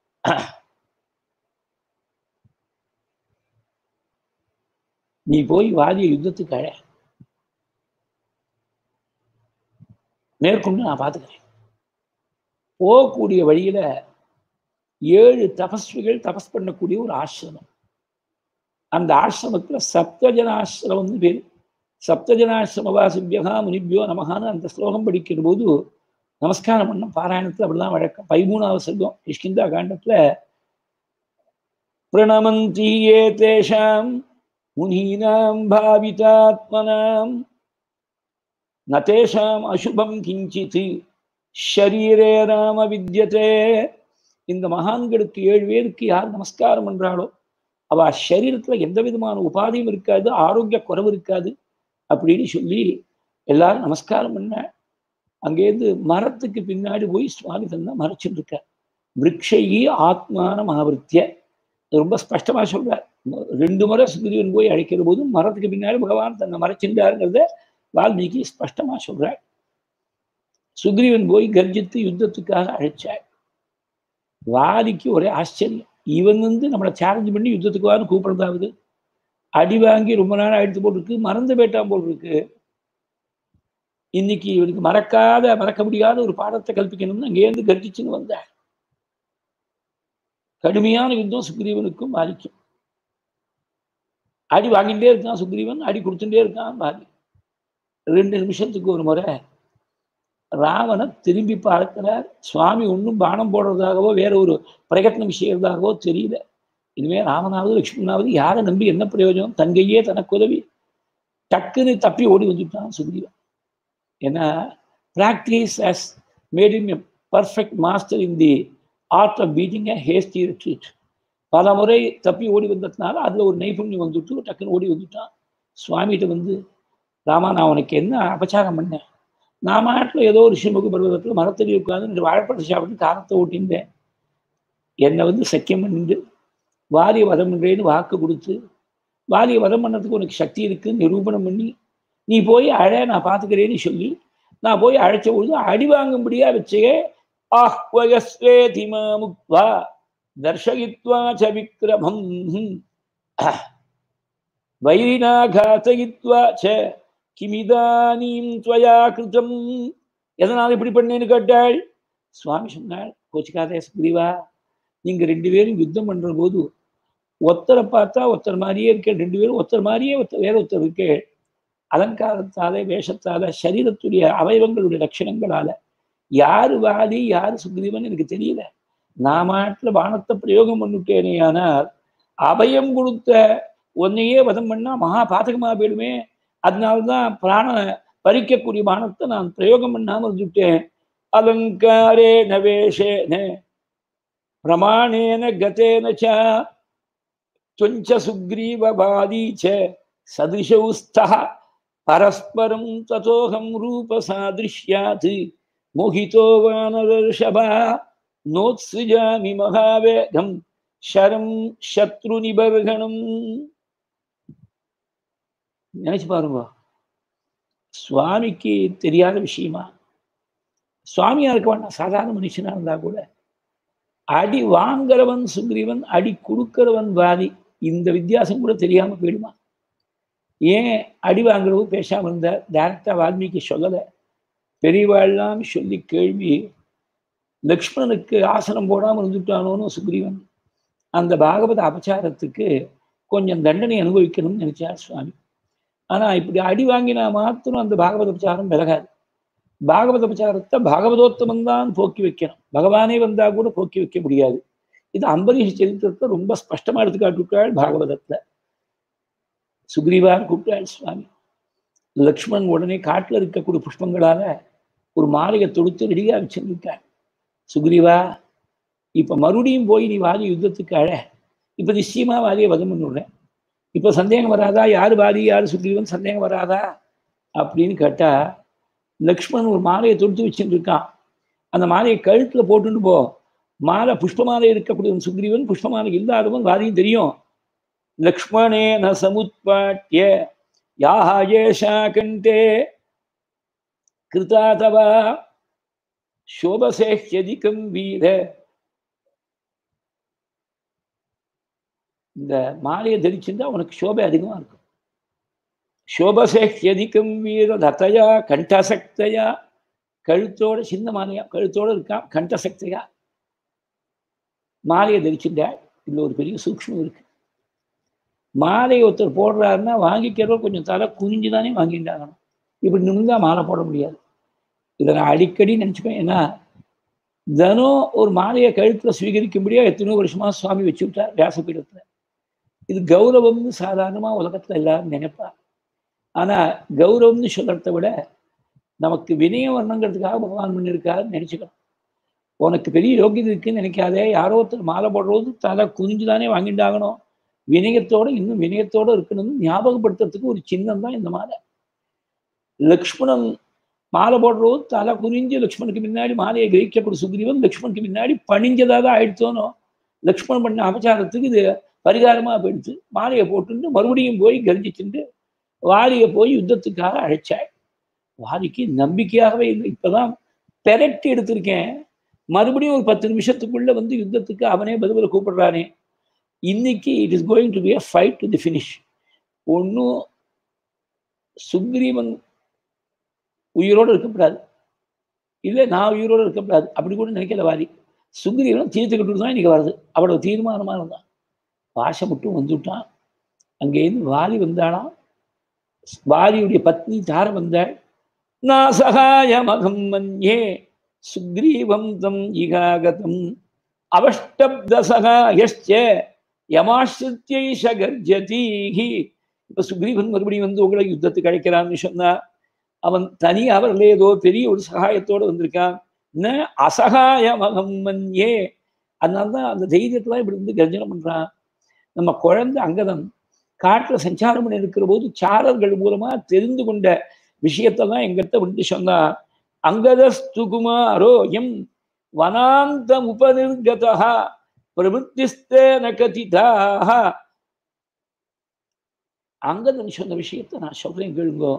A: நீ போய் வாதிய யுத்தத்துக்கு அழ மேற்கொண்டு நான் பார்த்துக்கிறேன் போகக்கூடிய வழியில ஏழு தபஸ்விகள் தபஸ் பண்ணக்கூடிய ஒரு ஆசிரமம் அந்த ஆசிரமத்துல சப்தஜனாசிரமம்னு பேரு சப்தஜனாசிரமவாசிபியகா முனிபியோ நமகான்னு அந்த ஸ்லோகம் படிக்கிற போது நமஸ்காரம் பண்ண பாராயணத்துல அப்படிதான் வழக்கம் பதிமூணாவது சர்க்கம் கிஷ்கிந்தா காண்டத்துல பிரணமந்தி ஏ தேஷாம் முனீனாம் பாவிதாத்மனாம் நதேஷாம் அசுபம் கிஞ்சித் ஷரீரே ராம வித்யதே இந்த மகான்களுக்கு ஏழு பேருக்கு யார் நமஸ்காரம் பண்றாளோ அவ சரீரத்துல எந்த விதமான உபாதியும் இருக்காது ஆரோக்கிய குறைவு இருக்காது அப்படின்னு சொல்லி எல்லாரும் நமஸ்காரம் பண்ண அங்கேருந்து மரத்துக்கு பின்னாடி போய் சுவாமி தந்தா மறைச்சிட்டு இருக்க விரக்ஷையி ஆத்மான மகாவிருத்திய ரொம்ப ஸ்பஷ்டமா சொல்றார் ரெண்டு முறை சுக்ரீவன் போய் அழைக்கிற போது மரத்துக்கு பின்னாடி பகவான் தன்னை மறைச்சிருந்தாருங்கிறத வால்மீகி ஸ்பஷ்டமா சொல்றார் சுக்ரீவன் போய் கர்ஜித்து யுத்தத்துக்காக அழைச்சார் வாதிக்கு ஒரே ஆச்சரியம் இவன் வந்து நம்மளை சேலஞ்ச் பண்ணி யுத்தத்துக்கு வான்னு கூப்பிடுறதாவது அடி வாங்கி ரொம்ப நாள் அடித்து போட்டிருக்கு மறந்து போயிட்டான் போல் இருக்கு இன்னைக்கு இவனுக்கு மறக்காத மறக்க முடியாத ஒரு பாடத்தை கல்பிக்கணும்னு அங்கேருந்து கர்ஜிச்சுன்னு வந்தார் கடுமையான யுத்தம் சுக்ரீவனுக்கும் பாதிக்கும் அடி வாங்கிட்டே இருக்கான் சுக்ரீவன் அடி கொடுத்துட்டே இருக்கான் பாதி ரெண்டு நிமிஷத்துக்கு ஒரு முறை ராவனை திரும்பி பார்க்கிறார் சுவாமி ஒன்றும் பானம் போடுறதாகவோ வேற ஒரு பிரயத்னம் செய்யறதாகவோ தெரியல இனிமே ராமனாவது லட்சுமணாவது யாரை நம்பி என்ன பிரயோஜனம் தங்கையே தனக்கு உதவி டக்குன்னு தப்பி ஓடி வந்துட்டான் சுக்ரீவன் ஏன்னா practice has made him a perfect master in the art of beating a hasty retreat பல முறை தப்பி ஓடி வந்ததுனால அதில் ஒரு நைபுண்யம் வந்துட்டு டக்குன்னு ஓடி வந்துட்டான் சுவாமிகிட்ட வந்து ராமா நான் உனக்கு என்ன அபச்சாரம் பண்ணேன் நான் மாட்டில் ஏதோ ஒரு சிமுக பருவத்தில் மரத்தடி உட்காந்து ரெண்டு வாழைப்பழத்தை சாப்பிட்டு காலத்தை ஓட்டியிருந்தேன் என்னை வந்து சக்கியம் பண்ணிட்டு வாரிய வதம் பண்ணுறேன்னு வாக்கு கொடுத்து வாரிய வதம் பண்ணதுக்கு உனக்கு சக்தி இருக்குன்னு நிரூபணம் பண்ணி நீ போய் அழ நான் பார்த்துக்கிறேன்னு சொல்லி நான் போய் அழைச்ச பொழுது அடி வாங்கும்படியா வச்சே ஆஹ்வயஸ்வேதி மாமுக்வா தர்ஷயித்வா ச விக்ரமம் வைரினா காத்தயித்வா ச கிமிதானீம் துவயா கிருதம் எதனால் இப்படி பண்ணேன்னு கேட்டாள் சுவாமி சொன்னாள் கோச்சிக்காதே சுக்ரீவா நீங்க ரெண்டு பேரும் யுத்தம் பண்ற போது ஒருத்தரை பார்த்தா ஒருத்தர் மாதிரியே இருக்கே ரெண்டு பேரும் ஒருத்தர் மாதிரியே ஒருத்தர் வேற ஒருத்தர் இருக்கே அலங்காரத்தால வேஷத்தால சரீரத்துடைய அவயவங்களுடைய லட்சணங்களால யாரு வாதி யாரு சுக்ரீவன் எனக்கு தெரியல நான் மாட்டில் பானத்தை பிரயோகம் பண்ணிட்டேனே ஆனால் அபயம் கொடுத்த ஒன்னையே வதம் பண்ணா மகா பாதகமா போயிடுமே அதனால்தான் பிராண பறிக்கக்கூடிய பானத்தை நான் பிரயோகம் பண்ணாம இருந்துட்டேன் அலங்காரே நவேஷேன பிரமாணேன கதேன ச त्वञ्च सुग्रीवबादी च सदृशौ स्तः परस्परं ततोऽहं रूपसादृश्यात् मोहितो वानरर्षभा नोत्सृजामि महावेगं शरं शत्रुनिबर्हणम् நினைச்சு பாருங்க சுவாமிக்கு தெரியாத விஷயமா சுவாமியா இருக்க வேண்டாம் சாதாரண மனுஷனா இருந்தா கூட அடி வாங்குறவன் சுக்ரீவன் அடி கொடுக்கிறவன் வாதி இந்த வித்தியாசம் கூட தெரியாம போயிடுமா ஏன் அடி வாங்குறவோ பேசாம இருந்த டேரக்டா வால்மீகி சொல்லலை பெரியவாள்லாம் சொல்லி கேள்வி லக்ஷ்மணனுக்கு ஆசனம் போடாமல் இருந்துட்டானோன்னு சுக்ரீவன் அந்த பாகவத அபச்சாரத்துக்கு கொஞ்சம் தண்டனை அனுபவிக்கணும்னு நினைச்சார் சுவாமி ஆனா இப்படி அடி வாங்கினா மாத்திரம் அந்த பாகவத உபச்சாரம் விலகாது பாகவத உபச்சாரத்தை பாகவதோத்தமன் தான் போக்கி வைக்கணும் பகவானே வந்தா கூட போக்கி வைக்க முடியாது இது அம்பரீஷ் சரித்திரத்தை ரொம்ப ஸ்பஷ்டமா எடுத்து காட்டுவிட்டாள் பாகவதத்துல சுக்ரீவார் கூப்பிட்டாள் சுவாமி லக்ஷ்மண் உடனே காட்டுல இருக்கக்கூடிய புஷ்பங்களால ஒரு மாலையை தொடுத்து ரெடியா வச்சிருக்காள் சுக்ரீவா இப்ப மறுபடியும் போய் நீ வாதி யுத்தத்துக்கு அழ இப்ப நிச்சயமா வாதியை வதம் பண்ணிவிடுறேன் இப்ப சந்தேகம் வராதா யாரு வாதி யாரு சுக்ரீவன் சந்தேகம் வராதா அப்படின்னு கேட்டா லக்ஷ்மண் ஒரு மாலையை தொடுத்து வச்சுட்டு இருக்கான் அந்த மாலையை கழுத்துல போட்டுட்டு போ மாலை புஷ்ப மாலை இருக்கக்கூடிய சுக்ரீவன் புஷ்ப மாலை இல்லாதவன் வாதியும் தெரியும் லக்ஷ்மணே ந சமுத்பாட்டிய யாஹா ஏஷா கண்டே கிருதா தவா சோபசேஹ்யதிகம் வீர இந்த மாலையை தரிச்சிருந்தா உனக்கு சோபை அதிகமா இருக்கும் சோபசேஹ்யதிகம் வீர தத்தையா கண்டசக்தையா கழுத்தோட சின்ன மாலையா கழுத்தோட இருக்கான் கண்டசக்தையா மாலையை தரிச்சுட்டா இதுல ஒரு பெரிய சூக்ஷ்மம் இருக்கு மாலையை ஒருத்தர் போடுறாருன்னா வாங்கிக்கிறவர் கொஞ்சம் தலை குனிஞ்சு தானே வாங்கிட்டாகணும் இப்படி நிமிந்தா மாலை போட முடியாது இதை நான் அடிக்கடி நினச்சிப்பேன் ஏன்னா தினம் ஒரு மாலையை கழுத்தில் ஸ்வீகரிக்கும்படியா எத்தனையோ வருஷமா சுவாமி வச்சு விட்டார் வியாசபீடத்தில் இது கௌரவம்னு சாதாரணமாக உலகத்தில் எல்லாரும் நினைப்பா ஆனால் கௌரவம்னு சொல்கிறத விட நமக்கு வினயம் வரணுங்கிறதுக்காக பகவான் பண்ணியிருக்காருன்னு நினச்சிக்கணும் உனக்கு பெரிய யோகியதை இருக்குன்னு நினைக்காதே யாரோ ஒருத்தர் மாலை போடுறது தலை குனிஞ்சு தானே வாங்கிட்டாகணும் வினயத்தோட இன்னும் வினயத்தோட இருக்கணும்னு ஞாபகப்படுத்துறதுக்கு ஒரு சின்னம் தான் இந்த மாலை லக்ஷ்மணன் மாலை போடுறது தலை குனிஞ்சு லக்ஷ்மணுக்கு முன்னாடி மாலையை கிரகிக்கப்படும் சுக்ரீவன் லக்ஷ்மணுக்கு முன்னாடி பணிஞ்சதாக தான் ஆயிடுத்தோனோ லக்ஷ்மணன் பண்ண அபச்சாரத்துக்கு இது பரிகாரமாக போயிடுச்சு மாலையை போட்டுட்டு மறுபடியும் போய் கர்ஜிச்சுட்டு வாலியை போய் யுத்தத்துக்காக அழைச்சாள் வாலிக்கு நம்பிக்கையாகவே இல்லை இப்போதான் பெரட்டி எடுத்திருக்கேன் மறுபடியும் ஒரு பத்து நிமிஷத்துக்குள்ள வந்து யுத்தத்துக்கு அவனே பதில கூப்பிடுறானே இன்னைக்கு it is going to be a fight to the finish ஒன்றும் சுக்ரீவன் உயிரோடு இருக்கக்கூடாது இல்லை நான் உயிரோடு இருக்கக்கூடாது அப்படி கூட நினைக்கல வாரி சுக்ரீவன் தீர்த்துக்கிட்டு தான் இன்னைக்கு வருது அவளோட தீர்மானமாக இருந்தான் பாஷை மட்டும் வந்துவிட்டான் அங்கேருந்து வாலி வந்தாளாம் வாலியுடைய பத்னி தார வந்தாள் நான் சகாயமகம் மன்யே சுக்ரீவம் தம் இகாகதம் அவஷ்டப்தசகாயஷ்ச யமாஸ்ருத்தியைஷ கர்ஜதீஹி இப்ப சுக்ரீவன் மறுபடியும் வந்து உங்களை யுத்தத்துக்கு அழைக்கிறான்னு சொன்னா அவன் தனி அவர்கள் ஏதோ பெரிய ஒரு சகாயத்தோடு வந்திருக்கான் ந அசகாயமகம் மன்யே அதனால்தான் அந்த தைரியத்துல இப்படி வந்து கர்ஜனம் பண்றான் நம்ம குழந்தை அங்கதன் காட்டுல சஞ்சாரம் பண்ணி இருக்கிற போது சாரர்கள் மூலமா தெரிந்து கொண்ட விஷயத்தான் எங்கிட்ட வந்து சொன்னா அங்கதஸ்து குமாரோயம் வனாந்தம் உபநிர்கதா பிரவருத்திஸ்தேன கதிதாக அங்கதன் சொன்ன விஷயத்தை நான் சொல்றேன் கேளுங்கோ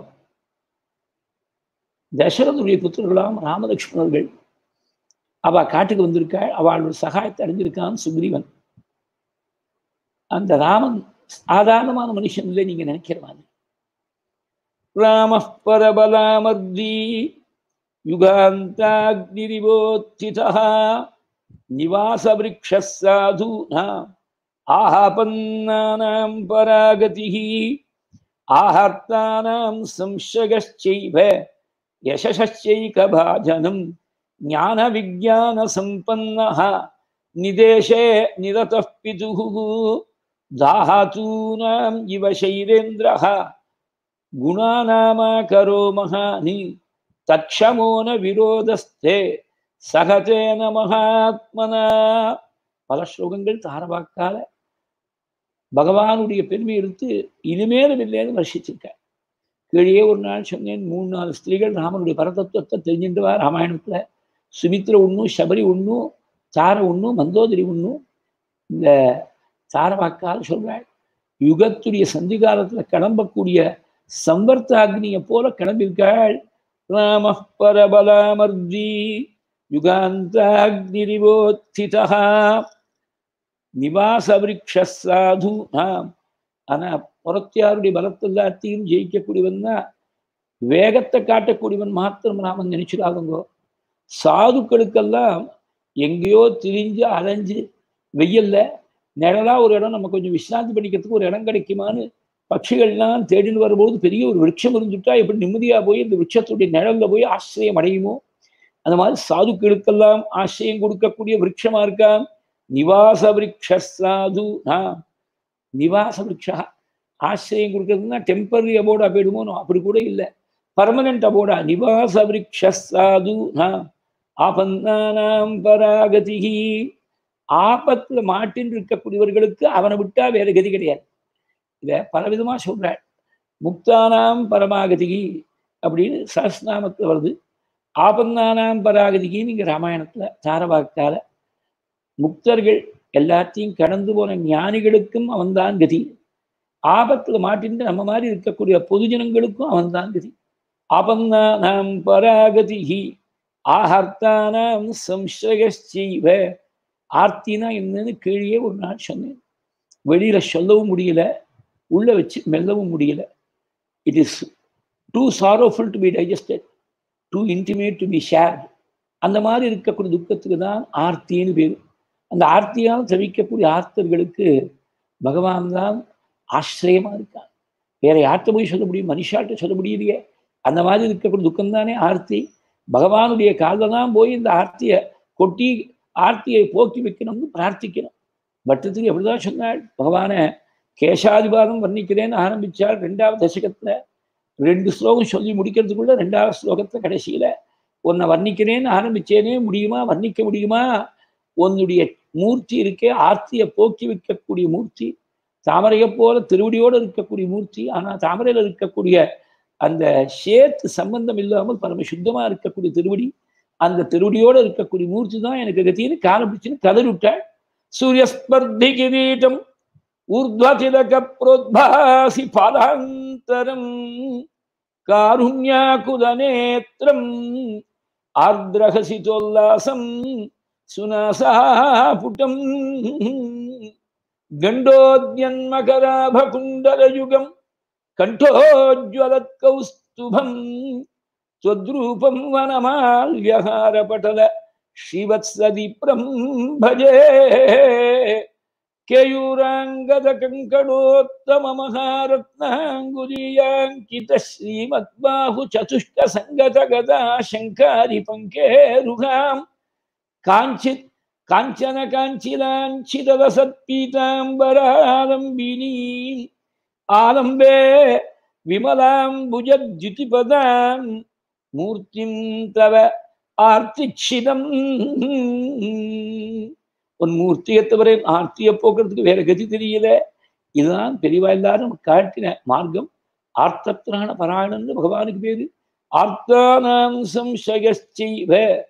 A: தசரதுடைய புத்திரர்களாம் ராமலட்சுமணர்கள் அவ காட்டுக்கு வந்திருக்காள் அவளோட சகாயத்தை அடைஞ்சிருக்கான் சுக்ரீவன் அந்த ராமன் சாதாரணமான மனுஷன் இல்லை நீங்க நினைக்கிற மாதிரி ராம பரபலாமர்தி யுகாந்தாக்னிரிவோத்திதா நிவாசவிருக்ஷாதூனாம் ஆஹாபன்னானாம் பராகதிः ஆஹர்த்தானாம் சம்சகश्चैव यशश्चैकभाजनं ज्ञानविज्ञानसम्पन्नः निदेशे निरतः पितुः दाहातूनाम् इव शैलेन्द्रः गुणानामाकरो महानि तत्क्षमो न विरोधस्ते சகதேன மகாத்மனா பல ஸ்லோகங்கள் தாரவாக்கால பகவானுடைய பெருமை எடுத்து இனிமேலும் இல்லைன்னு வர்ஷிச்சிருக்க கீழே ஒரு நாள் சொன்னேன் மூணு நாலு ஸ்திரீகள் ராமனுடைய பரதத்துவத்தை தெரிஞ்சுட்டுவா ராமாயணத்துல சுமித்ர ஒன்றும் சபரி ஒன்றும் தார ஒன்றும் மந்தோதரி ஒன்றும் இந்த தாரவாக்கால் சொல்றாள் யுகத்துடைய சந்திகாலத்துல கிளம்பக்கூடிய சம்பர்த்தாக்னியை போல கிளம்பியிருக்காள் ராம பரபலாமர்தி யுகாந்தாக்னிரிவோத்திதா நிவாசவிருக்ஷாது ஆம் ஆனா புறத்தியாருடைய பலத்தை எல்லாத்தையும் ஜெயிக்கக்கூடியவன் தான் வேகத்தை காட்டக்கூடியவன் மாத்திரம் நாம நினைச்சிடாதுங்கோ சாதுக்களுக்கெல்லாம் எங்கேயோ திரிஞ்சு அலைஞ்சு வெயில்ல நிழலா ஒரு இடம் நம்ம கொஞ்சம் விசிராந்தி பண்ணிக்கிறதுக்கு ஒரு இடம் கிடைக்குமான்னு பட்சிகள்லாம் தேடின்னு வரும்போது பெரிய ஒரு விருட்சம் இருந்துட்டா எப்படி நிம்மதியா போய் இந்த விருட்சத்துடைய நிழல்ல போய் ஆசிரியம் அடையுமோ அந்த மாதிரி சாதுக்களுக்கெல்லாம் ஆசிரியம் கொடுக்கக்கூடிய விருட்சமா இருக்கான் நிவாச விரக்ஷாது நிவாச விரக்ஷா ஆசிரியம் கொடுக்கறதுன்னா டெம்பரரி அபோர்டா போயிடுமோ அப்படி கூட இல்லை பர்மனன்ட் அபோர்டா நிவாச விரக்ஷாது ஆபந்தானாம் பராகதி ஆபத்துல மாட்டின்னு இருக்கக்கூடியவர்களுக்கு அவனை விட்டா வேற கதி கிடையாது இத பலவிதமா சொல்றாள் முக்தானாம் பரமாகதி அப்படின்னு சஹஸ்நாமத்துல வருது ஆபந்தானாம் பராகதிகின்னு இங்க ராமாயணத்துல தாரவாக்கால முக்தர்கள் எல்லாத்தையும் கடந்து போன ஞானிகளுக்கும் அவன்தான் கதி ஆபத்துல மாட்டின்று நம்ம மாதிரி இருக்கக்கூடிய பொதுஜனங்களுக்கும் அவன்தான் கதி ஆபந்தானாம் பராகதிகி ஆஹர்த்தானாம் சம்சயச்சைவ ஆர்த்தினா என்னன்னு கீழே ஒரு நாள் சொன்னேன் வெளியில சொல்லவும் முடியல உள்ள வச்சு மெல்லவும் முடியல it is too sorrowful to be digested too intimate to be shared அந்த மாதிரி இருக்கக்கூடிய துக்கத்துக்கு தான் ஆர்த்தின்னு பேர் அந்த ஆர்த்தியால் தவிக்கக்கூடிய ஆர்த்தர்களுக்கு பகவான் தான் ஆசிரியமா இருக்கான் வேற யார்கிட்ட போய் சொல்ல முடியும் மனுஷாட்ட சொல்ல முடியலையே அந்த மாதிரி இருக்கக்கூடிய துக்கம் தானே ஆர்த்தி பகவானுடைய காலில் தான் போய் இந்த ஆர்த்தியை கொட்டி ஆர்த்தியை போக்கி வைக்கணும்னு பிரார்த்திக்கணும் பட்டத்துக்கு எப்படிதான் சொன்னாள் பகவானை கேசாதிபாதம் வர்ணிக்கிறேன்னு ஆரம்பிச்சாள் ரெண்டாவது தசகத்துல ரெண்டு ஸ்லோகம் சொல்லி முடிக்கிறதுக்குள்ள ரெண்டாவது ஸ்லோகத்துல கடைசியில உன்னை வர்ணிக்கிறேன்னு ஆரம்பிச்சேனே முடியுமா வர்ணிக்க முடியுமா உன்னுடைய மூர்த்தி இருக்கே ஆர்த்தியை போக்கி வைக்கக்கூடிய மூர்த்தி தாமரையை போல திருவடியோடு இருக்கக்கூடிய மூர்த்தி ஆனா தாமரையில இருக்கக்கூடிய அந்த சேத்து சம்பந்தம் இல்லாமல் பரம சுத்தமா இருக்கக்கூடிய திருவடி அந்த திருவடியோடு இருக்கக்கூடிய மூர்த்தி தான் எனக்கு கத்தின்னு காலம் பிடிச்சுன்னு கதறி விட்டாள் சூரியஸ்பர்தி கிரீட்டம் ஊர்த்வதிலக புரோத்பாசி பாதாந்தரம் காருண்யாகுலநேத்திரம் ஆர்திரகசிதோல்லாசம் சுனாசாபுட்டம் கண்டோத்யன்மகராபகுண்டலயுகம் கண்டோஜ்வலத்கௌஸ்துபம் त्वद्रूपं वनमाल्यहारपटल श्रीवत्सदीप्रं भजे केयूराङ्गदकङ्कणोत्तममहारत्नाङ्गुलीयाङ्कित श्रीमद्बाहुचतुष्टसङ्गतगदा शङ्कारिपङ्केरुहां काञ्चित् काञ्चन काञ्चिलाञ्छिदवसत्पीताम्बरालम्बिनीम् आलम्बे विमलाम्बुजद्युतिपदाम् மூர்த்திம் தவ ஆர்த்திச்சிதம் உன் மூர்த்தியை தவிர ஆர்த்தியை போக்குறதுக்கு வேற கதி தெரியல இதுதான் பெரியவா எல்லாரும் காட்டின மார்க்கம் ஆர்த்தத்திரான பராயணம்னு பகவானுக்கு பேரு ஆர்த்தானாம் சம்சயச்சைவ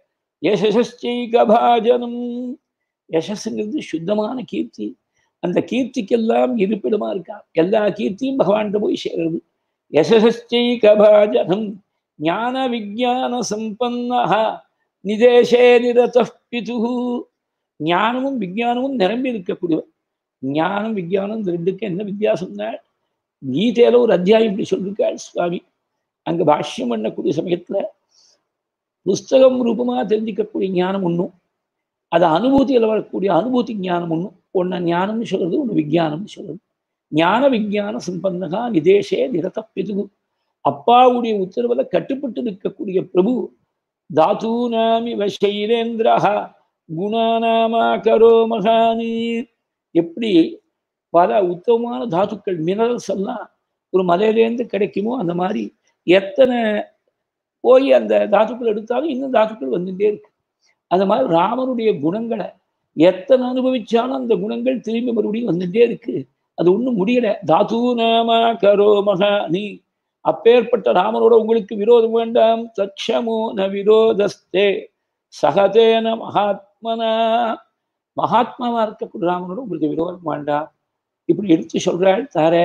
A: யசஸ்சைகபாஜனம் யசஸ்ங்கிறது சுத்தமான கீர்த்தி அந்த கீர்த்திக்கெல்லாம் இருப்பிடமா இருக்கா எல்லா கீர்த்தியும் பகவான்கிட்ட போய் சேருது யசஸ்சைகபாஜனம் ஞான விஜான சம்பன்னா நிதேசே நிரத பிது ஞானமும் விஜயானமும் நிரம்பி இருக்கக்கூடியவர் ஞானம் விஜயானம் இந்த ரெண்டுக்கும் என்ன வித்தியாசம்னா கீதையில ஒரு அத்தியாயம் இப்படி சொல்லியிருக்காள் சுவாமி அங்க பாஷ்யம் பண்ணக்கூடிய சமயத்துல புஸ்தகம் ரூபமா தெரிஞ்சுக்கக்கூடிய ஞானம் ஒன்றும் அது அனுபூதியில் வரக்கூடிய அனுபூதி ஞானம் ஒன்றும் ஒன்று ஞானம்னு சொல்றது ஒன்று விஜயானம்னு சொல்றது ஞான விஜயான சம்பந்தகா நிதேசே நிரத பிதுகு அப்பாவுடைய உத்தரவுல கட்டுப்பட்டு இருக்கக்கூடிய பிரபு தாத்தூனாமி வசைரேந்திரஹா குணாநாமா கரோ மகானீர் எப்படி பல உத்தமமான தாத்துக்கள் மினரல்ஸ் எல்லாம் ஒரு மலையிலேருந்து கிடைக்குமோ அந்த மாதிரி எத்தனை போய் அந்த தாத்துக்கள் எடுத்தாலும் இன்னும் தாத்துக்கள் வந்துட்டே இருக்கு அந்த மாதிரி ராமனுடைய குணங்களை எத்தனை அனுபவிச்சாலும் அந்த குணங்கள் திரும்பி மறுபடியும் வந்துட்டே இருக்கு அது ஒன்றும் முடியல தாத்து நாமா கரோ மகானி அப்பேற்பட்ட ராமனோட உங்களுக்கு விரோதம் வேண்டாம் தட்சமோ ந விரோதஸ்தே சகதேன மகாத்மனா மகாத்மாவா இருக்கக்கூடிய ராமனோட உங்களுக்கு விரோதம் வேண்டாம் இப்படி எடுத்து சொல்றாள் தார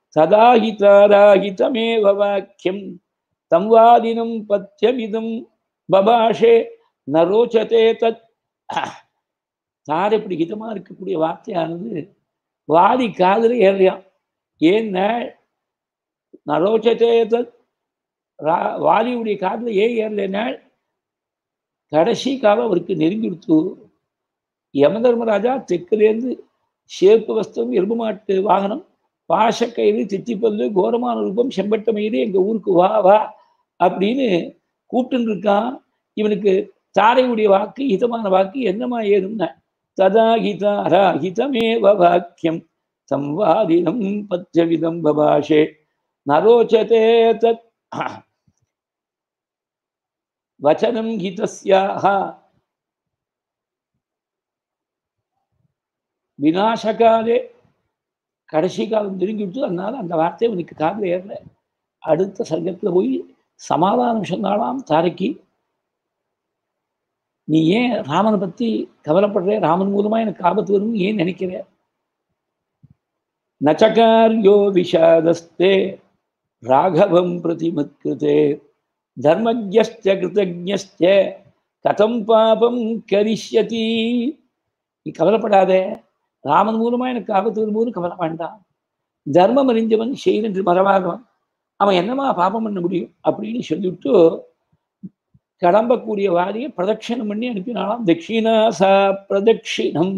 A: ததாஹிதாராஹிதமேவ வாக்கியம் தம்வாதினம் பத்தியமிதம் பபாஷே நரோச்சதே தத் தார இப்படி ஹிதமா இருக்கக்கூடிய வார்த்தையானது வாதி காதல ஏறலையாம் ஏன்னா நரோச்சதே தத் வாலியுடைய காதல ஏன் ஏறலைனால் கடைசி காலம் அவருக்கு நெருங்கிடுத்து யமதர்மராஜா தெற்குலேருந்து சேப்பு வஸ்திரம் எலும்பு மாட்டு வாகனம் பாசக்கயிறு தித்திப்பல்லு கோரமான ரூபம் செம்பட்ட மயிறு எங்க ஊருக்கு வா வா அப்படின்னு கூப்பிட்டு இருக்கான் இவனுக்கு தாரையுடைய வாக்கு ஹிதமான வாக்கு என்னமா ஏதும்னா ததா ஹிதாரா ஹிதமேவ வாக்கியம் சம்வாதினம் பத்தியவிதம் பபாஷே நரோச்சதே தத் வச்சனம் ஹிதஸ்யாக விநாசகாலே கடைசி காலம் திருங்கிவிட்டு அதனால அந்த வார்த்தை அவனுக்கு காதில் ஏறல அடுத்த சர்க்கத்தில் போய் சமாதானம் சொன்னாலாம் தாரைக்கு நீ ஏன் ராமனை பத்தி கவலைப்படுற ராமன் மூலமா எனக்கு ஆபத்து வரும் ஏன் நினைக்கிற நச்சகாரியோ விஷாதஸ்தே ராகவம் பிரதிமத்கிருதே தர்மஜஸ்ட கிருதஜஸ்ட கதம் பாபம் கரிஷ்யதி நீ கவலைப்படாதே ராமன் மூலமா எனக்கு ஆபத்து வரும்போது கவலை வேண்டாம் தர்மம் அறிஞ்சவன் செயல் என்று மறவாதவன் அவன் என்னமா பாபம் பண்ண முடியும் அப்படின்னு சொல்லிவிட்டு கிளம்பக்கூடிய வாரியை பிரதட்சணம் பண்ணி அனுப்பினாலாம் தட்சிணாசா பிரதட்சிணம்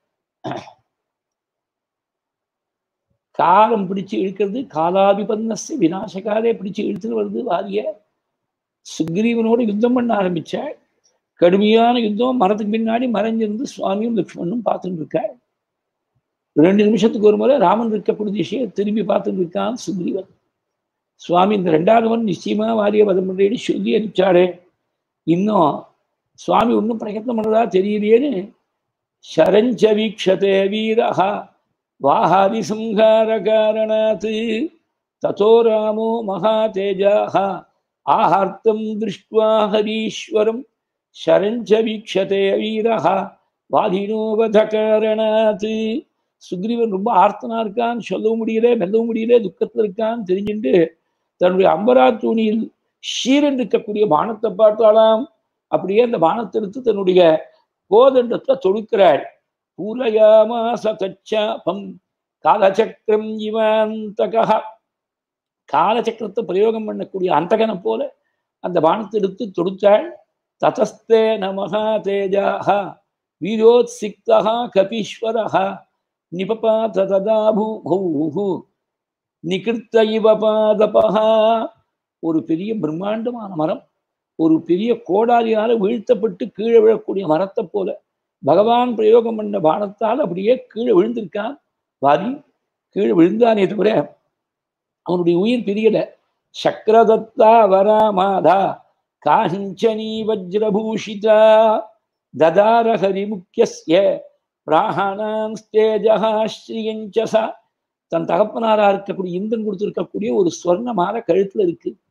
A: காலம் பிடிச்சு இழுக்கிறது காலாபிபன்னஸ் விநாசகாலே பிடிச்சு இழுத்துட்டு வருது வாரிய சுக்ரீவனோட யுத்தம் பண்ண ஆரம்பிச்சாள் கடுமையான யுத்தம் மரத்துக்கு பின்னாடி மறைஞ்சிருந்து சுவாமியும் லக்ஷ்மணும் பார்த்துட்டு இருக்காள் ரெண்டு நிமிஷத்துக்கு ஒரு முறை ராமன் இருக்கக்கூடிய திசையை திரும்பி பார்த்துட்டு இருக்கான் சுக்ரீவன் சுவாமி இந்த ரெண்டாவதுவன் நிச்சயமா வாரிய வதம் பண்ணுறேன்னு சொல்லி அனுப்பிச்சாடே இன்னும் சுவாமி ஒன்றும் பிரயத்னம் பண்ணுறதா தெரியலையேன்னு சரஞ்ச வீக்ஷதே வீரஹா வாஹாதி சம்ஹார காரணாத் ததோ ராமோ மகாதேஜாக ஆஹார்த்தம் திருஷ்டுவா ஹரீஸ்வரம் சரஞ்ச வீக்ஷதே வீரஹா வாதினோவத காரணாத் சுக்ரீவன் ரொம்ப ஆர்த்தனா இருக்கான் சொல்லவும் முடியல மெல்லவும் முடியல துக்கத்தில் இருக்கான் தெரிஞ்சுட்டு தன்னுடைய அம்பரா தூணியில் ஷீரன் இருக்கக்கூடிய பானத்தை பார்த்தாலாம் அப்படியே அந்த பானத்தை எடுத்து தன்னுடைய கோதண்டத்தை தொடுக்கிறாள் பூரயாமாச தச்சாபம் காலச்சக்கரம் இவாந்தகா காலச்சக்கரத்தை பிரயோகம் பண்ணக்கூடிய அந்தகனை போல அந்த பானத்தை எடுத்து தொடுத்தாள் ததஸ்தே நமகா தேஜாக வீரோத்சிக்தா கபீஸ்வரஹா நிபபாத ததா பூ நிகிருத்த இவ பாதபகா ஒரு பெரிய பிரம்மாண்டமான மரம் ஒரு பெரிய கோடாலியால வீழ்த்தப்பட்டு கீழே விழக்கூடிய மரத்தை போல பகவான் பிரயோகம் பண்ண பானத்தால் அப்படியே கீழே விழுந்திருக்கான் வாரி கீழே விழுந்தானே தவிர அவனுடைய உயிர் பிரியல சக்கரதத்தா வராமாதா காஞ்சனி வஜ்ரபூஷிதா ததார ஹரிமுக்கிய பிராணான் ஸ்தேஜா ஸ்ரீயஞ்சசா தன் தகப்பனாரா இருக்கக்கூடிய இந்திரன் கொடுத்திருக்கக்கூடிய ஒரு ஸ்வர்ண மாலை கழுத்துல இருக்கு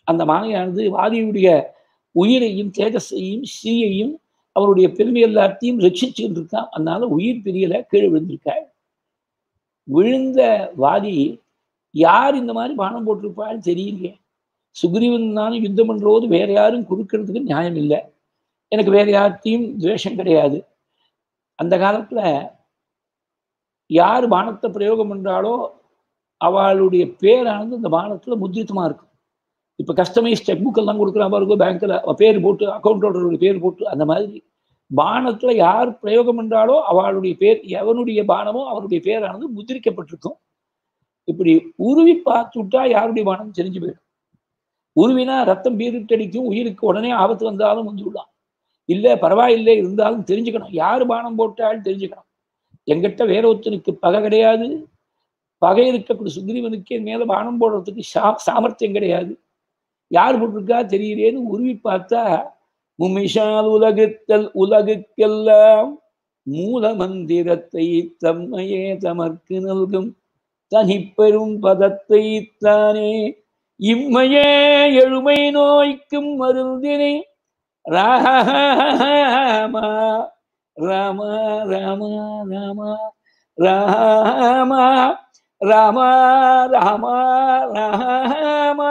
A: அந்த மாலையானது வாதியுடைய உயிரையும் தேஜஸையும் ஸ்ரீயையும் அவருடைய பெருமை எல்லாத்தையும் ரட்சிச்சுட்டு இருக்கான் அதனால உயிர் பிரியல கீழே விழுந்திருக்காள் விழுந்த வாதி யார் இந்த மாதிரி பானம் போட்டிருப்பாள் தெரியலையே சுக்ரீவன் நானும் யுத்தம் பண்றபோது வேற யாரும் குறுக்கிறதுக்கு நியாயம் இல்லை எனக்கு வேற யார்த்தையும் துவேஷம் கிடையாது அந்த காலத்துல யார் பானத்தை பிரயோகம் பண்றாளோ அவளுடைய பேரானது இந்த பானத்துல முத்ரித்தமா இருக்கும் இப்ப கஸ்டமைஸ் செக் புக் எல்லாம் கொடுக்குற பாருங்க பேங்க்ல பேர் போட்டு அக்கௌண்ட் ஹோல்டருடைய பேர் போட்டு அந்த மாதிரி பானத்துல யார் பிரயோகம் பண்றாளோ அவளுடைய பேர் எவனுடைய பானமோ அவருடைய பேரானது முத்திரிக்கப்பட்டிருக்கும் இப்படி உருவி பார்த்துட்டா யாருடைய பானம் தெரிஞ்சு போயிடும் உருவினா ரத்தம் பீரிட்டடிக்கும் உயிருக்கு உடனே ஆபத்து வந்தாலும் வந்துவிடலாம் இல்லை பரவாயில்லை இருந்தாலும் தெரிஞ்சுக்கணும் யார் பானம் போட்டாலும் தெரிஞ்சுக்கணும் எங்கிட்ட வேற ஒருத்தனுக்கு பகை கிடையாது பகை இருக்கக்கூடிய சுக்ரீவனுக்கு என் மேல பானம் போடுறதுக்கு சா சாமர்த்தியம் கிடையாது யார் போட்டிருக்கா தெரியலேன்னு உருவி பார்த்தா மும்மிஷால் உலகுத்தல் உலகுக்கெல்லாம் மூல மந்திரத்தை தம்மையே தமக்கு நல்கும் தனிப்பெரும் பதத்தை தானே இம்மையே எழுமை நோய்க்கும் மருந்தினை ராமா ராமா ராமா ராமா ராமா ராமா ராமா ராமா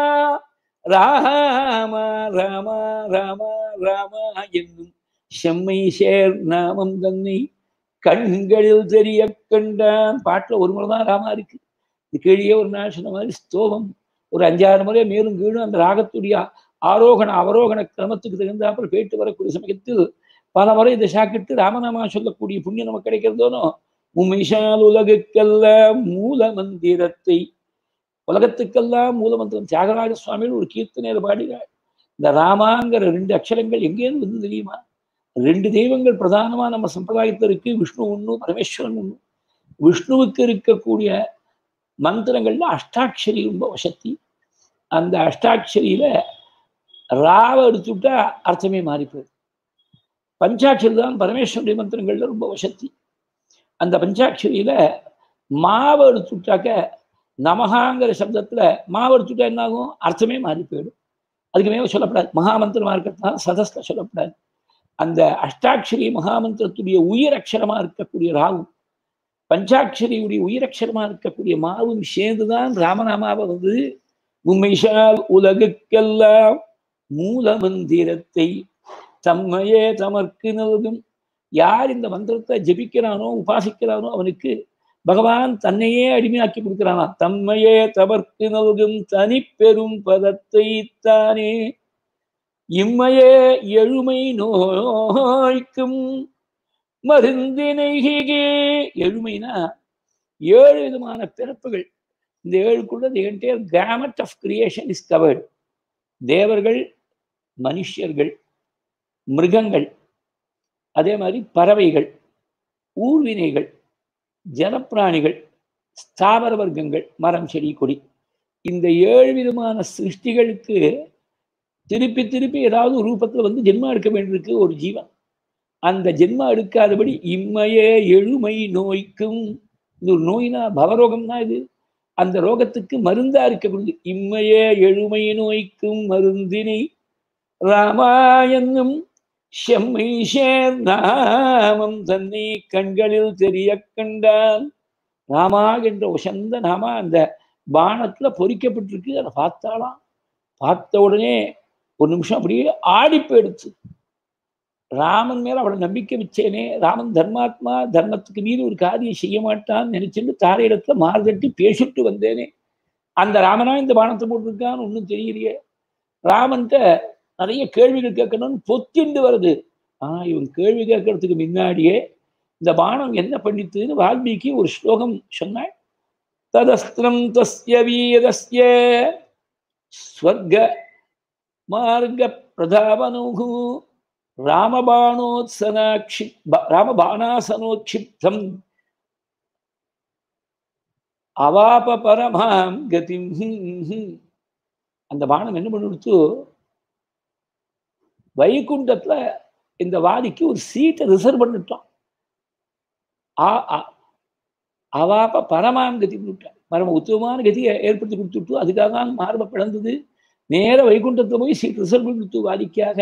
A: ராமா ராமா ராமா ராமா என்னும் செம்மை சேர் நாமம் தன்னை கண்களில் தெரிய கண்டான் பாட்டுல ஒரு முறை தான் ராமா இருக்கு இது கீழே ஒரு நாள் சொன்ன மாதிரி ஸ்தோபம் ஒரு அஞ்சாறு முறை மேலும் கீழும் அந்த ராகத்துடைய ஆரோகண அவரோகண கிரமத்துக்கு தகுந்தாப்புல போயிட்டு வரக்கூடிய சமயத்தில் பல முறை இதை சாக்கிட்டு ராமநாமா சொல்லக்கூடிய புண்ணியம் நமக்கு கிடைக்கிறதோனோ உமைஷால் உலகுக்கெல்லாம் மூல மந்திரத்தை உலகத்துக்கெல்லாம் மூல மந்திரம் தியாகராஜ சுவாமிகள் ஒரு கீர்த்தனையில பாடினார் இந்த ராமாங்கிற ரெண்டு அக்ஷரங்கள் எங்கேருந்து வந்து தெரியுமா ரெண்டு தெய்வங்கள் பிரதானமா நம்ம சம்பிரதாயத்தில் இருக்கு விஷ்ணு ஒண்ணு பரமேஸ்வரன் ஒண்ணு விஷ்ணுவுக்கு இருக்கக்கூடிய மந்திரங்கள்ல அஷ்டாட்சரி ரொம்ப வசத்தி அந்த அஷ்டாட்சரியில ராவை எடுத்துட்டா அர்த்தமே மாறி போயிடும் பஞ்சாட்சரி தான் பரமேஸ்வருடைய மந்திரங்கள்ல ரொம்ப வசத்தி அந்த பஞ்சாட்சரியில மாவை எடுத்துட்டாக்க நமகாங்கிற சப்தத்துல மாவை எடுத்துட்டா என்ன ஆகும் அர்த்தமே மாறி போயிடும் அதுக்கு மேல சொல்லப்படாது மகாமந்திரமா இருக்கிறதுனால சதஸ்ல சொல்லப்படாது அந்த அஷ்டாட்சரி மகாமந்திரத்துடைய உயிர் அக்ஷரமா இருக்கக்கூடிய ராவும் பஞ்சாட்சரியுடைய உயிரக்ஷரமா இருக்கக்கூடிய மாவும் சேர்ந்துதான் ராமநாமாவை வந்து உண்மைஷால் உலகுக்கெல்லாம் மூல மந்திரத்தை தம்மையே தமக்கு நல்கும் யார் இந்த மந்திரத்தை ஜபிக்கிறானோ உபாசிக்கிறானோ அவனுக்கு பகவான் தன்னையே அடிமையாக்கி கொடுக்கிறானா தம்மையே தமர்க்கு நல்கும் தனி பெரும் பதத்தை தானே இம்மையே எழுமை நோய்க்கும் மருந்தினைகே எழுமைனா ஏழு விதமான பிறப்புகள் இந்த ஏழுக்குள்ள the entire gamut of creation is covered தேவர்கள் மனுஷர்கள் மிருகங்கள் அதே மாதிரி பறவைகள் ஊர்வினைகள் ஜலப்பிராணிகள் ஸ்தாவர வர்க்கங்கள் மரம் செடி கொடி இந்த ஏழு விதமான சிருஷ்டிகளுக்கு திருப்பி திருப்பி ஏதாவது ஒரு ரூபத்தில் வந்து ஜென்மா எடுக்க வேண்டியிருக்கு ஒரு ஜீவன் அந்த ஜென்மா எடுக்காதபடி இம்மையே எழுமை நோய்க்கும் இது ஒரு நோய்னா பவரோகம் தான் இது அந்த ரோகத்துக்கு மருந்தா இருக்கக்கூடியது இம்மையே எழுமை நோய்க்கும் மருந்தினை ராமாயணம் செம்மை சேர் நாமம் தன்னை கண்களில் தெரிய கண்டான் ராமா என்ற உசந்த நாமா அந்த பானத்துல பொறிக்கப்பட்டிருக்கு அதை பார்த்தாலாம் பார்த்த உடனே ஒரு நிமிஷம் அப்படியே ஆடி போயிடுச்சு ராமன் மேல அவளை நம்பிக்கை வச்சேனே ராமன் தர்மாத்மா தர்மத்துக்கு மீது ஒரு காரியம் செய்ய மாட்டான்னு நினைச்சுட்டு தாரையிடத்துல மாறுதட்டி பேசிட்டு வந்தேனே அந்த ராமனா இந்த பானத்தை போட்டிருக்கான்னு ஒன்றும் தெரியலையே ராமன்கிட்ட நிறைய கேள்விகள் கேட்கணும்னு பொத்திண்டு வருது ஆனா இவன் கேள்வி கேட்கறதுக்கு முன்னாடியே இந்த பானம் என்ன பண்ணித்துன்னு வால்மீகி ஒரு ஸ்லோகம் சொன்னாள் ததஸ்திரம் தஸ்ய வீரஸ்ய ஸ்வர்க மார்க பிரதாபனுகு ராமபாணோத்சனாட்சி ராமபாணாசனோட்சிப்தம் அவாப பரமாம் கதிம் அந்த பானம் என்ன பண்ணிடுத்து வைகுண்டத்துல இந்த வாதிக்கு ஒரு சீட்டை ரிசர்வ் பண்ணிட்டோம் அவாப்ப பரமாம் கதி விட்டார் பரம உத்தமமான கதியை ஏற்படுத்தி கொடுத்துட்டு அதுக்காக தான் மார்பை பிளந்தது நேர வைகுண்டத்துல போய் சீட் ரிசர்வ் கொடுத்து வாதிக்காக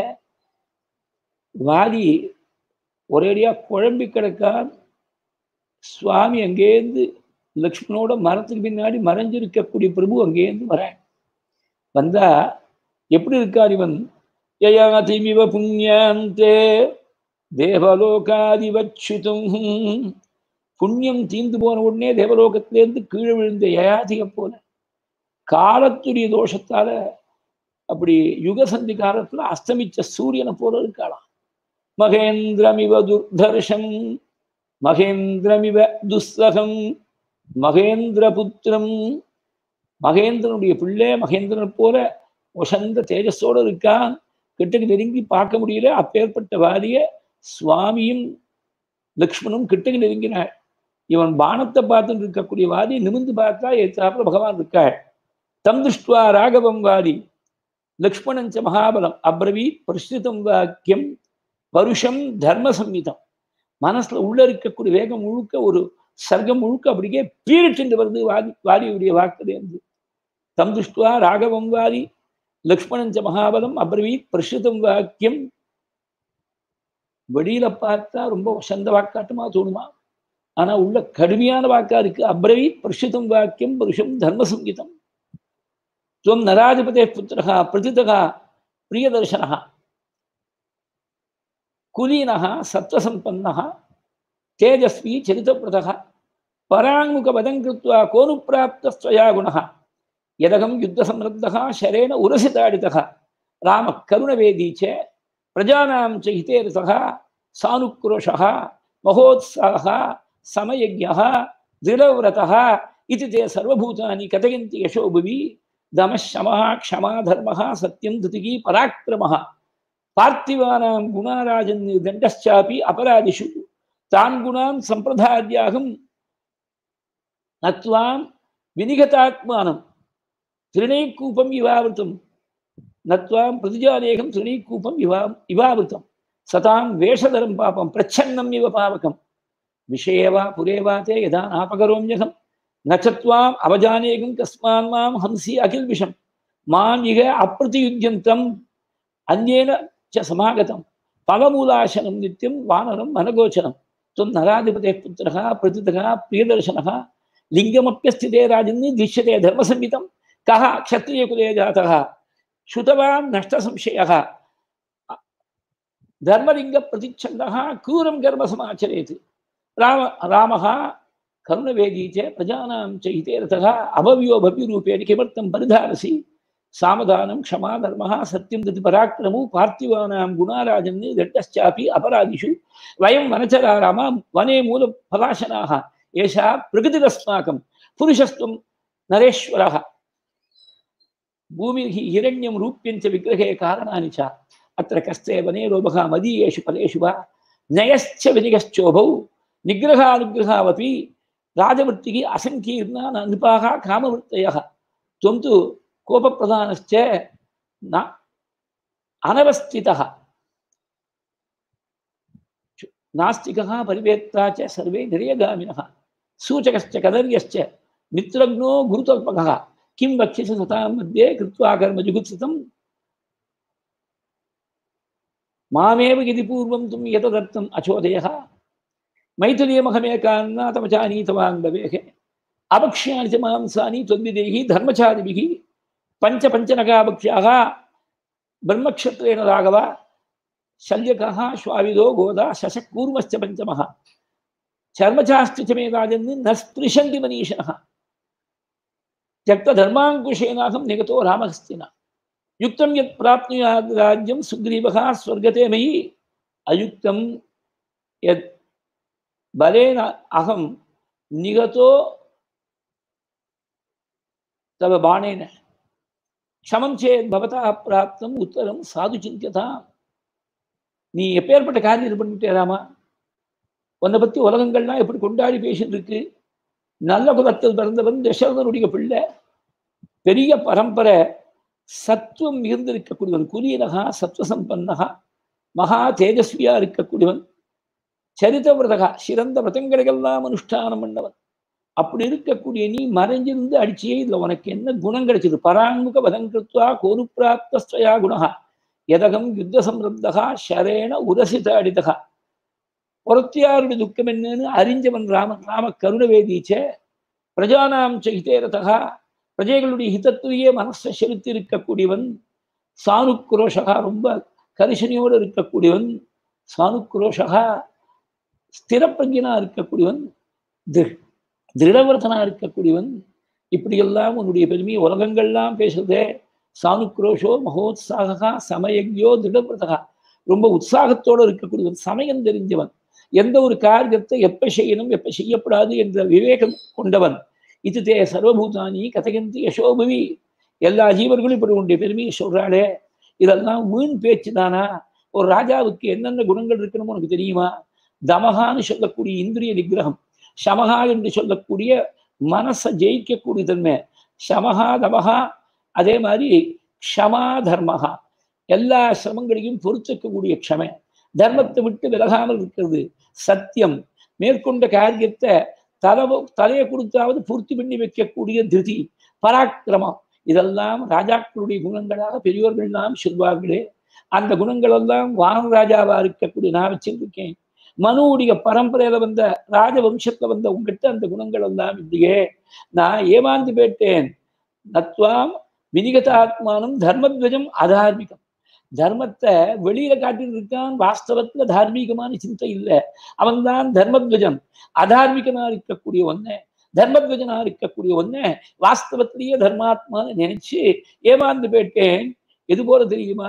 A: வாதி ஒரேடியா குழம்பி கிடக்கான் சுவாமி அங்கேருந்து லக்ஷ்மணோட மரத்துக்கு பின்னாடி மறைஞ்சிருக்கக்கூடிய பிரபு அங்கேருந்து வர வந்தா எப்படி இருக்கார் இவன் யயாதிமிவ புண்ணியாந்தே தேவலோகாதிவச்சுதும் புண்ணியம் தீந்து போன உடனே தேவலோகத்திலேருந்து கீழே விழுந்த யயாதிக போல காலத்துடைய தோஷத்தால அப்படி யுகசந்தி காலத்துல அஸ்தமிச்ச சூரியனை போல இருக்காளாம் மகேந்திரமிவ துர்தர்ஷம் மகேந்திரமிவ துஸ்தகம் மகேந்திர புத்திரம் மகேந்திரனுடைய பிள்ளை மகேந்திரன் போல ஒசந்த தேஜஸோடு இருக்கான் கிட்டக்கு நெருங்கி பார்க்க முடியல அப்பேற்பட்ட வாரிய சுவாமியும் லக்ஷ்மணும் கிட்டக்கு நெருங்கினாள் இவன் பானத்தை பார்த்துட்டு இருக்கக்கூடிய வாதி நிமிந்து பார்த்தா ஏத்தாப்புல பகவான் இருக்காள் தம் திருஷ்டுவா ராகவம் வாதி லக்ஷ்மணஞ்ச மகாபலம் அப்ரவீத் பிரஸ்துதம் வாக்கியம் பருஷம் தர்ம சம்மிதம் மனசுல உள்ள இருக்கக்கூடிய வேகம் முழுக்க ஒரு சர்க்கம் முழுக்க அப்படியே பீரிட்டு வருது வாதி வாலியுடைய வாக்குலேருந்து தம் திருஷ்டுவா ராகவம் வாதி லக்ஷ்மணஞ்ச மகாபலம் அப்ரவீத் பிரசுதம் வாக்கியம் வெளியில பார்த்தா ரொம்ப வசந்த வாக்காட்டமா தோணுமா ஆனா உள்ள கடுமையான வாக்கா இருக்கு அப்ரவீத் பிரசுதம் வாக்கியம் புருஷம் தர்ம சங்கீதம் துவம் நராதிபதே புத்திரகா பிரதிதகா பிரியதர்சனகா குலீனः सत्त्वसम्पन्नः तेजस्वी चरितव्रतः पराङ्मुखपदं कृत्वा कोनुप्राप्तस्त्वया गुणः यदहं युद्धसमृद्धः शरेण उरसिताडितः रामः करुणवेदी च प्रजानां च हिते रतः सानुक्रोशः महोत्साहः समयज्ञः दृढव्रतः इति ते सर्वभूतानि कथयन्ति यशो भुवि दमः शमः क्षमा धर्मः सत्यं धृतिकी पराक्रमः பார்த்திவானாं குணாராஜன் தண்டச்சாப்பி அபராதிஷு தான் குணான் சம்பிரதாரியாகும் நத்வாம் வினிகதாத்மானம் திருநீக்கூப்பம் இவாவிருத்தம் நத்வாம் பிரதிஜாலேகம் திருநீக்கூப்பம் இவா இவாவிருத்தம் சதாம் வேஷதரம் பாபம் பிரச்சன்னம் இவ பாவகம் விஷயவா புரேவா தே யதா நாபகரோம்யகம் நச்சத்வாம் அவஜானேகம் கஸ்மான் மாம் ஹம்சி அகில் விஷம் மாம் இக அப்பிரதியுத்தியந்தம் அந்நேன च समागतं फलमूलाशनं नित्यं वानरं मनगोचरं त्वं नराधिपतेः पुत्रः प्रतितः प्रियदर्शनः लिङ्गमप्यस्थिते राजन्नि दृश्यते धर्मसंहितं कः क्षत्रियकुले जातः श्रुतवान् नष्टसंशयः धर्मलिङ्गप्रतिच्छन्दः क्रूरं कर्मसमाचरेत् राम रामः करुणवेदी च प्रजानां च हिते रतः अभव्यो भव्यरूपेण किमर्थं परिधारसि सामदानं क्षमा धर्मः सत्यं दति पराक्रमो पार्थिवानां गुणाराजन् दट्टश्चापि अपराधिषु वयं वनचरा राम वने मूलफलाशनाः एषा प्रकृतिरस्माकं पुरुषस्त्वं नरेश्वरः भूमिः हिरण्यं रूप्यं च विग्रहे कारणानि च अत्र कस्ते वने लोभः मदीयेषु फलेषु वा नयश्च विनिगश्चोभौ निग्रहानुग्रहावपि राजवृत्तिः असङ्कीर्णा नृपाः कामवृत्तयः त्वं तु कोपप्रधानश्च न अनवस्थितः नास्तिकः परिवेत्ता च सर्वे निर्यगामिनः सूचकश्च कदर्यश्च मित्रज्ञो गुरुतल्पकः किं वक्ष्यसि सतां मध्ये कृत्वा कर्मजुगुत्सितं मामेव यदि पूर्वं तुं यतदर्थम् अचोदयः मैथिलीयमहमेकान्नातमचानीतवाङ्गवेः अपक्ष्याणि च मांसानि त्वद्विदेहि धर्मचारिभिः पञ्चपञ्चनगाभक्ष्याः ब्रह्मक्षत्रेण राघव शल्यकः श्वाविदो गोदा शशकूर्मश्च पञ्चमः चर्मचाश्च च मे राजन् न स्पृशन्ति मनीषिणः त्यक्तधर्माङ्कुशेनाहं निगतो रामहस्तिना युक्तं यत् प्राप्नुयात् राज्यं सुग्रीवः स्वर्गते मयि अयुक्तं यत् बलेन अहं निगतो तव बाणेन க்ஷமம் சேத் பவதா பிராப்தம் உத்தரம் சாது சிந்தியதா நீ எப்பேற்பட்ட காரியம் பண்ணிட்டே ராமா உன்னை பத்தி உலகங்கள்லாம் எப்படி கொண்டாடி பேசிட்டு இருக்கு நல்ல குலத்தில் பிறந்தவன் தசரதனுடைய பிள்ளை பெரிய பரம்பரை சத்துவம் மிகுந்திருக்கக்கூடியவன் குலீனகா சத்வசம்பன்னகா மகா தேஜஸ்வியா இருக்கக்கூடியவன் சரித விரதகா சிறந்த விரதங்களையெல்லாம் அனுஷ்டானம் பண்ணவன் அப்படி இருக்கக்கூடிய நீ மறைஞ்சிருந்து அடிச்சியே இதுல உனக்கு என்ன குணம் கிடைச்சது பராங்குக வதங்கிருத்வா கோரு பிராப்தஸ்வயா குணகா எதகம் யுத்த சம்ரப்தகா ஷரேண உரசித அடிதகா பொறத்தியாருடைய துக்கம் என்னன்னு அறிஞ்சவன் ராமன் ராம கருணவேதீச்ச பிரஜானாம் சகிதேரதகா பிரஜைகளுடைய ஹிதத்துவையே மனசை செலுத்தி இருக்கக்கூடியவன் சானுக்ரோஷகா ரொம்ப கரிசனையோடு இருக்கக்கூடியவன் சானுக்ரோஷகா ஸ்திரப்பிரஜனா இருக்கக்கூடியவன் திரு திருடவர்த்தனா இருக்கக்கூடியவன் இப்படியெல்லாம் உன்னுடைய பெருமையை உலகங்கள்லாம் பேசுறதே சானுக்ரோஷோ மகோத்சாகா சமயஜோ திருடவிரதகா ரொம்ப உற்சாகத்தோடு இருக்கக்கூடியவன் சமயம் தெரிஞ்சவன் எந்த ஒரு காரியத்தை எப்ப செய்யணும் எப்ப செய்யப்படாது என்ற விவேகம் கொண்டவன் இது தே சர்வபூதானி கதையந்தி யசோபவி எல்லா ஜீவர்களும் இப்படி உன்னுடைய பெருமையை சொல்றாளே இதெல்லாம் வீண் பேச்சு தானா ஒரு ராஜாவுக்கு என்னென்ன குணங்கள் இருக்கணுமோ உனக்கு தெரியுமா தமகான்னு சொல்லக்கூடிய இந்திரிய நிகிரகம் சமகா என்று சொல்லக்கூடிய மனசை ஜெயிக்கக்கூடிய தன்மை சமகா தமகா அதே மாதிரி க்ஷமா தர்மகா எல்லா சிரமங்களையும் பொறுத்துக்கக்கூடிய க்ஷமை தர்மத்தை விட்டு விலகாமல் இருக்கிறது சத்தியம் மேற்கொண்ட காரியத்தை தலை தலையை கொடுத்தாவது பூர்த்தி பண்ணி வைக்கக்கூடிய திருதி பராக்கிரமம் இதெல்லாம் ராஜாக்களுடைய குணங்களாக பெரியோர்கள் நாம் சொல்வார்களே அந்த குணங்கள் எல்லாம் வான ராஜாவா இருக்கக்கூடிய நான் வச்சிருக்கேன் மனுவுடைய பரம்பரையில வந்த ராஜவம்சத்துல வந்த உங்ககிட்ட அந்த குணங்கள் எல்லாம் இல்லையே நான் ஏமாந்து போயிட்டேன் நத்வாம் வினிகதாத்மானம் தர்மத்வஜம் அதார்மிகம் தர்மத்தை வெளியில காட்டிட்டு இருக்கான் வாஸ்தவத்துல தார்மீகமான சிந்தை இல்லை அவன் தான் தர்மத்வஜன் அதார்மிகனா இருக்கக்கூடிய ஒன்ன தர்மத்வஜனா இருக்கக்கூடிய ஒன்ன வாஸ்தவத்திலேயே தர்மாத்மான்னு நினைச்சு ஏமாந்து போயிட்டேன் எது போல தெரியுமா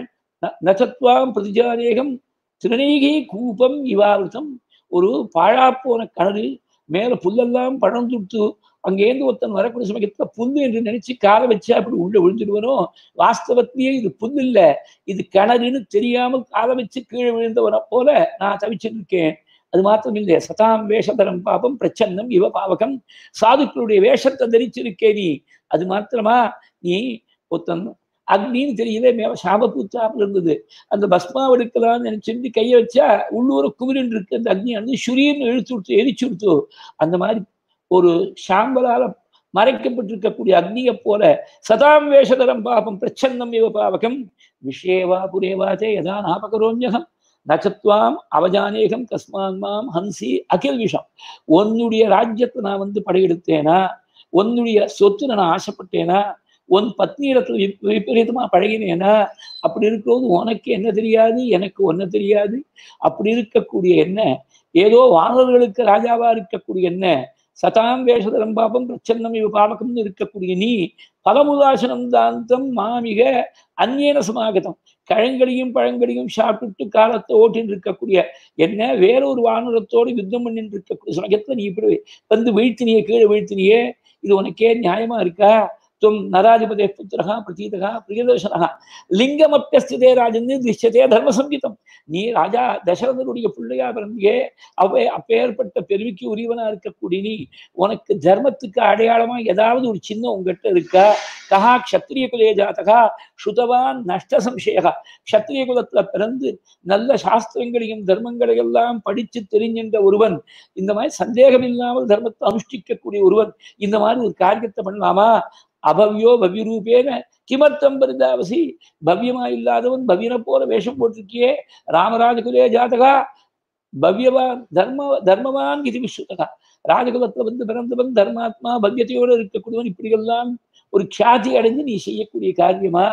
A: நச்சத்வாம் பிரதிஜாதேகம் திருநீகி கூப்பம் இவாவிருத்தம் ஒரு பாழாப்போன கிணறு மேல புல்லெல்லாம் பழந்துட்டு அங்கேருந்து ஒருத்தன் வரக்கூடிய சமயத்துல புல்லு என்று நினைச்சு காலை வச்சா அப்படி உள்ள விழுந்துடுவனோ வாஸ்தவத்திலேயே இது புல் இல்ல இது கிணறுன்னு தெரியாமல் காலை வச்சு கீழே விழுந்தவனை போல நான் தவிச்சிட்டு இருக்கேன் அது மாத்திரம் இல்லை சதாம் வேஷதரம் பாபம் பிரச்சன்னம் இவ பாவகம் சாதுக்களுடைய வேஷத்தை தரிச்சிருக்கே நீ அது மாத்திரமா நீ ஒருத்தன் அக்னின்னு தெரியல மேல சாபப்பூத்தாப்புல இருந்தது அந்த பஸ்மாவை எடுக்கலாம்னு நினைச்சிருந்து கையை வச்சா உள்ளூர குமிரின் இருக்கு அந்த அக்னி வந்து சுரீர்னு இழுத்து விட்டு எரிச்சு விடுத்து அந்த மாதிரி ஒரு சாம்பலால மறைக்கப்பட்டிருக்கக்கூடிய அக்னியை போல சதாம் வேஷதரம் பாபம் பிரச்சன்னம் இவ பாவகம் விஷேவா புரேவாதே யதா நாபகரோஞ்சகம் நச்சத்வாம் அவஜானேகம் கஸ்மான் மாம் ஹன்சி அகில் விஷம் உன்னுடைய ராஜ்யத்தை நான் வந்து படையெடுத்தேனா உன்னுடைய சொத்து நான் ஆசைப்பட்டேனா உன் பத்னியிடத்துல விபரீதமா பழகினேனா அப்படி இருக்கிறது உனக்கு என்ன தெரியாது எனக்கு ஒன்ன தெரியாது அப்படி இருக்கக்கூடிய என்ன ஏதோ வானர்களுக்கு ராஜாவா இருக்கக்கூடிய என்ன சதாம் வேஷதரம் பாபம் பிரச்சன்னம் இவ பாவகம்னு இருக்கக்கூடிய நீ பலமுதாசனம் தாந்தம் மாமிக அந்நேன சமாகதம் கழங்களையும் பழங்களையும் சாப்பிட்டு காலத்தை ஓட்டின்னு இருக்கக்கூடிய என்ன வேறொரு வானரத்தோடு யுத்தம் பண்ணிட்டு இருக்கக்கூடிய சமயத்துல நீ இப்படி வந்து வீழ்த்தினியே கீழே வீழ்த்தினியே இது உனக்கே நியாயமா இருக்கா துவம் நராதிபதே புத்திரகா பிரதீதகா பிரியதர்சனகா லிங்கமப்பியஸ்திதே ராஜன் திருஷ்யத்தே தர்ம சங்கீதம் நீ ராஜா தசரதனுடைய பிள்ளையா பிறந்தியே அவை அப்பேற்பட்ட பெருமைக்கு உரியவனா இருக்கக்கூடிய நீ உனக்கு தர்மத்துக்கு அடையாளமா ஏதாவது ஒரு சின்ன உங்ககிட்ட இருக்கா கஹா க்ஷத்ரிய குலே ஜாதகா சுதவான் நஷ்ட சம்சயகா க்ஷத்ரிய குலத்துல பிறந்து நல்ல சாஸ்திரங்களையும் தர்மங்களையும் எல்லாம் படிச்சு தெரிஞ்சின்ற ஒருவன் இந்த மாதிரி சந்தேகம் இல்லாமல் தர்மத்தை அனுஷ்டிக்கக்கூடிய ஒருவன் இந்த மாதிரி ஒரு காரியத்தை பண்ணலாமா அபவ்யோ பவ்யரூபேன கிமர்த்தம் பரிதாவசி பவ்யமா இல்லாதவன் பவ்யனை போல வேஷம் போட்டிருக்கியே ராமராஜகுலே ஜாதகா பவ்யவான் தர்ம தர்மவான் இது விஸ்வதகா ராஜகுலத்துல வந்து பிறந்தவன் தர்மாத்மா பவ்யத்தையோடு இருக்கக்கூடியவன் இப்படியெல்லாம் ஒரு கியாதி அடைந்து நீ செய்யக்கூடிய காரியமா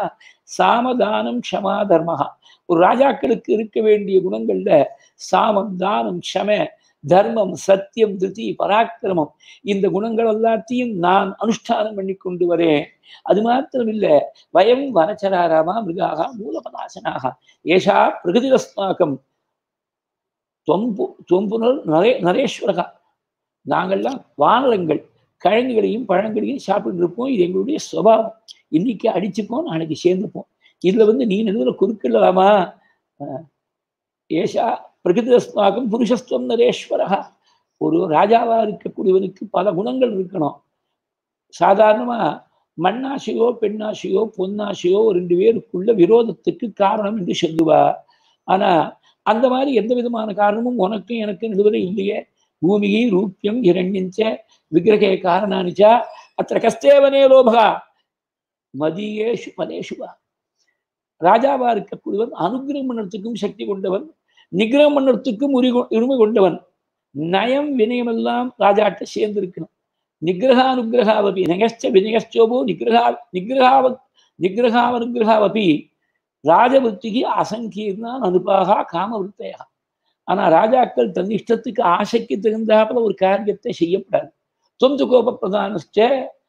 A: சாமதானம் க்ஷமா தர்மஹா ஒரு ராஜாக்களுக்கு இருக்க வேண்டிய குணங்கள்ல சாமம் தானம் க்ஷம தர்மம் சத்தியம் திருதி பராக்கிரமம் இந்த குணங்கள் எல்லாத்தையும் நான் அனுஷ்டானம் பண்ணி கொண்டு வரேன் அது மாத்திரம் இல்ல வயம் வனச்சராராமா மிருகாக மூலபதாசனாக ஏஷா பிரகதிரஸ்மாக்கம் தொம்பு தொம்புனர் நரே நரேஸ்வரகா நாங்கள்லாம் வானரங்கள் கிழங்குகளையும் பழங்களையும் சாப்பிட்டு இருப்போம் இது எங்களுடைய சுபாவம் இன்னைக்கு அடிச்சுப்போம் நாளைக்கு சேர்ந்துப்போம் இதுல வந்து நீ நடுவில் குறுக்கிடலாமா ஏஷா பிரகிருதஸ்மாகம் புருஷஸ்துவம் நரேஸ்வரகா ஒரு ராஜாவா இருக்கக்கூடியவனுக்கு பல குணங்கள் இருக்கணும் சாதாரணமா மண்ணாசையோ பெண்ணாசையோ பொன்னாசையோ ரெண்டு பேருக்குள்ள விரோதத்துக்கு காரணம் என்று சொல்லுவா ஆனா அந்த மாதிரி எந்த விதமான காரணமும் உனக்கும் எனக்கு நடுவில் இல்லையே பூமிகி ரூபியம் இரண்யஞ்ச விக்கிரகே காரணானிச்சா அத்த கஸ்தேவனே லோபகா மதியேஷு பதேஷு வா ராஜாவா இருக்கக்கூடியவன் அனுகிரகம் பண்ணறதுக்கும் சக்தி கொண்டவன் நிகிரகம் பண்ணறதுக்கும் உரி உரிமை கொண்டவன் நயம் வினயமெல்லாம் ராஜாட்ட சேர்ந்து இருக்கணும் நிகிரகானுகிரகாவபி நயச்ச வினயச்சோபோ நிகிரகா நிகிரகாவ நிகிரகாவனுகிரகாவபி ராஜவృத்திக்கு அசங்கீர்ணான் அனுபாகா காமவృத்தையா ஆனா ராஜாக்கள் தன் இஷ்டத்துக்கு ஆசைக்கு தகுந்தாப்புல ஒரு காரியத்தை செய்யப்படாது சொந்த கோப பிரதானச்ச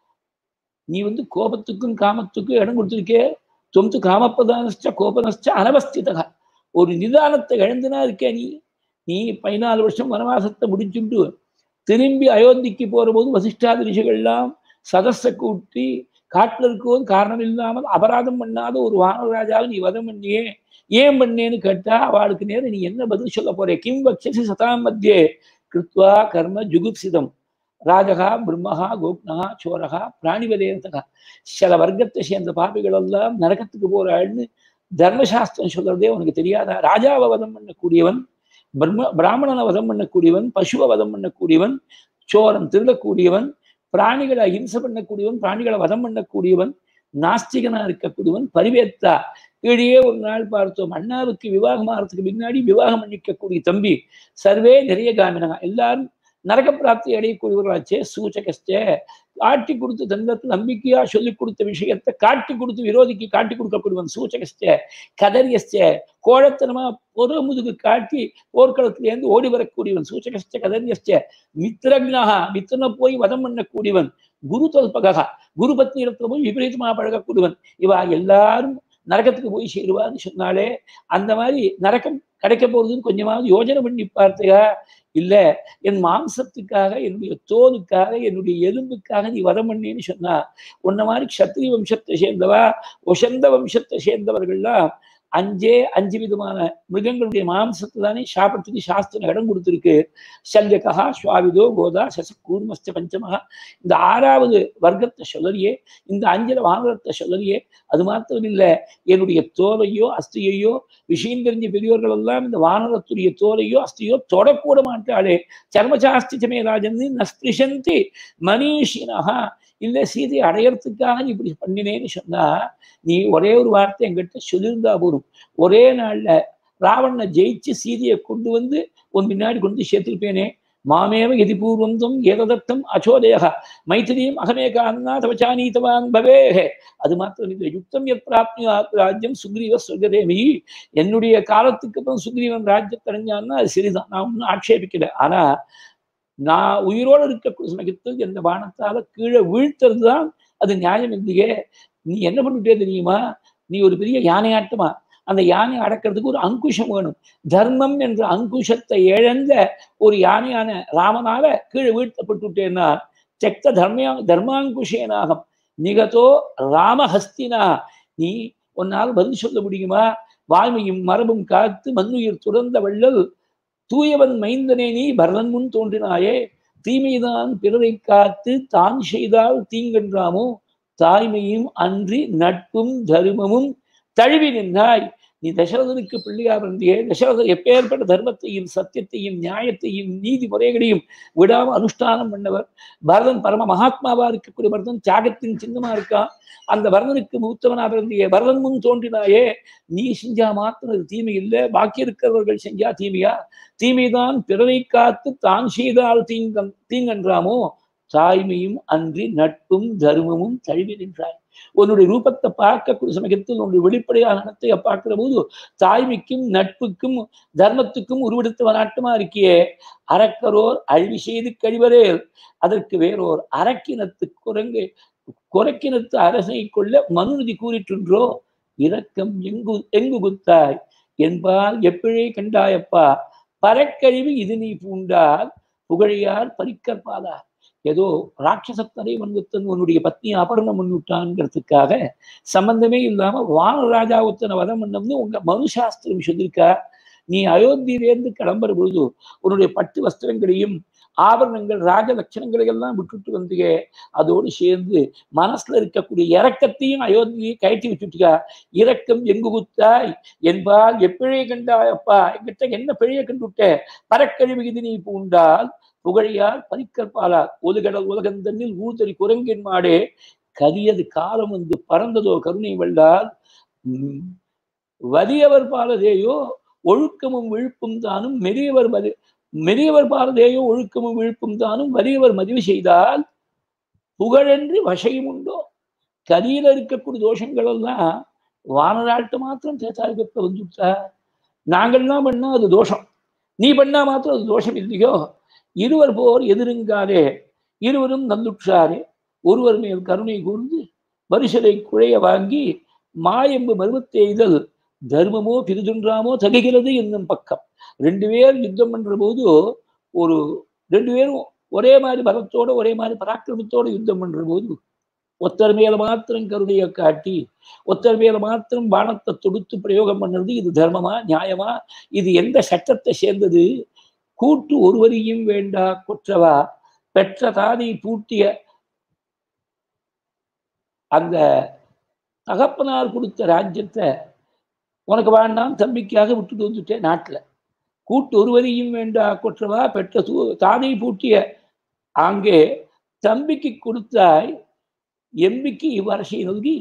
A: நீ வந்து கோபத்துக்கும் காமத்துக்கும் இடம் கொடுத்துருக்கே தொந்து காமப்பிரதானச்ச கோபனச்ச அனவஸ்திதா ஒரு நிதானத்தை இழந்துனா இருக்கே நீ நீ பதினாலு வருஷம் வனவாசத்தை முடிச்சுட்டு திரும்பி அயோத்திக்கு போற போது வசிஷ்டாதி ரிஷிகள்லாம் சதஸை கூட்டி காட்டில் இருக்கவும் காரணம் இல்லாமல் அபராதம் பண்ணாத ஒரு வானராஜாவை நீ வதம் பண்ணியே ஏன் பண்ணேன்னு கேட்டா அவளுக்கு நேரம் நீ என்ன பதில் சொல்ல போறே கிம் வக்ஷசி சதாம் மத்தியே கிருத்வா கர்ம ஜுகுப்சிதம் ராஜகா பிரம்மகா கோப்னகா சோரகா பிராணிவதேதகா சில வர்க்கத்தை சேர்ந்த பாபிகள் எல்லாம் நரகத்துக்கு போறாள்னு தர்மசாஸ்திரம் சொல்றதே உனக்கு தெரியாதா ராஜாவை வதம் பண்ணக்கூடியவன் பிரம்ம பிராமணனை வதம் பண்ணக்கூடியவன் பசுவை வதம் பண்ணக்கூடியவன் சோரன் திருடக்கூடியவன் பிராணிகளை அஹிம்சை பண்ணக்கூடியவன் பிராணிகளை வதம் பண்ணக்கூடியவன் நாஸ்திகனா இருக்கக்கூடியவன் பரிவேத்தா கீழே ஒரு நாள் பார்த்தோம் அண்ணாவுக்கு விவாகம் ஆகிறதுக்கு முன்னாடி விவாகம் பண்ணிக்கக்கூடிய தம்பி சர்வே நிறைய காமினகா எல்லாரும் நரக பிராப்தி அடையக்கூடியவர்களாச்சே சூச்சகஸ்டே காட்டி கொடுத்து தந்தத்தில் நம்பிக்கையா சொல்லிக் கொடுத்த விஷயத்தை காட்டி கொடுத்து விரோதிக்கு காட்டி கொடுக்கக்கூடியவன் சூச்சகஸ்டே கதரியஸ்டே கோழத்தனமா பொறு முதுகு காட்டி போர்க்களத்திலேருந்து ஓடி வரக்கூடியவன் சூச்சகஸ்ட கதரியஸ்டே மித்திரக்னகா மித்திரனை போய் வதம் பண்ணக்கூடியவன் குரு தொல்பகா குரு பத்னி இடத்துல போய் விபரீதமா பழகக்கூடியவன் இவா எல்லாரும் நரகத்துக்கு போய் சேருவான்னு சொன்னாலே அந்த மாதிரி நரக்கம் கிடைக்க போறதுன்னு கொஞ்சமாவது யோஜனை பண்ணி பார்த்தையா இல்ல என் மாம்சத்துக்காக என்னுடைய தோலுக்காக என்னுடைய எலும்புக்காக நீ வதம் பண்ணேன்னு சொன்னா உன்ன மாதிரி க்ஷத்ரிய வம்சத்தை சேர்ந்தவா ஒசந்த வம்சத்தை சேர்ந்தவர்கள்லாம் அஞ்சே அஞ்சு விதமான மிருகங்களுடைய மாம்சத்தை தானே சாப்பிட்றதுக்கு சாஸ்திரம் இடம் கொடுத்துருக்கு சல்யகா சுவாவிதோ கோதா சச கூர்மஸ்த பஞ்சமகா இந்த ஆறாவது வர்க்கத்தை சொல்லலையே இந்த அஞ்சல வானரத்தை சொல்லலையே அது மாத்திரம் இல்லை என்னுடைய தோலையோ அஸ்தியையோ விஷயம் தெரிஞ்ச பெரியோர்கள் எல்லாம் இந்த வானரத்துடைய தோலையோ அஸ்தியோ தொடக்கூட மாட்டாளே சர்மசாஸ்திச்சமே ராஜன் நஸ்பிருஷந்தி மனிஷினஹா இல்ல சீதையை அடையறதுக்காக நீ இப்படி பண்ணினேன்னு சொன்னா நீ ஒரே ஒரு வார்த்தை என்கிட்ட சொல்லியிருந்தா போதும் ஒரே நாள்ல ராவணனை ஜெயிச்சு சீதையை கொண்டு வந்து உன் முன்னாடி கொண்டு சேர்த்திருப்பேனே மாமேவ எதி பூர்வந்தம் ஏததத்தம் அச்சோதய மைத்திரியும் அகமேகான்னா தவச்சானீதவான் பவேஹே அது மாத்திரம் இல்லை யுக்தம் எத் பிராப்தி ராஜ்யம் சுக்ரீவ சொர்க்கதேமி என்னுடைய காலத்துக்கு அப்புறம் சுக்ரீவன் ராஜ்யத்தை அடைஞ்சான்னா அது சரிதான் நான் ஒன்றும் ஆட்சேபிக்கல ஆனா நான் உயிரோடு இருக்கக்கூடிய சமயத்தில் எந்த பானத்தால கீழே வீழ்த்துறது தான் அது நியாயம் இல்லையே நீ என்ன பண்ணிட்டே தெரியுமா நீ ஒரு பெரிய யானையாட்டமா அந்த யானை அடக்கிறதுக்கு ஒரு அங்குஷம் வேணும் தர்மம் என்ற அங்குஷத்தை இழந்த ஒரு யானையான ராமனால கீழே வீழ்த்தப்பட்டுட்டேன்னா தெக்த தர்மியா தர்மாங்குஷேனாகம் நிகதோ ராமஹஸ்தினா நீ உன்னால் பதில் சொல்ல முடியுமா வாய்மையும் மரபும் காத்து மண்ணுயிர் துறந்த வள்ளல் தூயவன் மைந்தனே நீ பரதன் முன் தோன்றினாயே தீமைதான் பிறரை காத்து தான் செய்தால் தீங்கன்றாமோ தாய்மையும் அன்றி நட்பும் தர்மமும் தழுவி நின்றாய் நீ தசரதனுக்கு பிள்ளையா இருந்தியே தசரதர் எப்பேற்பட்ட தர்மத்தையும் சத்தியத்தையும் நியாயத்தையும் நீதி முறைகளையும் விடாம அனுஷ்டானம் பண்ணவர் பரதன் பரம மகாத்மாவா இருக்கக்கூடிய பரதன் தியாகத்தின் சின்னமா இருக்கான் அந்த பரதனுக்கு மூத்தவனா பிறந்தியே பரதன் முன் தோன்றினாயே நீ செஞ்சா மாத்திரம் அது தீமை இல்லை பாக்கி இருக்கிறவர்கள் செஞ்சா தீமையா தீமைதான் பிறரை காத்து தான் செய்தால் தீங்கன் தீங்கன்றாமோ தாய்மையும் அன்றி நட்பும் தர்மமும் தழுவி நின்றாய் உன்னுடைய ரூபத்தை பார்க்கக்கூடிய சமயத்தில் உன்னுடைய வெளிப்படையான நடத்தையை பார்க்கிற போது தாய்மைக்கும் நட்புக்கும் தர்மத்துக்கும் உருவெடுத்த நாட்டுமா இருக்கியே அறக்கரோர் அழிவு செய்து கழிவரேல் அதற்கு வேறோர் அரக்கினத்து குரங்கு குறைக்கினத்து அரசை கொள்ள மனுநதி கூறிட்டுன்றோ இரக்கம் எங்கு எங்கு குத்தாய் என்பால் எப்பிழே கண்டாயப்பா பறக்கழிவு இது நீ பூண்டால் புகழியார் பறிக்கற்பாதார் ஏதோ ராட்சசத்தனை வந்துத்தன் உன்னுடைய பத்னி அபரணம் பண்ணிவிட்டான்ங்கிறதுக்காக சம்பந்தமே இல்லாம வானராஜா ஒத்தனை வதம் பண்ணம்னு உங்க மனுசாஸ்திரம் சொல்லியிருக்கா நீ அயோத்தியிலேருந்து கிளம்புற பொழுது உன்னுடைய பட்டு வஸ்திரங்களையும் ஆபரணங்கள் ராஜ லட்சணங்களை எல்லாம் விட்டுட்டு வந்தீங்க அதோடு சேர்ந்து மனசுல இருக்கக்கூடிய இறக்கத்தையும் அயோத்தியை கயற்றி வச்சுட்டியா இரக்கம் எங்கு குத்தாய் என்பால் எப்பிழைய கண்டாயப்பா என்கிட்ட என்ன பிழைய கண்டுவிட்ட பறக்கழிவு இது நீ பூண்டால் புகழியார் பனிக்கற்பாலார் ஒலுகடல் உலகந்தன்னில் ஊழ்தறி குரங்கின் மாடே கரியது காலம் வந்து பறந்ததோ கருணை வல்லால் உம், வலியவர் பாலதேயோ ஒழுக்கமும் விழுப்பும் தானும் மெரியவர் மதி மெரியவர் பாலதேயோ ஒழுக்கமும் விழுப்பும் தானும் வலியவர் மதிவு செய்தால் புகழென்று வசையும் உண்டோ கலியில இருக்கக்கூடிய தோஷங்கள் எல்லாம் வானராட்டு மாத்திரம் தேத்தாரிக்கப்ப வந்துட்டா நாங்கள்லாம் பண்ணா அது தோஷம் நீ பண்ணா மாத்திரம் அது தோஷம் இல்லையோ இருவர் போர் எதிருங்காதே இருவரும் நல்லுற்றாரே ஒருவர் மேல் கருணை கூர்ந்து வரிசலை குழைய வாங்கி மாயம்பு மருவத்தெய்தல் தர்மமோ பிரிதுன்றாமோ தகுகிறது என்னும் பக்கம் ரெண்டு பேர் யுத்தம் பண்ற போது ஒரு ரெண்டு பேரும் ஒரே மாதிரி பலத்தோட ஒரே மாதிரி பராக்கிரமத்தோட யுத்தம் பண்ற போது ஒருத்தர் மேல மாத்திரம் கருணையை காட்டி ஒருத்தர் மேல மாத்திரம் பானத்தை தொடுத்து பிரயோகம் பண்ணுறது இது தர்மமா நியாயமா இது எந்த சட்டத்தை சேர்ந்தது கூட்டு ஒருவரையும் வேண்டா குற்றவா பெற்ற தாதி பூட்டிய அந்த தகப்பனார் கொடுத்த ராஜ்யத்தை உனக்கு வேண்டாம் தம்பிக்காக விட்டுட்டு வந்துட்டேன் நாட்டில் கூட்டு ஒருவரையும் வேண்டா குற்றவா பெற்ற தூ தாதை பூட்டிய அங்கே தம்பிக்கு கொடுத்தாய் எம்பிக்கு இவ்வரசை நல்கி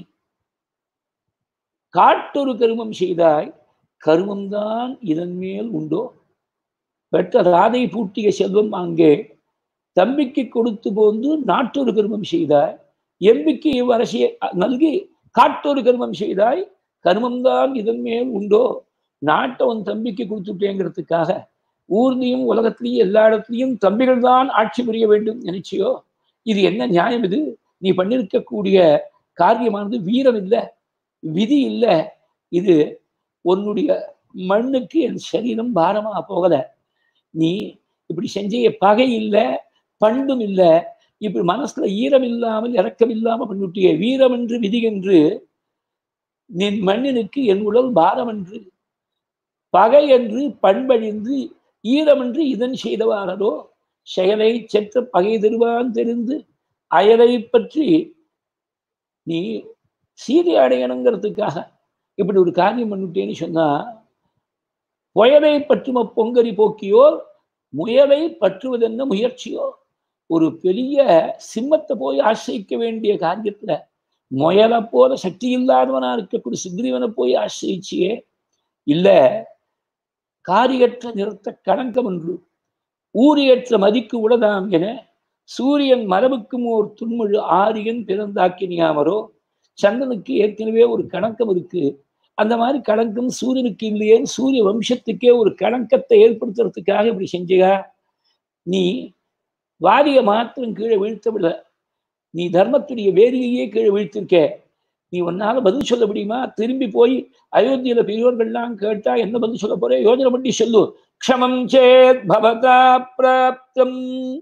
A: காட்டொரு கருமம் செய்தாய் கருமம்தான் இதன் மேல் உண்டோ பெற்ற தாதை பூட்டிய செல்வம் அங்கே தம்பிக்கு கொடுத்து போந்து நாட்டொரு கருமம் செய்தாய் எம்பிக்கு இவ்வரசியை நல்கி காட்டொரு கருமம் செய்தாய் கருமம்தான் இதன் மேல் உண்டோ நாட்டை உன் தம்பிக்கு கொடுத்துட்டேங்கிறதுக்காக ஊர்லையும் உலகத்திலையும் எல்லா இடத்துலையும் தம்பிகள் தான் ஆட்சி புரிய வேண்டும் நினைச்சியோ இது என்ன நியாயம் இது நீ பண்ணிருக்கக்கூடிய காரியமானது வீரம் இல்லை விதி இல்லை இது உன்னுடைய மண்ணுக்கு என் சரீரம் பாரமா போகல நீ இப்படி செஞ்ச பகை இல்லை பண்பும் இல்லை இப்படி மனசுல ஈரம் இல்லாமல் இறக்கம் இல்லாமல் பண்ணிவிட்டிய வீரம் என்று விதி என்று நின் மண்ணினுக்கு என் உடல் பாரம் என்று பகை என்று பண்பழிந்து ஈரமென்று இதன் செய்தவாரோ செயலை செற்ற பகை தருவான் தெரிந்து அயலை பற்றி நீ சீதை அடையணுங்கிறதுக்காக இப்படி ஒரு காரியம் பண்ணிட்டேன்னு சொன்னா புயலை பற்றும பொங்கரி போக்கியோ முயலை பற்றுவதென்ன முயற்சியோ ஒரு பெரிய சிம்மத்தை போய் ஆசிரிக்க வேண்டிய காரியத்துல முயலை போல சக்தி இல்லாதவனா இருக்கக்கூடிய சுக்ரீவனை போய் ஆசிரிச்சியே இல்ல காரியற்ற நிறுத்த கணக்கம் என்று ஊரியற்ற மதிக்கு உளதாம் என சூரியன் மரபுக்கும் ஓர் துன்மொழு ஆரியன் பிறந்தாக்கினியாமரோ சந்திரனுக்கு ஏற்கனவே ஒரு கணக்கம் இருக்கு அந்த மாதிரி கணக்கம் சூரியனுக்கு இல்லையேன்னு சூரிய வம்சத்துக்கே ஒரு கணக்கத்தை ஏற்படுத்துறதுக்காக இப்படி செஞ்சா நீ வாரிய மாத்திரம் கீழே வீழ்த்தவில்லை நீ தர்மத்துடைய வேதியையே கீழே வீழ்த்திருக்க நீ உன்னால பதில் சொல்ல முடியுமா திரும்பி போய் அயோத்தியில பெரியோர்கள்லாம் கேட்டா என்ன பதில் சொல்ல போற யோஜனை பண்ணி சொல்லு க்ஷமம் சேத் பவதா பிராப்தம்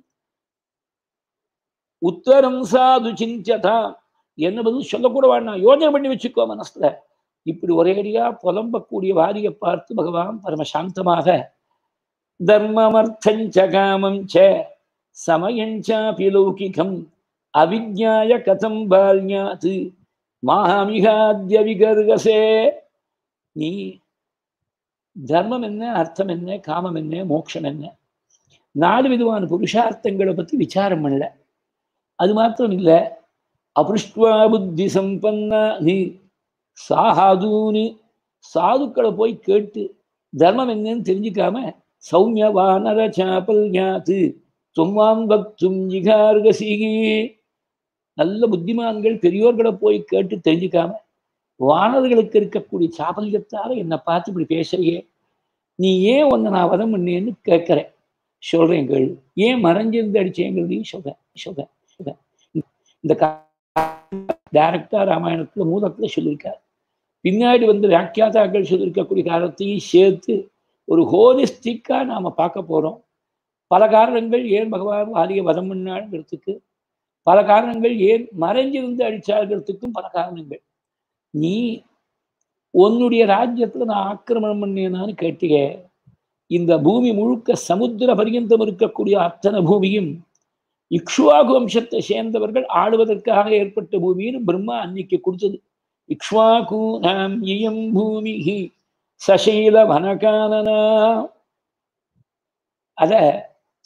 A: உத்தரம் சாது சிஞ்சதா என்ன பதில் சொல்லக்கூட வேண்டாம் யோஜனை பண்ணி வச்சுக்கோ மனசுல இப்படி ஒரேடியா புலம்பக்கூடிய வாரியை பார்த்து பகவான் பரமசாந்தமாக தர்மமர்த்தஞ்ச காமம் ச சமயஞ்சாபி லௌகிகம் அவிஜ்ஞாய கதம் பால்யாத் மாமிகாத்ய விகர்கசே நீ தர்மம் என்ன அர்த்தம் என்ன காமம் என்ன மோட்சம் என்ன நாலு விதமான புருஷார்த்தங்களை பத்தி விசாரம் பண்ணல அது மாத்திரம் இல்லை அபிருஷ்டுவா புத்தி சம்பன்னா நீ சாஹாதூனி சாதுக்களை போய் கேட்டு தர்மம் என்னன்னு தெரிஞ்சுக்காம சௌமிய வானர சாப்பல் ஞாத்து தும்மாம் பக்தும் ஜிகார்கசிகி நல்ல புத்திமான்கள் பெரியோர்களை போய் கேட்டு தெரிஞ்சுக்காம வானர்களுக்கு இருக்கக்கூடிய சாபல்யத்தால என்னை பார்த்து இப்படி பேசுறியே நீ ஏன் ஒன்று நான் வதம் பண்ணேன்னு கேட்குறேன் சொல்றேன் கேள் ஏன் மறைஞ்சிருந்து அடிச்சேங்கிறதையும் சொல்றேன் சொல்றேன் சொல்றேன் இந்த டைரக்டா ராமாயணத்துல மூலத்துல சொல்லியிருக்கார் பின்னாடி வந்து வியாக்கியாதாக்கள் சொல்லியிருக்கக்கூடிய காலத்தையும் சேர்த்து ஒரு ஹோலிஸ்டிக்கா நாம பார்க்க போறோம் பல காரணங்கள் ஏன் பகவான் வாலிய வதம் பண்ணாங்கிறதுக்கு பல காரணங்கள் ஏன் மறைஞ்சிருந்து அடிச்சாங்கிறதுக்கும் பல காரணங்கள் நீ உன்னுடைய ராஜ்யத்துல நான் ஆக்கிரமணம் பண்ணேனான்னு கேட்டீங்க இந்த பூமி முழுக்க சமுத்திர பரியந்தம் இருக்கக்கூடிய அத்தனை பூமியும் இக்ஷுவாகு வம்சத்தை சேர்ந்தவர்கள் ஆளுவதற்காக ஏற்பட்ட பூமின்னு பிரம்மா அன்னைக்கு கொடுத்தது இக்ஷ்வாகு நாம் இயம் பூமி சசீல வனகானனா அத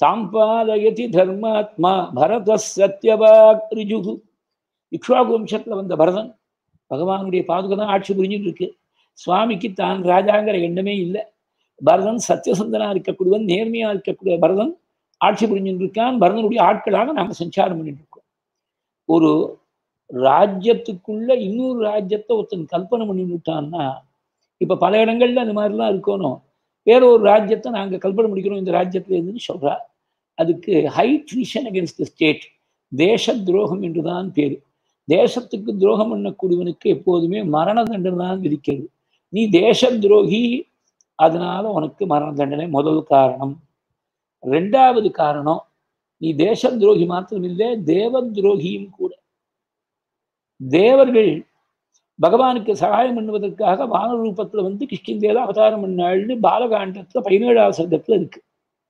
A: தாம்பாலயதி தர்மாத்மா பரத சத்யவாக் ரிஜுகு இக்ஷ்வாகு வம்சத்துல வந்த பரதன் பகவானுடைய பாதுகை தான் ஆட்சி புரிஞ்சுட்டு இருக்கு சுவாமிக்கு தான் ராஜாங்கிற எண்ணமே இல்லை பரதன் சத்தியசந்தனா இருக்கக்கூடியவன் நேர்மையா இருக்கக்கூடிய பரதன் ஆட்சி புரிஞ்சுட்டு இருக்கான் பரதனுடைய ஆட்களாக நாம சஞ்சாரம் பண்ணிட்டு இருக்கோம் ஒரு ராஜ்யத்துக்குள்ள இன்னொரு ராஜ்யத்தை ஒருத்தன் கல்பனை பண்ணி விட்டான்னா இப்ப பல இடங்கள்ல அந்த மாதிரிலாம் இருக்கணும் வேற ஒரு ராஜ்யத்தை நாங்க கல்பனை பண்ணிக்கிறோம் இந்த ராஜ்யத்துல இருந்துன்னு சொல்றா அதுக்கு high treason against the state தேச துரோகம் என்றுதான் பேரு தேசத்துக்கு துரோகம் பண்ணக்கூடியவனுக்கு எப்போதுமே மரண தண்டனை தான் விதிக்கிறது நீ தேச துரோகி அதனால உனக்கு மரண தண்டனை முதல் காரணம் ரெண்டாவது காரணம் நீ தேச துரோகி மாத்திரம் இல்லை தேவ துரோகியும் கூட தேவர்கள் பகவானுக்கு சகாயம் பண்ணுவதற்காக வான ரூபத்துல வந்து கிஷ்கிந்தேல அவதாரம் பண்ணாள்னு பாலகாண்டத்துல பதினேழாவது சர்க்கத்துல இருக்கு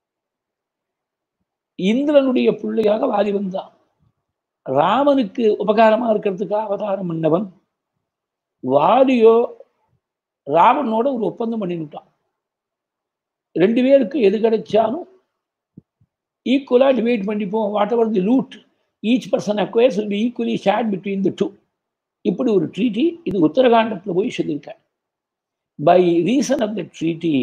A: இந்திரனுடைய பிள்ளையாக வாதி வந்தான் ராமனுக்கு உபகாரமா இருக்கிறதுக்காக அவதாரம் பண்ணவன் வாலியோ ராவனோட ஒரு ஒப்பந்தம் பண்ணிவிட்டான் ரெண்டு பேருக்கு எது கிடைச்சாலும் ஈக்குவலா டிவைட் பண்ணிப்போம் whatever the loot each person acquires will be equally share between the two இப்படி ஒரு ட்ரீட்டி இது உத்தரகாண்டத்தில் போய் சொல்லியிருக்காங்க by reason of the treaty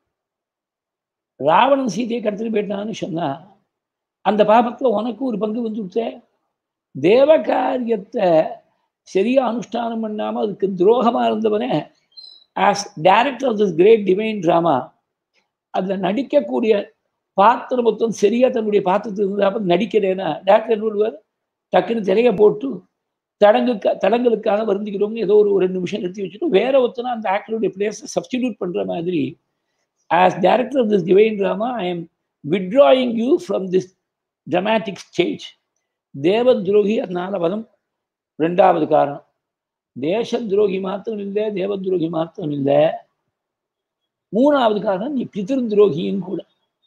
A: Ravanan சீதையை கடத்திட்டு போயிட்டான்னு சொன்னா அந்த பாபத்துல உனக்கு ஒரு பங்கு வந்து கொடுத்த தேவ காரியத்தை சரியா அனுஷ்டானம் பண்ணாம அதுக்கு துரோகமா இருந்தவனே as director of this great divine drama அதில் நடிக்கக்கூடிய பாத்திரம் மொத்தம் சரியா தன்னுடைய பாத்திரத்தில் இருந்தாப்ப நடிக்கிறேன்னா டேரக்டர் என்ன பண்ணுவார் டக்குன்னு திரைய போட்டு தடங்குக்கா தடங்களுக்காக வருந்துகிறோம்னு ஏதோ ஒரு ரெண்டு நிமிஷம் நிறுத்தி வச்சுட்டு வேற ஒருத்தனா அந்த ஆக்டருடைய பிளேஸை சப்ஸ்டிடியூட் பண்ற மாதிரி as director of this divine drama I am withdrawing you from this dramatic stage தேவ துரோகி அதனால வதம் ரெண்டாவது காரணம் தேச துரோகி மாத்திரம் இல்லை தேவ துரோகி மாத்திரம் இல்லை மூணாவது காரணம் நீ பிதிர் துரோகியும் கூட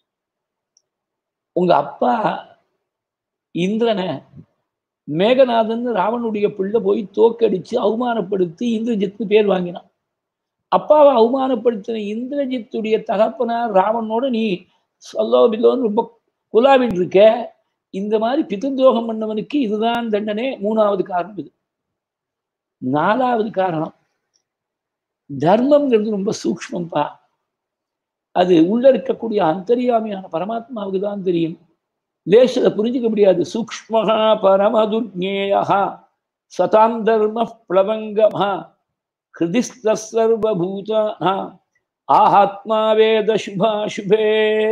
A: உங்க அப்பா இந்திரனை மேகநாதன் ராவனுடைய பிள்ளை போய் தோக்கடிச்சு அவமானப்படுத்தி இந்திரஜித்து பேர் வாங்கினான் அப்பாவை அவமானப்படுத்தின இந்திரஜித்துடைய தகப்பனார் ராவனோட நீ சொல்லோ பில்லோன்னு ரொம்ப குலாவிட்டு இருக்க இந்த மாதிரி பிதந்தோகம் பண்ணவனுக்கு இதுதான் தண்டனை மூணாவது காரணம் இது நாலாவது காரணம் தர்மம்ங்கிறது ரொம்ப சூக்மம்பா அது உள்ள இருக்கக்கூடிய அந்தரியாமையான பரமாத்மாவுக்கு தான் தெரியும் லேசத்தை புரிஞ்சுக்க முடியாது சூக்மகா பரமதுர்ஞேயா சதாம் தர்ம பிளவங்கமா ஹிருதிஸ்த சர்வபூதா ஆஹாத்மா வேத சுபா சுபே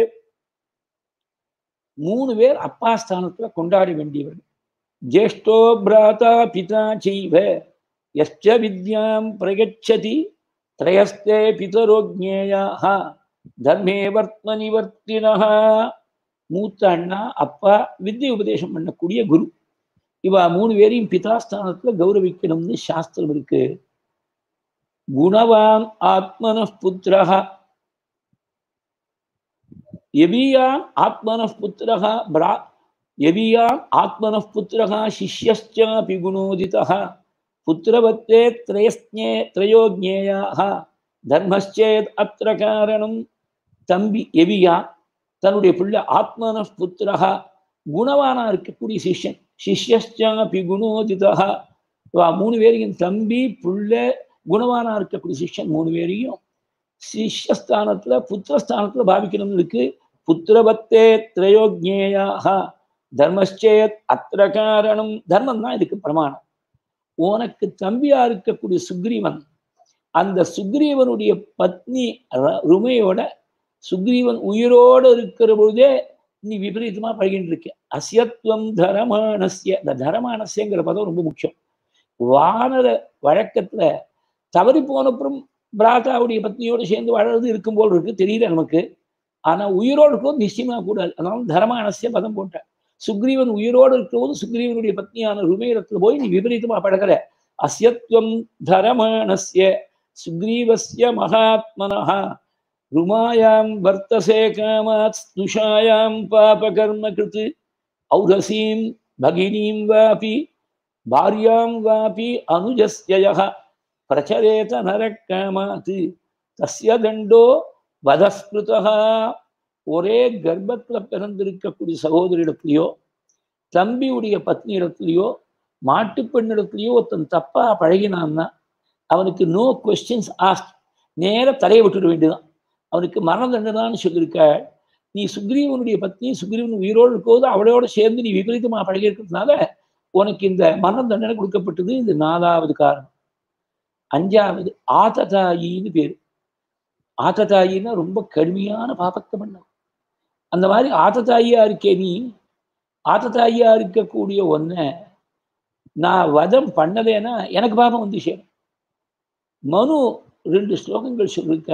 A: மூணு பேர் அப்பா ஸ்தானத்துல கொண்டாட வேண்டியவர்கள் ஜேஷ்டோ பிராதா பிதா செய்வ எஸ்ச வித்யாம் பிரயச்சதி திரயஸ்தே பிதரோஜ்ஞேயாக தர்மே வர்த்ம நிவர்த்தினா மூத்த அண்ணா அப்பா வித்ய உபதேசம் பண்ணக்கூடிய குரு இவா மூணு பேரையும் பிதாஸ்தானத்துல கௌரவிக்கணும்னு சாஸ்திரம் இருக்கு குணவான் ஆத்மன புத்திரஹ எபியாம் ஆத்மன புத்திரஹ பிரா எபியாம் ஆத்மன புத்திரஹ சிஷ்யஸ்சாபி குணோதிதः புத்திரவத்தே திரயஸ்ஞே திரயோ ஜேயாக தர்மச்சேத் அத்திர காரணம் தம்பி எபியா தன்னுடைய பிள்ளை ஆத்மன புத்திரஹா குணவானா இருக்கக்கூடிய சிஷ்யன் சிஷ்யஸ்சாபி குணோதிதா மூணு பேரையும் தம்பி பிள்ளை குணவானா இருக்கக்கூடிய சிஷ்யன் மூணு பேரையும் சிஷ்யஸ்தானத்துல புத்திரஸ்தானத்துல பாவிக்கணும்னு இருக்கு புத்திரவத்தே திரயோஜேயாக தர்மச்சேத் அத்திர காரணம் தர்மம் தான் இதுக்கு பிரமாணம் உனக்கு தம்பியா இருக்கக்கூடிய சுக்ரீவன் அந்த சுக்ரீவனுடைய பத்னி ருமையோட சுக்ரீவன் உயிரோடு இருக்கிற பொழுதே நீ விபரீதமா பழகிட்டு இருக்க அசியத்துவம் தரமானசிய இந்த தரமானசியங்கிற பதம் ரொம்ப முக்கியம் வானர வழக்கத்துல தவறி போனப்புறம் பிராதாவுடைய பத்னியோடு சேர்ந்து வாழறது இருக்கும் போல் இருக்கு தெரியல நமக்கு ஆனா உயிரோடு இருக்கும் நிச்சயமா கூடாது அதனால தரமானசிய பதம் போட்ட சுக்ரீவன் உயிரோடு இருக்கிறபோது சுக்ரீவனுடைய பத்னியான ருமேரத்துல போய் நீ விபரீதமா பழகிற அசியத்துவம் தரமானசிய சுக்ரீவசிய மகாத்மனஹா ருமாயாம் வர்த்தசே காமாத் ஸ்னுஷாயாம் பாபகர்ம கிருத்து ஔரசீம் பகினீம் வாபி பாரியாம் வாபி அனுஜஸ்ய பிரச்சரேத நரக்காமாத் தஸ்ய தண்டோ வதஸ்கிருதா ஒரே கர்ப்பத்துல பிறந்திருக்கக்கூடிய சகோதரிடத்துலையோ தம்பியுடைய பத்னி இடத்துலையோ மாட்டுப்பெண்ணிடத்துலையோ ஒருத்தன் தப்பா பழகினான்னா அவனுக்கு நோ கொஸ்டின்ஸ் ஆஸ்க் நேர தலையை விட்டுட வேண்டியதான் அவனுக்கு மரண தண்டனான்னு சொல்லியிருக்க நீ சுக்ரீவனுடைய பத்னி சுக்ரீவன் உயிரோடு இருக்கோது அவளோட சேர்ந்து நீ விபரீதமாக பழகி இருக்கிறதுனால உனக்கு இந்த மரண தண்டனை கொடுக்கப்பட்டது இது நாலாவது காரணம் அஞ்சாவது ஆததாயின்னு பேரு ஆததாயின்னா ரொம்ப கடுமையான பாபத்தை பண்ண அந்த மாதிரி ஆததாயியா இருக்கே நீ ஆததாயியா இருக்கக்கூடிய ஒன்ன நான் வதம் பண்ணலேன்னா எனக்கு பாபம் வந்து சேரும் மனு ரெண்டு ஸ்லோகங்கள் சொல்லிருக்க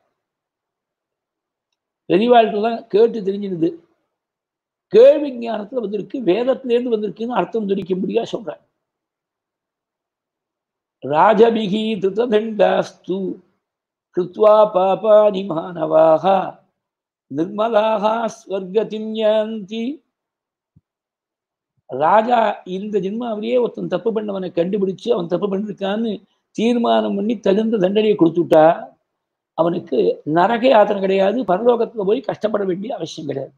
A: பெரியவாழ்கிட்ட தான் கேட்டு தெரிஞ்சிருது கேள்வி ஞானத்துல வந்திருக்கு வேதத்திலேருந்து வந்திருக்குன்னு அர்த்தம் துடிக்கும்படியா சொல்றேன் ராஜபிகி திருதண்டாஸ்து கிருத்வா பாபானி மாணவாக நிர்மலாக ஸ்வர்கத்தின் யாந்தி ராஜா இந்த ஜென்மாவிலேயே ஒருத்தன் தப்பு பண்ணவனை கண்டுபிடிச்சு அவன் தப்பு பண்ணிருக்கான்னு தீர்மானம் பண்ணி தகுந்த தண்டனையை கொடுத்துட்டா அவனுக்கு நரக யாத்திரை கிடையாது பரலோகத்துல போய் கஷ்டப்பட வேண்டிய அவசியம் கிடையாது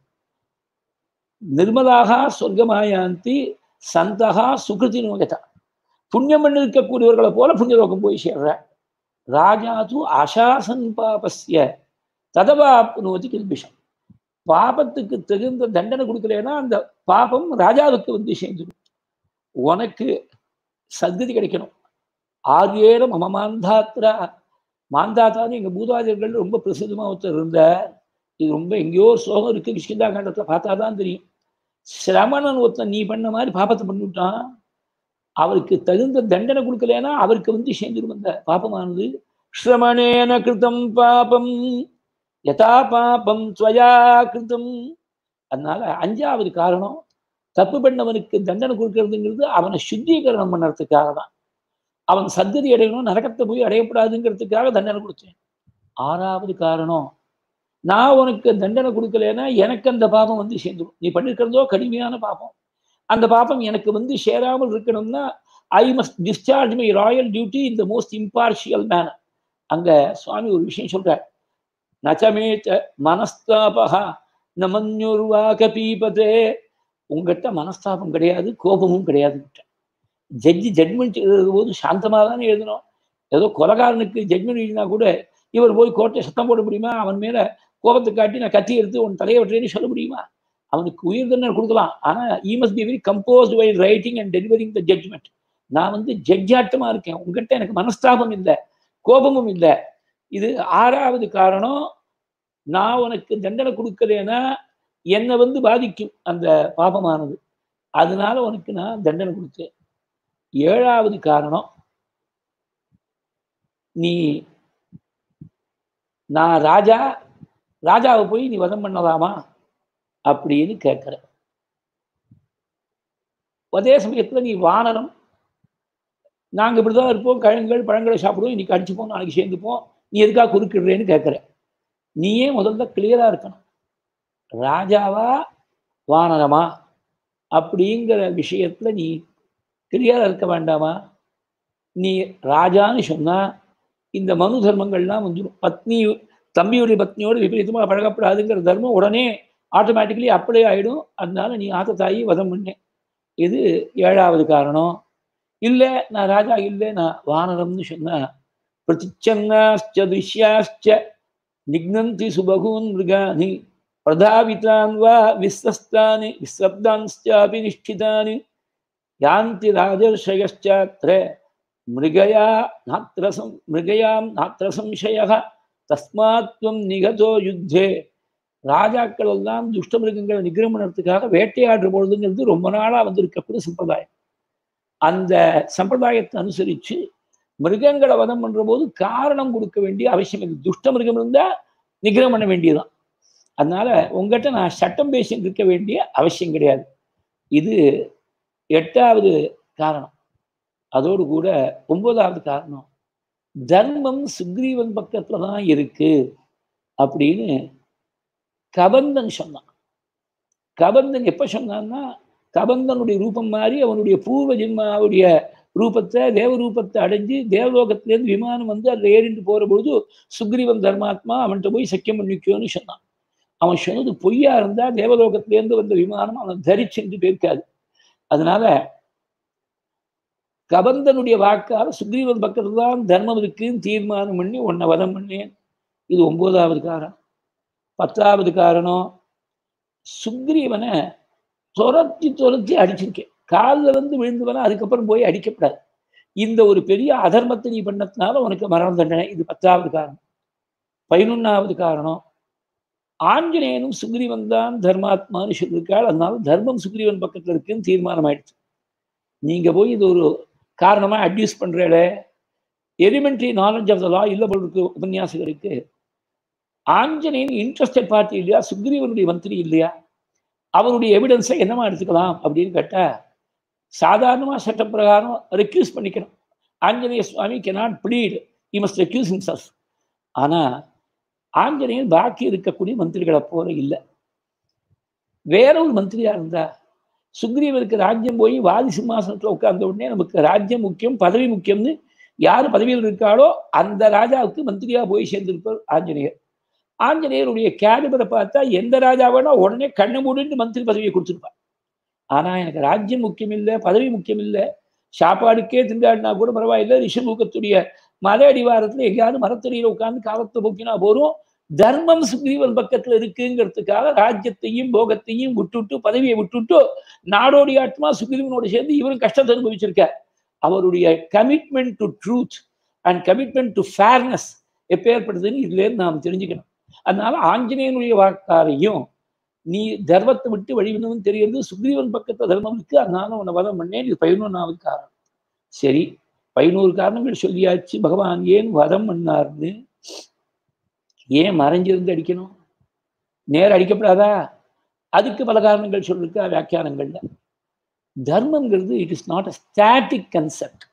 A: நிர்மலாகா சொர்க்கமாயாந்தி சந்தகா சுகிருதி நோகதா புண்ணியம் பண்ணி இருக்கக்கூடியவர்களை போல புண்ணியலோகம் போய் சேர்ற ராஜா தூ அசாசன் பாபஸ்ய ததவாப்னோதி கில்பிஷம் பாபத்துக்கு தகுந்த தண்டனை கொடுக்கலன்னா அந்த பாபம் ராஜாவுக்கு வந்து சேர்ந்துடும் உனக்கு சத்கதி கிடைக்கணும் ஆரியேன மம மாந்தாத்ரா மாந்தாத்தான்னு எங்க பூதாதியர்கள் ரொம்ப பிரசித்தமா ஒருத்தர் இருந்தார் இது ரொம்ப எங்கேயோ ஒரு சோகம் இருக்கு கிஷ்கிந்தா காண்டத்துல பார்த்தா தான் தெரியும் சிரமணன் ஒருத்தன் நீ பண்ண மாதிரி பாப்பத்தை பண்ணிவிட்டான் அவருக்கு தகுந்த தண்டனை கொடுக்கலன்னா அவருக்கு வந்து சேர்ந்துடும் அந்த பாப்பமானது ஸ்ரமணேன கிருதம் பாபம் யதா பாபம் ஸ்வயா கிருதம் அதனால அஞ்சாவது காரணம் தப்பு பண்ணவனுக்கு தண்டனை கொடுக்கறதுங்கிறது அவனை சுத்திகரணம் பண்ணுறதுக்காக தான் அவன் சத்ததி அடையணும் நரகத்தை போய் அடையப்படாதுங்கிறதுக்காக தண்டனை கொடுத்தேன் ஆறாவது காரணம் நான் உனக்கு தண்டனை கொடுக்கலன்னா எனக்கு அந்த பாபம் வந்து சேர்ந்துடும் நீ பண்ணிருக்கிறதோ கடுமையான பாபம் அந்த பாபம் எனக்கு வந்து சேராமல் இருக்கணும்னா I must discharge my royal duty in the most impartial manner அங்க சுவாமி ஒரு விஷயம் சொல்றார் நச்சமேச்ச மனஸ்தாபகா நமன்யுர்வாக பீபதே உங்ககிட்ட மனஸ்தாபம் கிடையாது கோபமும் கிடையாது ஜட்ஜி ஜட்மெண்ட் எழுதும் போது சாந்தமாக தானே எழுதணும் ஏதோ கொலகாரனுக்கு ஜட்மெண்ட் எழுதினா கூட இவர் போய் கோர்ட்டை சத்தம் போட முடியுமா அவன் மேல கோபத்தை காட்டி நான் கத்தி எடுத்து உன் தலையை வெட்டுறேன்னு சொல்ல முடியுமா அவனுக்கு உயிர் தண்டனை கொடுக்கலாம் ஆனா he must be very composed while writing and delivering the judgement நான் வந்து ஜட்ஜாட்டமா இருக்கேன் உங்ககிட்ட எனக்கு மனஸ்தாபம் இல்லை கோபமும் இல்லை இது ஆறாவது காரணம் நான் உனக்கு தண்டனை கொடுக்கலன்னா என்னை வந்து பாதிக்கும் அந்த பாபமானது அதனால உனக்கு நான் தண்டனை கொடுத்தேன் ஏழாவது காரணம் நீ நான் ராஜா ராஜாவை போய் நீ வதம் பண்ணலாமா அப்படின்னு கேட்கிற அதே சமயத்துல நீ வானரம் நாங்க இப்படிதான் இருப்போம் கிழங்குகள் பழங்களை சாப்பிடுவோம் இன்னைக்கு அடிச்சுப்போம் நாளைக்கு சேர்ந்துப்போம் நீ எதுக்காக குறுக்கிடுறேன்னு கேட்குற நீயே முதல்ல கிளியரா இருக்கணும் ராஜாவா வானரமா அப்படிங்கிற விஷயத்துல நீ கிளியரா இருக்க வேண்டாமா நீ ராஜான்னு சொன்னா இந்த மனு தர்மங்கள்லாம் வந்துடும் பத்னி தம்பியுடைய பத்னியோடு விபரீதமாக பழகப்படாதுங்கிற தர்மம் உடனே ஆட்டோமேட்டிக்கலி அப்ளை ஆகிடும் அதனால நீ ஆத்த தாயி வதம் பண்ணேன் இது ஏழாவது காரணம் இல்லை நான் ராஜா இல்லை நான் வானரம்னு சொன்னா பிரதிச்சன்னாச்ச திருஷ்யாச்ச நிக்னந்தி சுபகூன் மிருகானி பிரதாவிதான் வா விஸ்வஸ்தானி விஸ்வப்தான்ஸ்சாபி நிஷ்டிதானி யாந்தி ராஜர்ஷயశ్చాత్ర மிருகயா நாத்திர சம் மிருகயாம் நாத்திர சம்சய தஸ்மாத்வம் நிகதோ யுத்தே ராஜாக்கள் எல்லாம் துஷ்ட மிருகங்களை நிகிரம் பண்ணுறதுக்காக வேட்டையாடுற பொழுதுங்கிறது ரொம்ப நாளாக வந்திருக்கக்கூடிய சம்பிரதாயம் அந்த சம்பிரதாயத்தை அனுசரித்து மிருகங்களை வதம் பண்ணுற போது காரணம் கொடுக்க வேண்டிய அவசியம் இல்லை துஷ்ட மிருகம் இருந்தால் நிகிரம் பண்ண வேண்டியதுதான் அதனால உங்ககிட்ட நான் சட்டம் பேசிட்டு இருக்க வேண்டிய அவசியம் கிடையாது இது எட்டாவது காரணம் அதோடு கூட ஒன்பதாவது காரணம் தர்மம் சுக்ரீவன் பக்கத்துல தான் இருக்கு அப்படின்னு கபந்தன் சொன்னான் கபந்தன் எப்ப சொன்னான்னா கபந்தனுடைய ரூபம் மாறி அவனுடைய பூர்வ ஜென்மாவுடைய ரூபத்தை தேவ ரூபத்தை அடைஞ்சு தேவலோகத்திலேருந்து விமானம் வந்து அதில் ஏறிட்டு போற பொழுது சுக்ரீவன் தர்மாத்மா அவன்கிட்ட போய் சக்கியம் பண்ணிக்கோன்னு சொன்னான் அவன் சொன்னது பொய்யா இருந்தா தேவலோகத்திலேருந்து வந்த விமானம் அவன் தரிச்சென்று போயிருக்காது அதனால கபந்தனுடைய வாக்கால சுக்ரீவன் பக்கத்துல தான் தர்மம் இருக்குன்னு தீர்மானம் பண்ணி உன்னை வதம் பண்ணேன் இது ஒன்பதாவது காரணம் பத்தாவது காரணம் சுக்ரீவனை துரத்தி துரத்தி அடிச்சிருக்கேன் காலில் வந்து விழுந்தவன அதுக்கப்புறம் போய் அடிக்கப்படாது இந்த ஒரு பெரிய அதர்மத்தை நீ பண்ணதுனால உனக்கு மரணம் தண்டனை இது பத்தாவது காரணம் பதினொன்னாவது காரணம் ஆஞ்சநேயனும் சுக்ரீவன் தான் தர்மாத்மான்னு சொல்லியிருக்காள் அதனால தர்மம் சுக்ரீவன் பக்கத்துல இருக்குன்னு தீர்மானம் ஆயிடுச்சு நீங்க போய் இது ஒரு காரணமா அட்யூஸ் பண்றேல elementary knowledge of the law இல்லை போல் இருக்கு உபன்யாசகருக்கு ஆஞ்சநேயன் இன்ட்ரெஸ்டட் பார்ட்டி இல்லையா சுக்ரீவனுடைய மந்திரி இல்லையா அவருடைய எவிடன்ஸை என்னமா எடுத்துக்கலாம் அப்படின்னு கேட்டா சாதாரணமா சட்டப்பிரகாரம் ரெக்யூஸ் பண்ணிக்கணும் Anjaneya Swami cannot plead he must recuse himself ஆனா ஆஞ்சநேயன் பாக்கி இருக்கக்கூடிய மந்திரிகளை போல இல்லை வேற ஒரு மந்திரியா இருந்தா சுக்ரீவருக்கு ராஜ்யம் போய் வாதி சிம்மாசனத்தில் உட்கார்ந்த உடனே நமக்கு ராஜ்யம் முக்கியம் பதவி முக்கியம்னு யார் பதவியில் இருக்காளோ அந்த ராஜாவுக்கு மந்திரியா போய் சேர்ந்திருப்பார் ஆஞ்சநேயர் ஆஞ்சநேயருடைய கேலிபரை பார்த்தா எந்த ராஜா வேணா உடனே கண்ணு மூடிட்டு மந்திரி பதவியை கொடுத்துருப்பார் ஆனா எனக்கு ராஜ்யம் முக்கியம் இல்லை பதவி முக்கியம் இல்லை சாப்பாடுக்கே திண்டாடினா கூட பரவாயில்லை ரிஷமுகத்துடைய மலை அடிவாரத்துல எங்கேயாவது மரத்தடியில உட்கார்ந்து காலத்தை போக்கினா போறோம் தர்மம் சுக்ரீவன் பக்கத்துல இருக்குங்கிறதுக்காக ராஜ்யத்தையும் போகத்தையும் விட்டுட்டு பதவியை விட்டுட்டு நாடோடி ஆத்மா சுக்ரீவனோட சேர்ந்து இவரும் கஷ்டத்தை அனுபவிச்சிருக்கார் அவருடைய commitment to truth and commitment to fairness எப்பேற்பட்டதுன்னு இதுல இருந்து நாம் தெரிஞ்சுக்கணும் அதனால ஆஞ்சநேயனுடைய வாக்காரையும் நீ தர்மத்தை விட்டு வழிவிடணும்னு தெரியுது சுக்ரீவன் பக்கத்துல தர்மம் இருக்கு அதனால உன்னை வதம் பண்ணேன் இது பதினொன்னாவது காரணம் சரி பதினோரு காரணங்கள் சொல்லியாச்சு பகவான் ஏன் வதம் பண்ணார்னு ஏன் மறைஞ்சிருந்து அடிக்கணும் நேரம் அடிக்கப்படாதா அதுக்கு பல காரணங்கள் சொல்லிருக்கா வியாக்கியானங்கள்ல தர்மங்கிறது it is not a static concept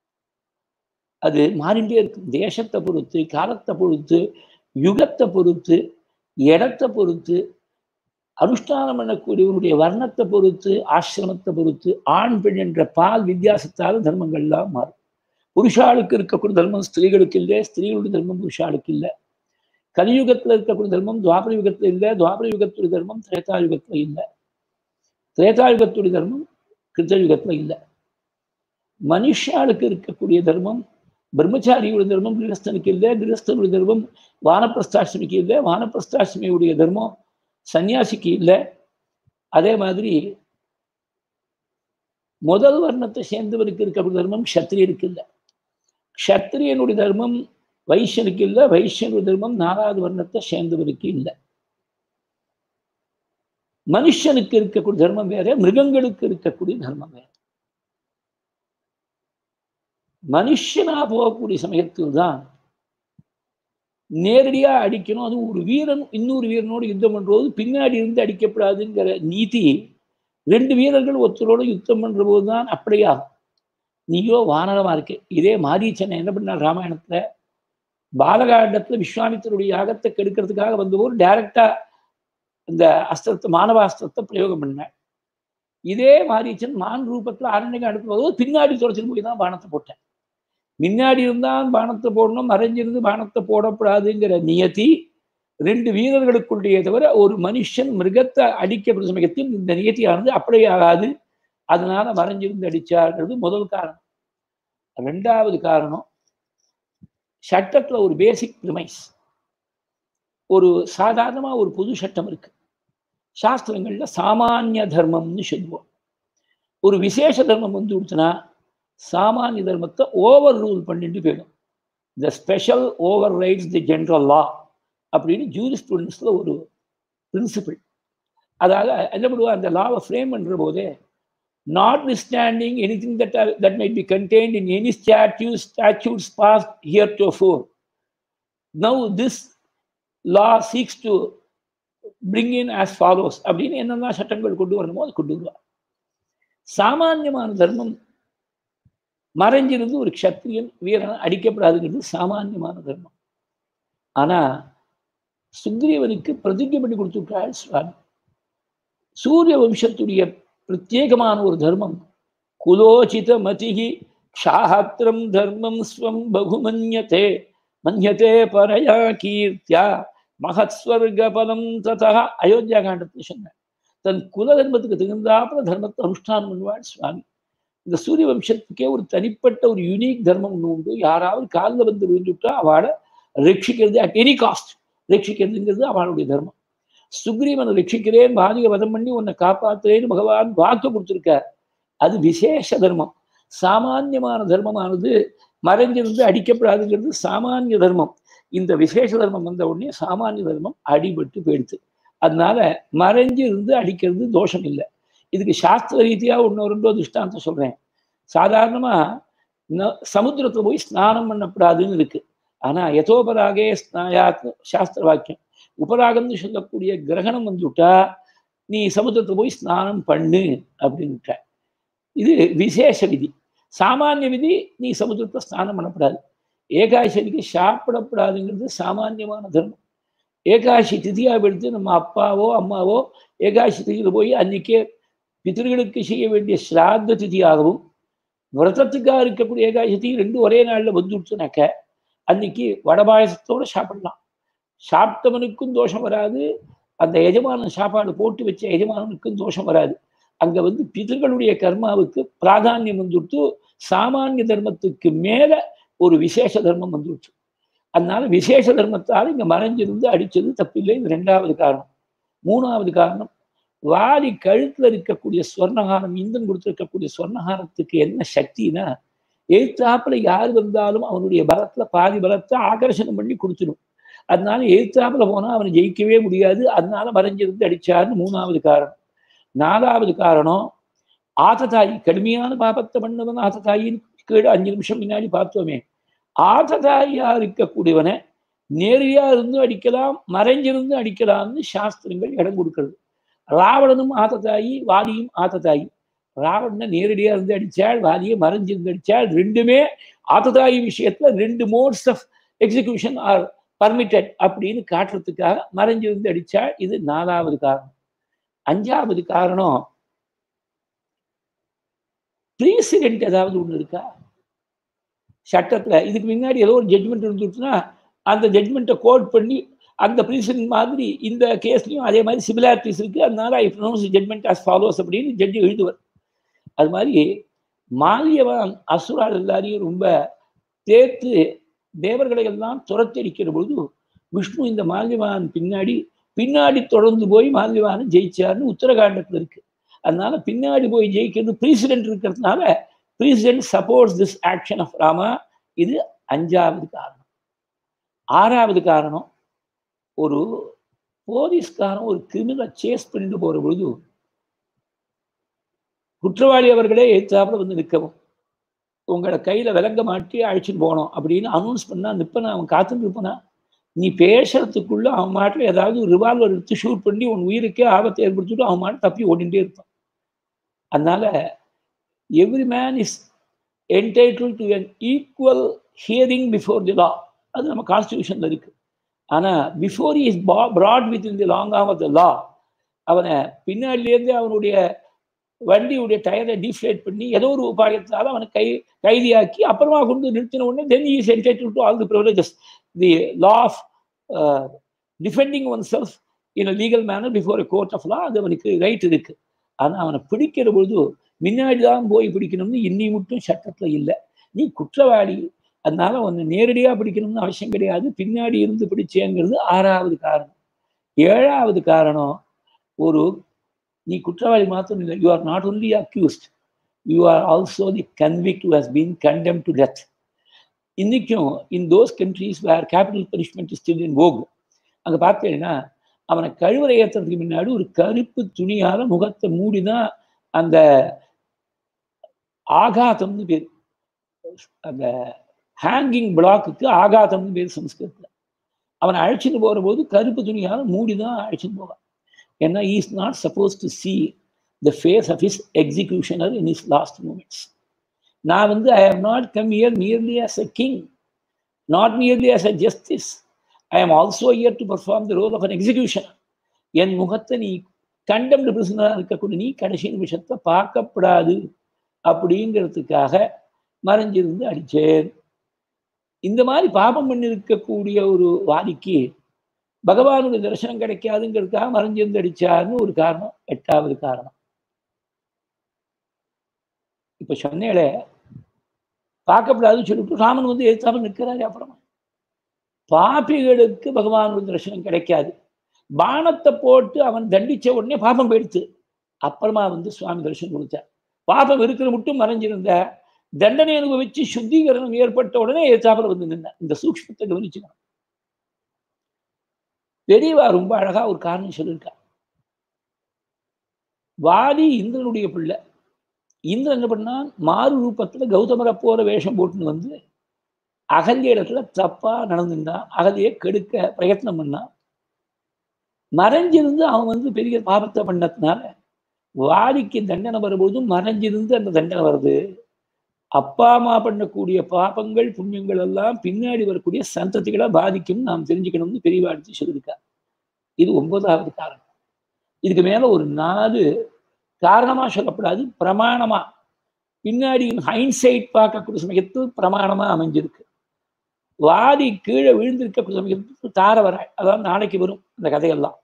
A: அது மாறிண்டே இருக்கும் தேசத்தை பொறுத்து காலத்தை பொறுத்து யுகத்தை பொறுத்து இடத்தை பொறுத்து அனுஷ்டானம் பண்ணக்கூடியவருடைய வர்ணத்தை பொறுத்து ஆசிரமத்தை பொறுத்து ஆண் பெண் என்ற பால் வித்தியாசத்தால் தர்மங்கள்லாம் மாறும் புருஷாளுக்கு இருக்கக்கூடிய தர்மம் ஸ்திரீகளுக்கு இல்லை ஸ்திரீகளுடைய தர்மம் புருஷாளுக்கு இல்லை கலியுகத்தில் இருக்கக்கூடிய தர்மம் துவாபர யுகத்தில் இல்லை துவாபர யுகத்துடைய தர்மம் திரேதா யுகத்தில் இல்லை திரேதா யுகத்துடைய தர்மம் கிருத்த யுகத்தில் இல்லை மனுஷாளுக்கு இருக்கக்கூடிய தர்மம் பிரம்மச்சாரியுடைய தர்மம் கிரகஸ்தனுக்கு இல்லை கிரகஸ்தனுடைய தர்மம் வானப்பிரஸ்தாஷ்டமிக்கு இல்லை வானப்பிரஸ்தாஷ்டமியுடைய தர்மம் சன்னியாசிக்கு இல்லை அதே மாதிரி முதல் வர்ணத்தை சேர்ந்தவருக்கு இருக்கக்கூடிய தர்மம் க்ஷத்திரியருக்கு இல்லை க்ஷத்திரியனுடைய தர்மம் வைஷ்யனுக்கு இல்லை வைஷ்யனுடைய தர்மம் நாலாவது வர்ணத்தை சேர்ந்தவருக்கு இல்லை மனுஷனுக்கு இருக்கக்கூடிய தர்மம் வேற மிருகங்களுக்கு இருக்கக்கூடிய தர்மம் வேற மனுஷனா போகக்கூடிய சமயத்தில் தான் நேரடியா அடிக்கணும் அது ஒரு வீரன் இன்னொரு வீரனோடு யுத்தம் பண்றது பின்னாடி இருந்து அடிக்கப்படாதுங்கிற நீதி ரெண்டு வீரர்கள் ஒருத்தரோட யுத்தம் பண்ற போது தான் அப்படியாகும் நீயோ வானரமா இருக்கு இதே மாரீச்சனை என்ன பண்ணார் ராமாயணத்துல பாலகாண்டத்துல விஸ்வாமித்தருடைய யாகத்தை கெடுக்கிறதுக்காக வந்தபோது டைரக்டா இந்த அஸ்திரத்தை மானவ அஸ்திரத்தை பிரயோகம் பண்ண இதே மாரீச்சன் மான் ரூபத்துல அரண்யகம் எடுத்து போது பின்னாடி தொடச்சிட்டு போய் தான் பானத்தை போட்டேன் முன்னாடி இருந்தால் பானத்தை போடணும் மறைஞ்சிருந்து பானத்தை போடக்கூடாதுங்கிற நியதி ரெண்டு வீரர்களுக்குள்ளே தவிர ஒரு மனுஷன் மிருகத்தை அடிக்கப்படும் சமயத்தில் இந்த நியத்தியானது அப்படியே ஆகாது அதனால மறைஞ்சிருந்து அடிச்சார்ன்றது முதல் காரணம் ரெண்டாவது காரணம் சட்டத்துல ஒரு பேசிக் ப்ரிமைஸ் ஒரு சாதாரணமா ஒரு பொது சட்டம் இருக்கு சாஸ்திரங்கள்ல சாமானிய தர்மம்னு சொல்லுவோம் ஒரு விசேஷ தர்மம் வந்து கொடுத்தனா சாமானிய தர்மத்தை ஓவர் ரூல் பண்ணிட்டு போயிடும் the special overrides the general law அப்படின்னு ஜூரி ஸ்டூடெண்ட்ஸில் ஒரு பிரின்சிபிள் அதாவது என்ன பண்ணுவா அந்த லாவை ஃப்ரேம் பண்ணுற போதே notwithstanding anything that that might be contained in any statute statutes passed heretofore now this law seeks to bring in as follows அப்படின்னு என்னென்ன சட்டங்கள் கொண்டு வரணுமோ அது கொண்டு வருவார் சாமானியமான தர்மம் மறைஞ்சிருந்து ஒரு க்ஷத்திரியன் வீரன் அடிக்கப்படாதுங்கிறது சாமானியமான தர்மம் ஆனா சுக்ரீவனுக்கு பிரதிஜை பண்ணி கொடுத்துட்டாள் சுவாமி சூரிய வம்சத்துடைய பிரத்யேகமான ஒரு தர்மம் குலோச்சித மதிகி க்ஷாஹத்திரம் தர்மம் ஸ்வம் பகுமன்யதே மன்யதே பரயா கீர்த்தியா மகத்ஸ்வர்க பலம் ததா அயோத்தியா காண்டத்தில் சொன்னேன் தன் குல தர்மத்துக்கு தகுந்தாப்புல தர்மத்தை அனுஷ்டானம் பண்ணுவாள் சுவாமி இந்த சூரிய வம்சத்துக்கே ஒரு தனிப்பட்ட ஒரு யூனிக் தர்மம் ஒன்று உண்டு யாராவது காலில் வந்து விழுந்துட்டா அவளை ரட்சிக்கிறது அட் எனி காஸ்ட் ரட்சிக்கிறதுங்கிறது அவளுடைய தர்மம் சுக்ரீவனை ரட்சிக்கிறேன் பாதிக வதம் பண்ணி உன்னை காப்பாத்துறேன்னு பகவான் வாக்கு கொடுத்துருக்கார் அது விசேஷ தர்மம் சாமானியமான தர்மமானது மறைஞ்சிருந்து அடிக்கப்படாதுங்கிறது சாமானிய தர்மம் இந்த விசேஷ தர்மம் வந்த உடனே சாமானிய தர்மம் அடிபட்டு போயிடுது அதனால மறைஞ்சு இருந்து அடிக்கிறது தோஷம் இல்லை இதுக்கு சாஸ்திர ரீதியா ஒன்று ரெண்டோ திருஷ்டாந்தம் சொல்றேன் சாதாரணமா சமுத்திரத்துல போய் ஸ்நானம் பண்ணப்படாதுன்னு இருக்கு ஆனா யதோபராகே ஸ்நாயாத் சாஸ்திர வாக்கியம் உபராகம்னு சொல்லக்கூடிய கிரகணம் வந்துவிட்டா நீ சமுத்திரத்துல போய் ஸ்நானம் பண்ணு அப்படின்ட்ட இது விசேஷ விதி சாமானிய விதி நீ சமுத்திரத்துல ஸ்நானம் பண்ணப்படாது ஏகாசனிக்கு சாப்பிடப்படாதுங்கிறது சாமானியமான தர்மம் ஏகாசி திதியா எடுத்து நம்ம அப்பாவோ அம்மாவோ ஏகாசி திதியில் போய் அன்னைக்கே பிதர்களுக்கு செய்ய வேண்டிய ஸ்ராத்த திதியாகவும் விரதத்துக்காக இருக்கக்கூடிய ஏகாசி திதி ரெண்டும் ஒரே நாளில் வந்துடுச்சுனாக்க அன்னைக்கு வடபாயசத்தோடு சாப்பிடலாம் சாப்பிட்டவனுக்கும் தோஷம் வராது அந்த எஜமானன் சாப்பாடு போட்டு வச்ச எஜமானனுக்கும் தோஷம் வராது அங்க வந்து பிதர்களுடைய கர்மாவுக்கு பிராதானியம் வந்துட்டு சாமானிய தர்மத்துக்கு மேல ஒரு விசேஷ தர்மம் வந்துடுச்சு அதனால விசேஷ தர்மத்தால் இங்க மறைஞ்சிருந்து அடிச்சது தப்பில்லை இது ரெண்டாவது காரணம் மூணாவது காரணம் வாரி கழுத்துல இருக்கக்கூடிய ஸ்வர்ணகாரம் இந்தன் கொடுத்திருக்கக்கூடிய ஸ்வர்ணகாரத்துக்கு என்ன சக்தினா எழுத்தாப்புல யார் வந்தாலும் அவனுடைய பலத்துல பாதி பலத்தை ஆகர்ஷணம் பண்ணி கொடுத்துடும் அதனால எழுத்தாப்புல போனா அவனை ஜெயிக்கவே முடியாது அதனால மறைஞ்சிருந்து அடிச்சாருன்னு மூணாவது காரணம் நாலாவது காரணம் ஆத்ததாயி கடுமையான பாபத்தை பண்ணவன் ஆத்ததாயின்னு கீழே அஞ்சு நிமிஷம் முன்னாடி பார்த்தோமே ஆததாரியா இருக்கக்கூடியவனை நேரடியா இருந்து அடிக்கலாம் மறைஞ்சிருந்து அடிக்கலாம்னு சாஸ்திரங்கள் இடம் கொடுக்கிறது ராவணனும் ஆத்ததாயி வாலியும் ஆத்ததாயி ராவணனை நேரடியா இருந்து அடிச்சாள் வாலியை மறைஞ்சிருந்து அடிச்சாள் ரெண்டுமே ஆத்ததாயி விஷயத்துல ரெண்டு modes of execution are permitted அப்படின்னு காட்டுறதுக்காக மறைஞ்சிருந்து அடிச்சாள் இது நாலாவது காரணம் அஞ்சாவது காரணம் ப்ரீசிடென்ட் ஏதாவது ஒன்று இருக்கா சட்டத்துல இதுக்கு முன்னாடி ஏதோ ஒரு ஜட்மெண்ட் இருந்துச்சுன்னா அந்த ஜட்மெண்ட்டை கோட் பண்ணி அந்த ப்ரீசிடென்ட் மாதிரி இந்த கேஸ்லையும் அதே மாதிரி சிமிலாரிட்டிஸ் இருக்கு அதனால I pronounce judgement as follows அப்படின்னு ஜட்ஜி எழுதுவார் அது மாதிரி மாலியவான் அசுரால் எல்லாரையும் ரொம்ப தேர்த்து தேவர்களை எல்லாம் துரத்தடிக்கிற பொழுது விஷ்ணு இந்த மால்யவான் பின்னாடி பின்னாடி தொடர்ந்து போய் மால்யவானை ஜெயிச்சார்னு உத்தரகாண்டத்தில் இருக்கு அதனால பின்னாடி போய் ஜெயிக்கிறது பிரசிடென்ட் இருக்கிறதுனால precedent supports this action of Rama இது அஞ்சாவது காரணம் ஆறாவது காரணம் ஒரு போலீஸ்காரன் ஒரு கிரிமினலை சேஸ் பண்ணிட்டு போற பொழுது குற்றவாளி அவர்களே எத்தாப்புல வந்து நிற்கவும் உங்களை கையில விலங்க மாட்டி அழைச்சிட்டு போனோம் அப்படின்னு அனௌன்ஸ் பண்ணா நிப்பனா அவன் காத்துட்டு இருப்பானா நீ பேசுறதுக்குள்ள அவன் மாட்டில் ஏதாவது ஒரு ரிவால்வர் எடுத்து ஷூட் பண்ணி உன் உயிருக்கே ஆபத்தை ஏற்படுத்திட்டு அவன் மாட்டு தப்பி ஓடிட்டே இருப்பான் அதனால every man is entitled to an equal hearing before the law அது நம்ம கான்ஸ்டியூஷன்ல இருக்கு ஆனா before is brought within the long of the law அவனை பின்னாடிலேருந்து அவனுடைய வண்டியுடைய டயரை டீஃப்ளேட் பண்ணி ஏதோ ஒரு உபாயத்தால் அவனை கை கைதியாக்கி அப்புறமா கொண்டு நிறுத்தின உடனே then is entitled to all the privileges the law of defending oneself in a legal manner before a court of law அது அவனுக்கு ரைட் இருக்கு ஆனால் அவனை பிடிக்கிற பொழுது முன்னாடி தான் போய் பிடிக்கணும்னு இன்னி மட்டும் சட்டத்தில் இல்லை நீ குற்றவாளி அதனால உன்னை நேரடியாக பிடிக்கணும்னு அவசியம் கிடையாது பின்னாடி இருந்து பிடிச்சேங்கிறது ஆறாவது காரணம் ஏழாவது காரணம் ஒரு நீ குற்றவாளி மாத்திரம் இல்லை you are not only accused you are also the convict has been condemn to death இன்னைக்கும் in those countries where capital punishment is still in vogue அங்கே பார்த்தீங்கன்னா அவனை கழுவறை ஏற்றுறதுக்கு முன்னாடி ஒரு கருப்பு துணியால முகத்தை மூடிதான் அந்த ஆகாதம்னு பேர் அந்த ஹேங்கிங் பிளாக்குக்கு ஆகாதம்னு பேர் சம்ஸ்கிருத்தில் அவனை அழைச்சிட்டு போகிற போது கருப்பு துணியால மூடிதான் அழைச்சிட்டு போவான் ஏன்னா is not supposed to see the face of his executioner in is last moments நான் வந்து I have not come here merely as a king not merely as a justice I am also here to perform the role of an execution என் முகத்தை நீ condemned பிரிசனராக இருக்கக்கூடிய நீ கடைசி நிமிஷத்தை பார்க்கப்படாது அப்படிங்கிறதுக்காக மறைஞ்சிருந்து அடிச்சேன் இந்த மாதிரி பாபம் பண்ணிருக்கக்கூடிய ஒரு வாதிக்கு பகவானுடைய தரிசனம் கிடைக்காதுங்கிறதுக்காக மறைஞ்சிருந்து அடிச்சாருன்னு ஒரு காரணம் எட்டாவது காரணம் இப்ப சொன்னேளே பார்க்கப்படாதுன்னு சொல்லிட்டு ராமன் வந்து எதிர்த்தாமல் நிற்கிறாரு அப்புறமா பாப்பிகளுக்கு பகவானுடைய தரிசனம் கிடைக்காது பானத்தை போட்டு அவன் தண்டிச்ச உடனே பாபம் போயிடுச்சு அப்புறமா வந்து சுவாமி தரிசனம் கொடுத்தார் பாபம் இருக்கிற மட்டும் மறைஞ்சிருந்த தண்டனை அனுபவிச்சு சுத்திகரணம் ஏற்பட்ட உடனே எதிர்த்தாப்புல வந்து நின்ன இந்த சூக்ஷ்மத்தை கவனிச்சுக்கணும் பெரியவா ரொம்ப அழகா ஒரு காரணம் சொல்லியிருக்கா வாதி இந்திரனுடைய பிள்ளை இந்திரன் என்ன பண்ணான் மாறு ரூபத்துல கௌதமரை போற வேஷம் போட்டுன்னு வந்து அகந்திய இடத்துல தப்பா நடந்துட்டான் அகதியை கெடுக்க பிரயத்னம் பண்ணான் மறைஞ்சிருந்து அவன் வந்து பெரிய பாபத்தை பண்ணதுனால வாதிக்கு தண்டனை வரும்போது மறைஞ்சிருந்து அந்த தண்டனை வருது அப்பா அம்மா பண்ணக்கூடிய பாபங்கள் புண்ணியங்கள் எல்லாம் பின்னாடி வரக்கூடிய சந்ததிகளை பாதிக்கும் நாம் தெரிஞ்சுக்கணும்னு பெரியவா எடுத்து சொல்லியிருக்கா இது ஒன்பதாவது காரணம் இதுக்கு மேல ஒரு நாலு காரணமா சொல்லப்படாது பிரமாணமா பின்னாடி ஹைன்சைட் பார்க்கக்கூடிய சமயத்தில் பிரமாணமா அமைஞ்சிருக்கு வாதி கீழே விழுந்திருக்கக்கூடிய சமயத்தில் தார வர அதாவது நாளைக்கு வரும் இந்த கதையெல்லாம்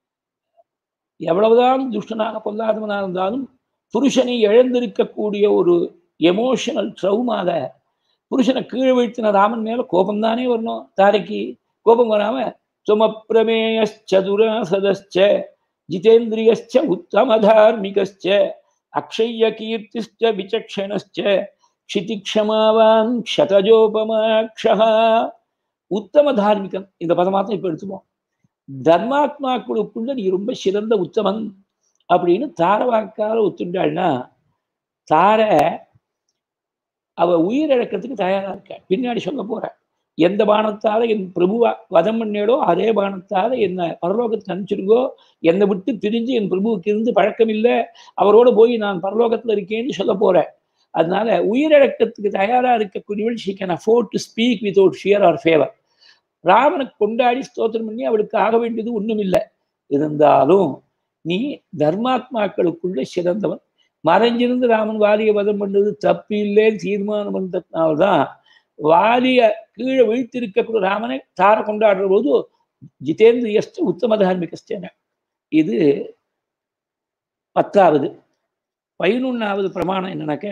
A: எவ்வளவுதான் துஷ்டனாக பொல்லாதவனாக இருந்தாலும் புருஷனை இழந்திருக்கக்கூடிய ஒரு எமோஷனல் ட்ரௌமால புருஷனை கீழே வீழ்த்தின ராமன் மேல கோபம் தானே வரணும் தாரைக்கு கோபம் வராம சுமப்பிரமேயதுராசதச்ச ஜிதேந்திரியச்ச உத்தமதார்மிகச்ச அக்ஷய கீர்த்திச்ச விசக்ஷணச்ச க்ஷிதிக்ஷமாவான் க்ஷதஜோபமாக்ஷா உத்தம தார்மிகன் இந்த பதமாத்தான் இப்ப எடுத்துப்போம் தர்மாத்மாக்களுக்குள்ள நீ ரொம்ப சிறந்த உத்தமன் அப்படின்னு தாரவாக்கால ஒத்துண்டாள்னா தார அவ உயிரிழக்கிறதுக்கு தயாரா இருக்க பின்னாடி சொல்ல போற எந்த பானத்தால என் பிரபுவா வதம் பண்ணேடோ அதே பானத்தால என்ன பரலோகத்தை அனுப்பிச்சிருங்கோ என்னை விட்டு பிரிஞ்சு என் பிரபுவுக்கு இருந்து பழக்கம் இல்லை அவரோட போய் நான் பரலோகத்துல இருக்கேன்னு சொல்ல போறேன் அதனால உயிரிழக்கத்துக்கு தயாரா இருக்கக்கூடியவள் she can afford to speak without fear or favour ராமனை கொண்டாடி ஸ்தோத்திரம் பண்ணி அவளுக்கு ஆக வேண்டியது ஒண்ணும் இல்லை இருந்தாலும் நீ தர்மாத்மாக்களுக்குள்ள சிறந்தவன் மறைஞ்சிருந்து ராமன் வாலிய வதம் பண்ணது தப்பு இல்லைன்னு தீர்மானம் பண்ணதுனால்தான் வாலிய கீழே வீழ்த்திருக்கக்கூடிய ராமனை தார கொண்டாடுற போது ஜிதேந்திரியஸ்ட உத்தம தார்மிகஸ்டன இது பத்தாவது பதினொன்னாவது பிரமாணம் என்னன்னாக்க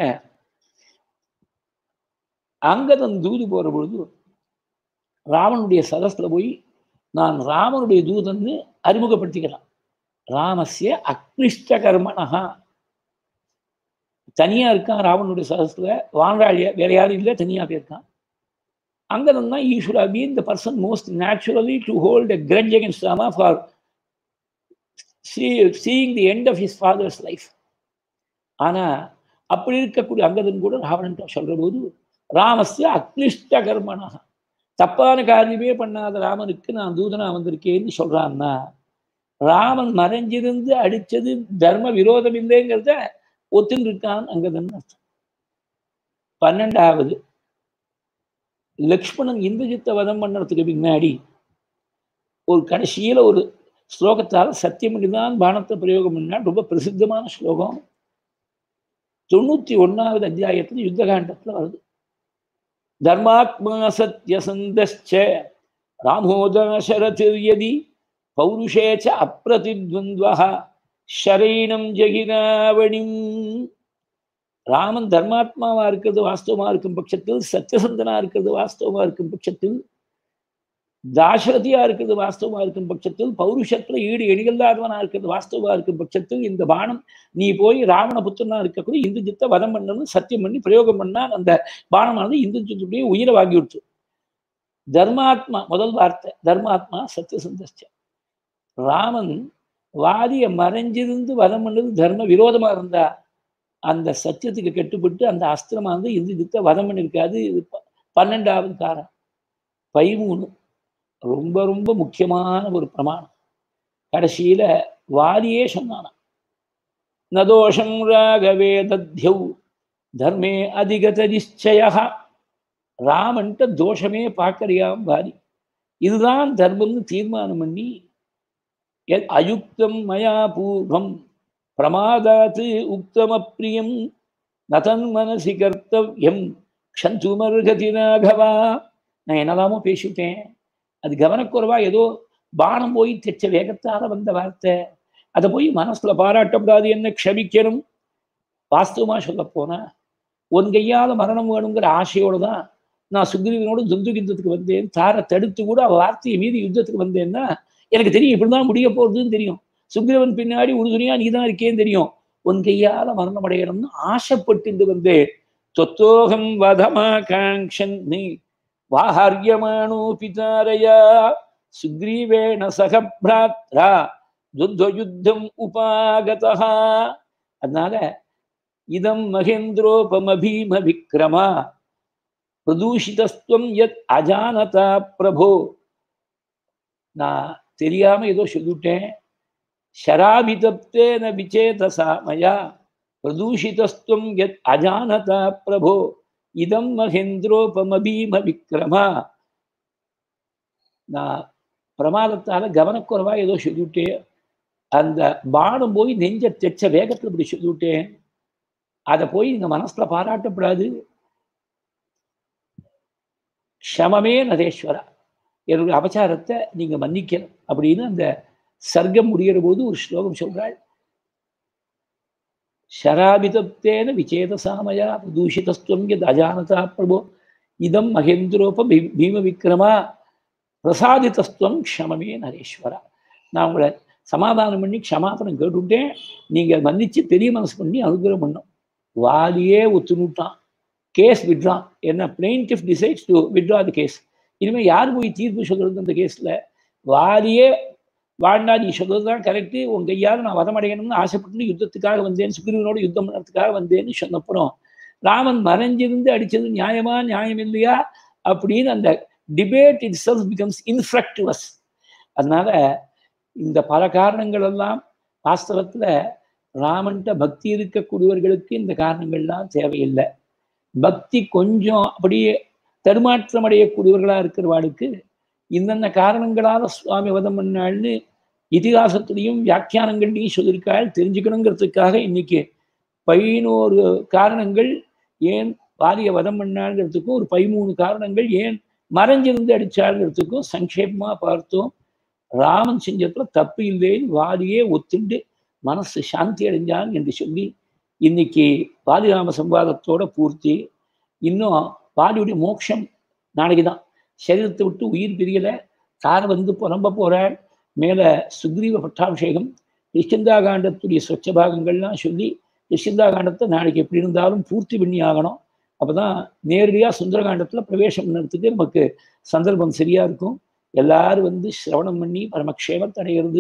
A: அங்கதன் தூது போற பொழுது ராமனுடைய சதஸ்ல போய் நான் ராமனுடைய தூதன்னு அறிமுகப்படுத்திக்கிறான் ராமசிய அக்னிஷ்ட கர்மனஹா தனியா இருக்கான் ராவனுடைய சதஸ்ல வான்ராழிய வேற யாரும் இல்லை தனியா போயிருக்கான் அங்க தான் ஈஸ்வரா be the person most naturally to hold a grudge against Rama for seeing the end of his father's life ஆனா அப்படி இருக்கக்கூடிய அங்கதன் கூட ராவணன் சொல்ற போது ராமஸ்ய அக்னிஷ்ட கர்மனா தப்பான காரியமே பண்ணாத ராமனுக்கு நான் தூதனா வந்திருக்கேன்னு சொல்றான்னா ராமன் மறைஞ்சிருந்து அடிச்சது தர்ம விரோதம் இல்லைங்கிறத ஒத்துன்னு இருக்கான் அங்கதன் அர்த்தம் பன்னெண்டாவது லக்ஷ்மணன் இந்திரஜித்த வதம் பண்ணுறதுக்கு பின்னாடி ஒரு கடைசியில ஒரு ஸ்லோகத்தால் சத்தியம் பண்ணிதான் பானத்தை பிரயோகம் பண்ணா ரொம்ப பிரசித்தமான ஸ்லோகம் தொண்ணூத்தி ஒன்னாவது அத்தியாயத்துல யுத்தகாண்டத்துல வருது தர்மாத்மா சத்யசந்தச்ச ராமோதாசரதிர்யதி பௌருஷேச்ச அப்பிரதித்வந்த்வா ஷரீனம் ஜெகினாவணிம் ராமன் தர்மாத்மாவா இருக்கிறது வாஸ்தவமா இருக்கும் பட்சத்தில் சத்தியசந்தனா இருக்கிறது வாஸ்தவமா இருக்கும் பட்சத்தில் தாசரதியா இருக்கிறது வாஸ்தவமா இருக்கும் பட்சத்தில் பௌருஷத்துல ஈடு எணிகல்லாதவனா இருக்கிறது வாஸ்தவமா இருக்கும் பட்சத்தில் இந்த பானம் நீ போய் ராவண புத்திரனா இருக்கக்கூடிய இந்துஜித்தை வதம் பண்ணணும் சத்தியம் பண்ணி பிரயோகம் பண்ணா அந்த பானமானது இந்துஜித்துடைய உயிரை வாங்கி விடுச்சு தர்மாத்மா முதல் வார்த்தை தர்மாத்மா சத்தியசந்தஸ்ட ராமன் வாதிய மறைஞ்சிருந்து வதம் பண்ணது தர்ம விரோதமா இருந்தா அந்த சத்தியத்துக்கு கெட்டுப்பட்டு அந்த அஸ்திரமா வந்து இந்துஜித்தை வதம் பண்ணிருக்காது இது பன்னெண்டாவது காரம் பதிமூணு ரொம்ப ரொம்ப முக்கியமான ஒரு பிரமாணம் கடைசியில வாதியே சொன்னானா நதோஷம் ராகவே தத்யௌ தர்மே அதிகத நிச்சய ராமன்ட்ட தோஷமே பார்க்கறியாம் வாதி இதுதான் தர்மம்னு தீர்மானம் பண்ணி அயுக்தம் மயா பூர்வம் பிரமாதாத்து உக்தமப்பிரியம் நதன் மனசி கர்த்தவியம் க்ஷந்துமர்கதி ராகவா நான் என்னதாமோ பேசிவிட்டேன் அது கவனக்குறைவா ஏதோ பானம் போய் தெச்ச வேகத்தால வந்த வார்த்தை அதை போய் மனசுல பாராட்டக்கூடாது என்ன க்ஷமிக்கணும் வாஸ்தவமா சொல்ல போனா உன் கையால மரணம் வேணுங்கிற ஆசையோடு தான் நான் சுக்ரீவனோடு துந்து யுத்தத்துக்கு வந்தேன் தாரை தடுத்து கூட அவ வார்த்தையை மீறி யுத்தத்துக்கு வந்தேன்னா எனக்கு தெரியும் இப்படிதான் முடிய போறதுன்னு தெரியும் சுக்ரீவன் பின்னாடி உறுதுணையா நீ தான் இருக்கேன்னு தெரியும் உன் கையால மரணம் அடையணும்னு ஆசைப்பட்டு வந்தேன் தொத்தோகம் வதமா காங்ஷன் நீ வாஹாரியமானோ பிதாரயா சுக்ரீவேண சக பிராத்ரா துத்வயுத்தம் உபாகதா அதனால இதம் மகேந்திரோபமபீம விக்ரமா பிரதூஷிதஸ்துவம் யத் அஜானதா பிரபோ நான் தெரியாம ஏதோ சொல்லிவிட்டேன் शराभितप्तेन विचेतसा मया प्रदूषितस्त्वं यत् अजानता प्रभो இதம் மகேந்திரோபமபீம விக்ரமா நான் பிரமாதத்தால கவனக்குறைவா ஏதோ சொல்லிவிட்டேன் அந்த பானம் போய் நெஞ்ச தெச்ச வேகத்தில் இப்படி சொல்லிவிட்டேன் அதை போய் நீங்க மனசுல பாராட்டப்படாது க்ஷமமே நதேஸ்வரா என்னுடைய அபச்சாரத்தை நீங்க மன்னிக்கணும் அப்படின்னு அந்த சர்க்கம் முடிகிற போது ஒரு ஸ்லோகம் சொல்றாள் ஷராபிதத்தேன விச்சேதசாமயா பிரதூஷிதஸ்துவம் எத் அஜானதா பிரபோ இதம் மகேந்திரோப பீம விக்ரமா பிரசாதிதஸ்துவம் க்ஷமமே நரேஸ்வரா நான் உங்களை சமாதானம் பண்ணி க்ஷமாபனம் கேட்டுவிட்டேன் நீங்க மன்னிச்சு பெரிய மனசு பண்ணி அனுகிரகம் பண்ணோம் வாலியே ஒத்துணுட்டான் கேஸ் விட்ரான் என்ன plaintiff decides to withdraw the case இனிமேல் யார் போய் தீர்ப்பு சொல்றது அந்த கேஸ்ல வாலியே வாழ்ந்தா நீ சொல்றது தான் கரெக்டு உன் கையால் நான் வதமடையணும்னு ஆசைப்பட்டு யுத்தத்துக்காக வந்தேன் சுக்ரீவனோட யுத்தம் பண்ணுறதுக்காக வந்தேன்னு சொன்னப்புறம் ராமன் மறைஞ்சிருந்து அடிச்சது நியாயமா நியாயம் இல்லையா அப்படின்னு அந்த debate itself becomes infructuous அதனால இந்த பல காரணங்கள் எல்லாம் வாஸ்தவத்துல ராமன்ட்ட பக்தி இருக்கக்கூடியவர்களுக்கு இந்த காரணங்கள்லாம் தேவையில்லை பக்தி கொஞ்சம் அப்படியே தடுமாற்றம் அடையக்கூடியவர்களா இருக்கிறவாளுக்கு இந்தந்த காரணங்களால சுவாமி வதம் பண்ணாள்னு இதிகாசத்திலையும் வியாக்கியானங்கள்லையும் சொல்லியிருக்காள் தெரிஞ்சுக்கணுங்கிறதுக்காக இன்னைக்கு பதினோரு காரணங்கள் ஏன் வாலிய வதம் பண்ணாள்ங்கிறதுக்கும் ஒரு பதிமூணு காரணங்கள் ஏன் மறைஞ்சிருந்து அடிச்சாள்ங்கிறதுக்கும் சங்கேபமா பார்த்தோம் ராமன் செஞ்சத்துல தப்பு இல்லைன்னு வாலியே ஒத்துண்டு மனசு சாந்தி அடைஞ்சான் என்று சொல்லி இன்னைக்கு வாலிராம சம்பாதத்தோட பூர்த்தி இன்னும் வாலியுடைய மோட்சம் நாளைக்கு தான் சரீரத்தை விட்டு உயிர் பிரியல தாரை வந்து புலம்ப போறாள் மேல சுக்ரீவ பட்டாபிஷேகம் கிருஷ்ணந்தா காண்டத்துடைய சொச்ச பாகங்கள்லாம் சொல்லி கிருஷ்ணந்தா காண்டத்தை நாளைக்கு எப்படி இருந்தாலும் பூர்த்தி பண்ணி ஆகணும் அப்பதான் நேரடியா சுந்தரகாண்டத்துல பிரவேசம் பண்ணுறதுக்கு நமக்கு சந்தர்ப்பம் சரியா இருக்கும் எல்லாரும் வந்து சிரவணம் பண்ணி பரமக்ஷேமத்தை அடைகிறது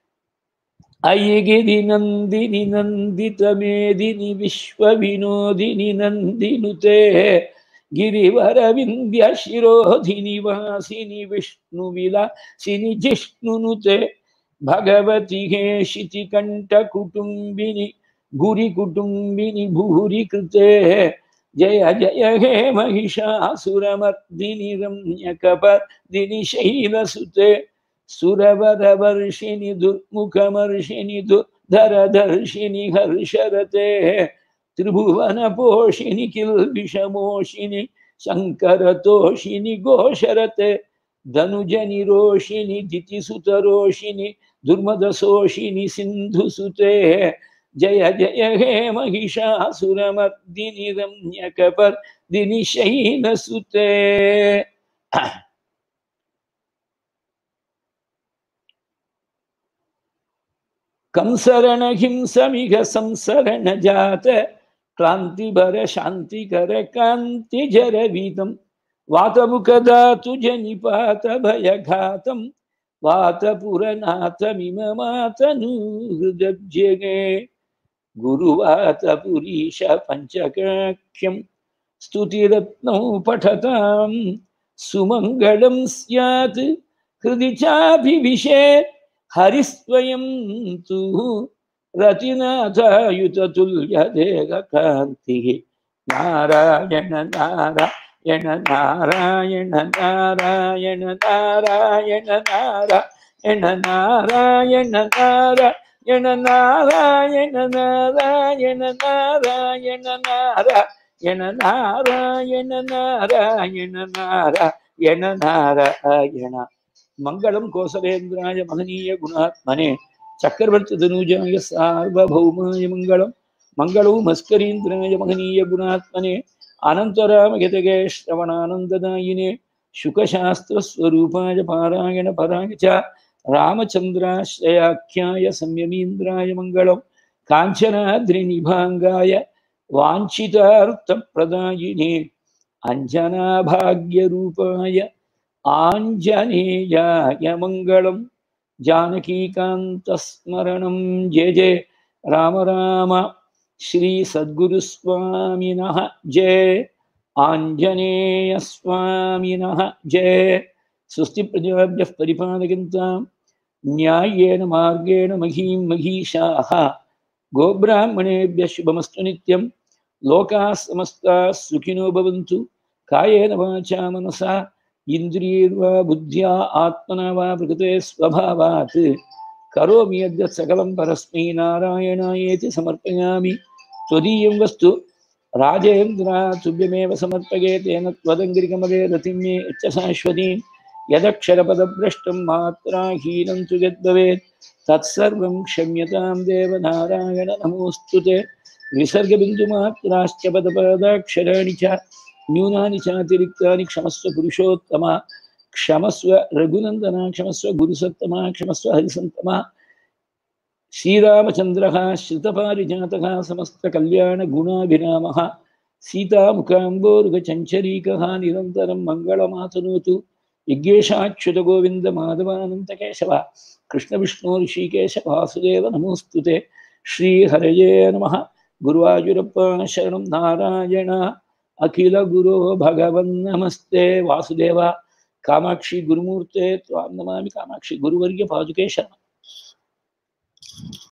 A: ஐகிரி நந்தினி நந்திதமேதினி விஸ்வ வினோதினி நந்தினுதே गिरिवरविन्द्य शिरोधिनि वासिनि विष्णुविलासिनि जिष्णुनुते भगवति हेशिति कण्ठकुटुम्बिनि गुरिकुटुम्बिनि भूरि कृते जय जय हे महिषासुरमर्दिनि रम्यकपर्दिनि शैलसुते सुरवरवर्षिणि दुर्मुखमर्षिणि दुर्धरदर्शिनि हर्षरते त्रिभुवनपोषिणि किल्बिषमोषिणि शङ्करतोषिणि घोषरते धनुजनिरोषिणि दितिसुतरोषिणि दुर्मदशोषिनि सिन्धुसुते जय जय हे महिषासुरमर्दिनि रम्यकपर्दिनि शैलसुते कंसरणहिंसमिह संसरणजात क्रान्तिभर शान्तिकर कान्तिजरवीतं वातमुखदातु जनिपात भयघातं वातपुरनाथमिममातनुहृदब्जगे गुरुवातपुरीश पञ्चकाख्यं स्तुतिरत्नौ पठतां सुमङ्गलं स्यात् हृदि चाभिविशेत् हरिस्वयं तु रतिनाथायुततुल्यदेहकान्तिः नारायण नारायण नारायण नारायण नारायण नारायण नारायण नारायण नारायण नारायण नारायण नारायण नारायण नारायण नारायण नारायण மங்களம் கோசலேந்திராய மகனீய குணாத்மனே சக்கரவர்த்தி தனூஜாய சார்வபௌமாய மங்களம் மங்களம் மஸ்கரீந்திராய மகனீய குணாத்மனே அனந்தராமகிதகே ஸ்ரவணானந்ததாயினே शुकशास्त्रस्वरूपाय पारायण पराय च रामचन्द्राश्रयाख्याय संयमीन्द्राय मङ्गलं काञ्चनाद्रिनिभाङ्गाय वाञ्छितार्थप्रदायिने अञ्जनाभाग्यरूपाय आञ्जनेयाय मङ्गलं जानकीकान्तस्मरणं जय जय राम राम श्रीसद्गुरुस्वामिनः जय आञ्जनेयस्वामिनः जय स्वस्ति प्रजाभ्यः परिपालयन्तां न्याय्येन मार्गेण महीं महीषाः गोब्राह्मणेभ्यः शुभमस्तु नित्यं लोकाः समस्ताः सुखिनो भवन्तु कायेन वाचा मनसा इन्द्रियैर्वा बुद्ध्या आत्मना वा प्रकृते स्वभावात् करोमि यद्यत् सकलं परस्मै नारायणायेति समर्पयामि त्वदीयं वस्तु राजेन्द्र तुभ्यमेव समर्पये तेन त्वदङ्गिरिकमले रतिं मे यच्च शाश्वतीं यदक्षरपदभ्रष्टं मात्राहीनं तु यद्भवेत् तत्सर्वं क्षम्यतां देवनारायण नमोऽस्तु ते विसर्गबिन्दुमात्राश्च पदपदाक्षराणि च न्यूनानि चातिरिक्तानि क्षमस्व पुरुषोत्तमा क्षमस्व रघुनन्दना क्षमस्व गुरुसत्तमा क्षमस्व हरिसन्तमा श्रीरामचन्द्रः श्रुतपारिजातः समस्तकल्याणगुणाभिरामः सीतामुखाम्बोरुगचञ्चरीकः निरन्तरं मङ्गलमातनोतु यज्ञेशाच्युतगोविन्दमाधवानन्तकेशव कृष्णविष्णु ऋषिकेश वासुदेव नमोऽस्तु ते श्रीहरये नमः गुरुवायुरप्प शरणं नारायण अखिलगुरो भगवन्नमस्ते वासुदेव कामाक्षि गुरुमूर्ते त्वां नमामि कामाक्षि गुरुवर्य पादुके शरणम्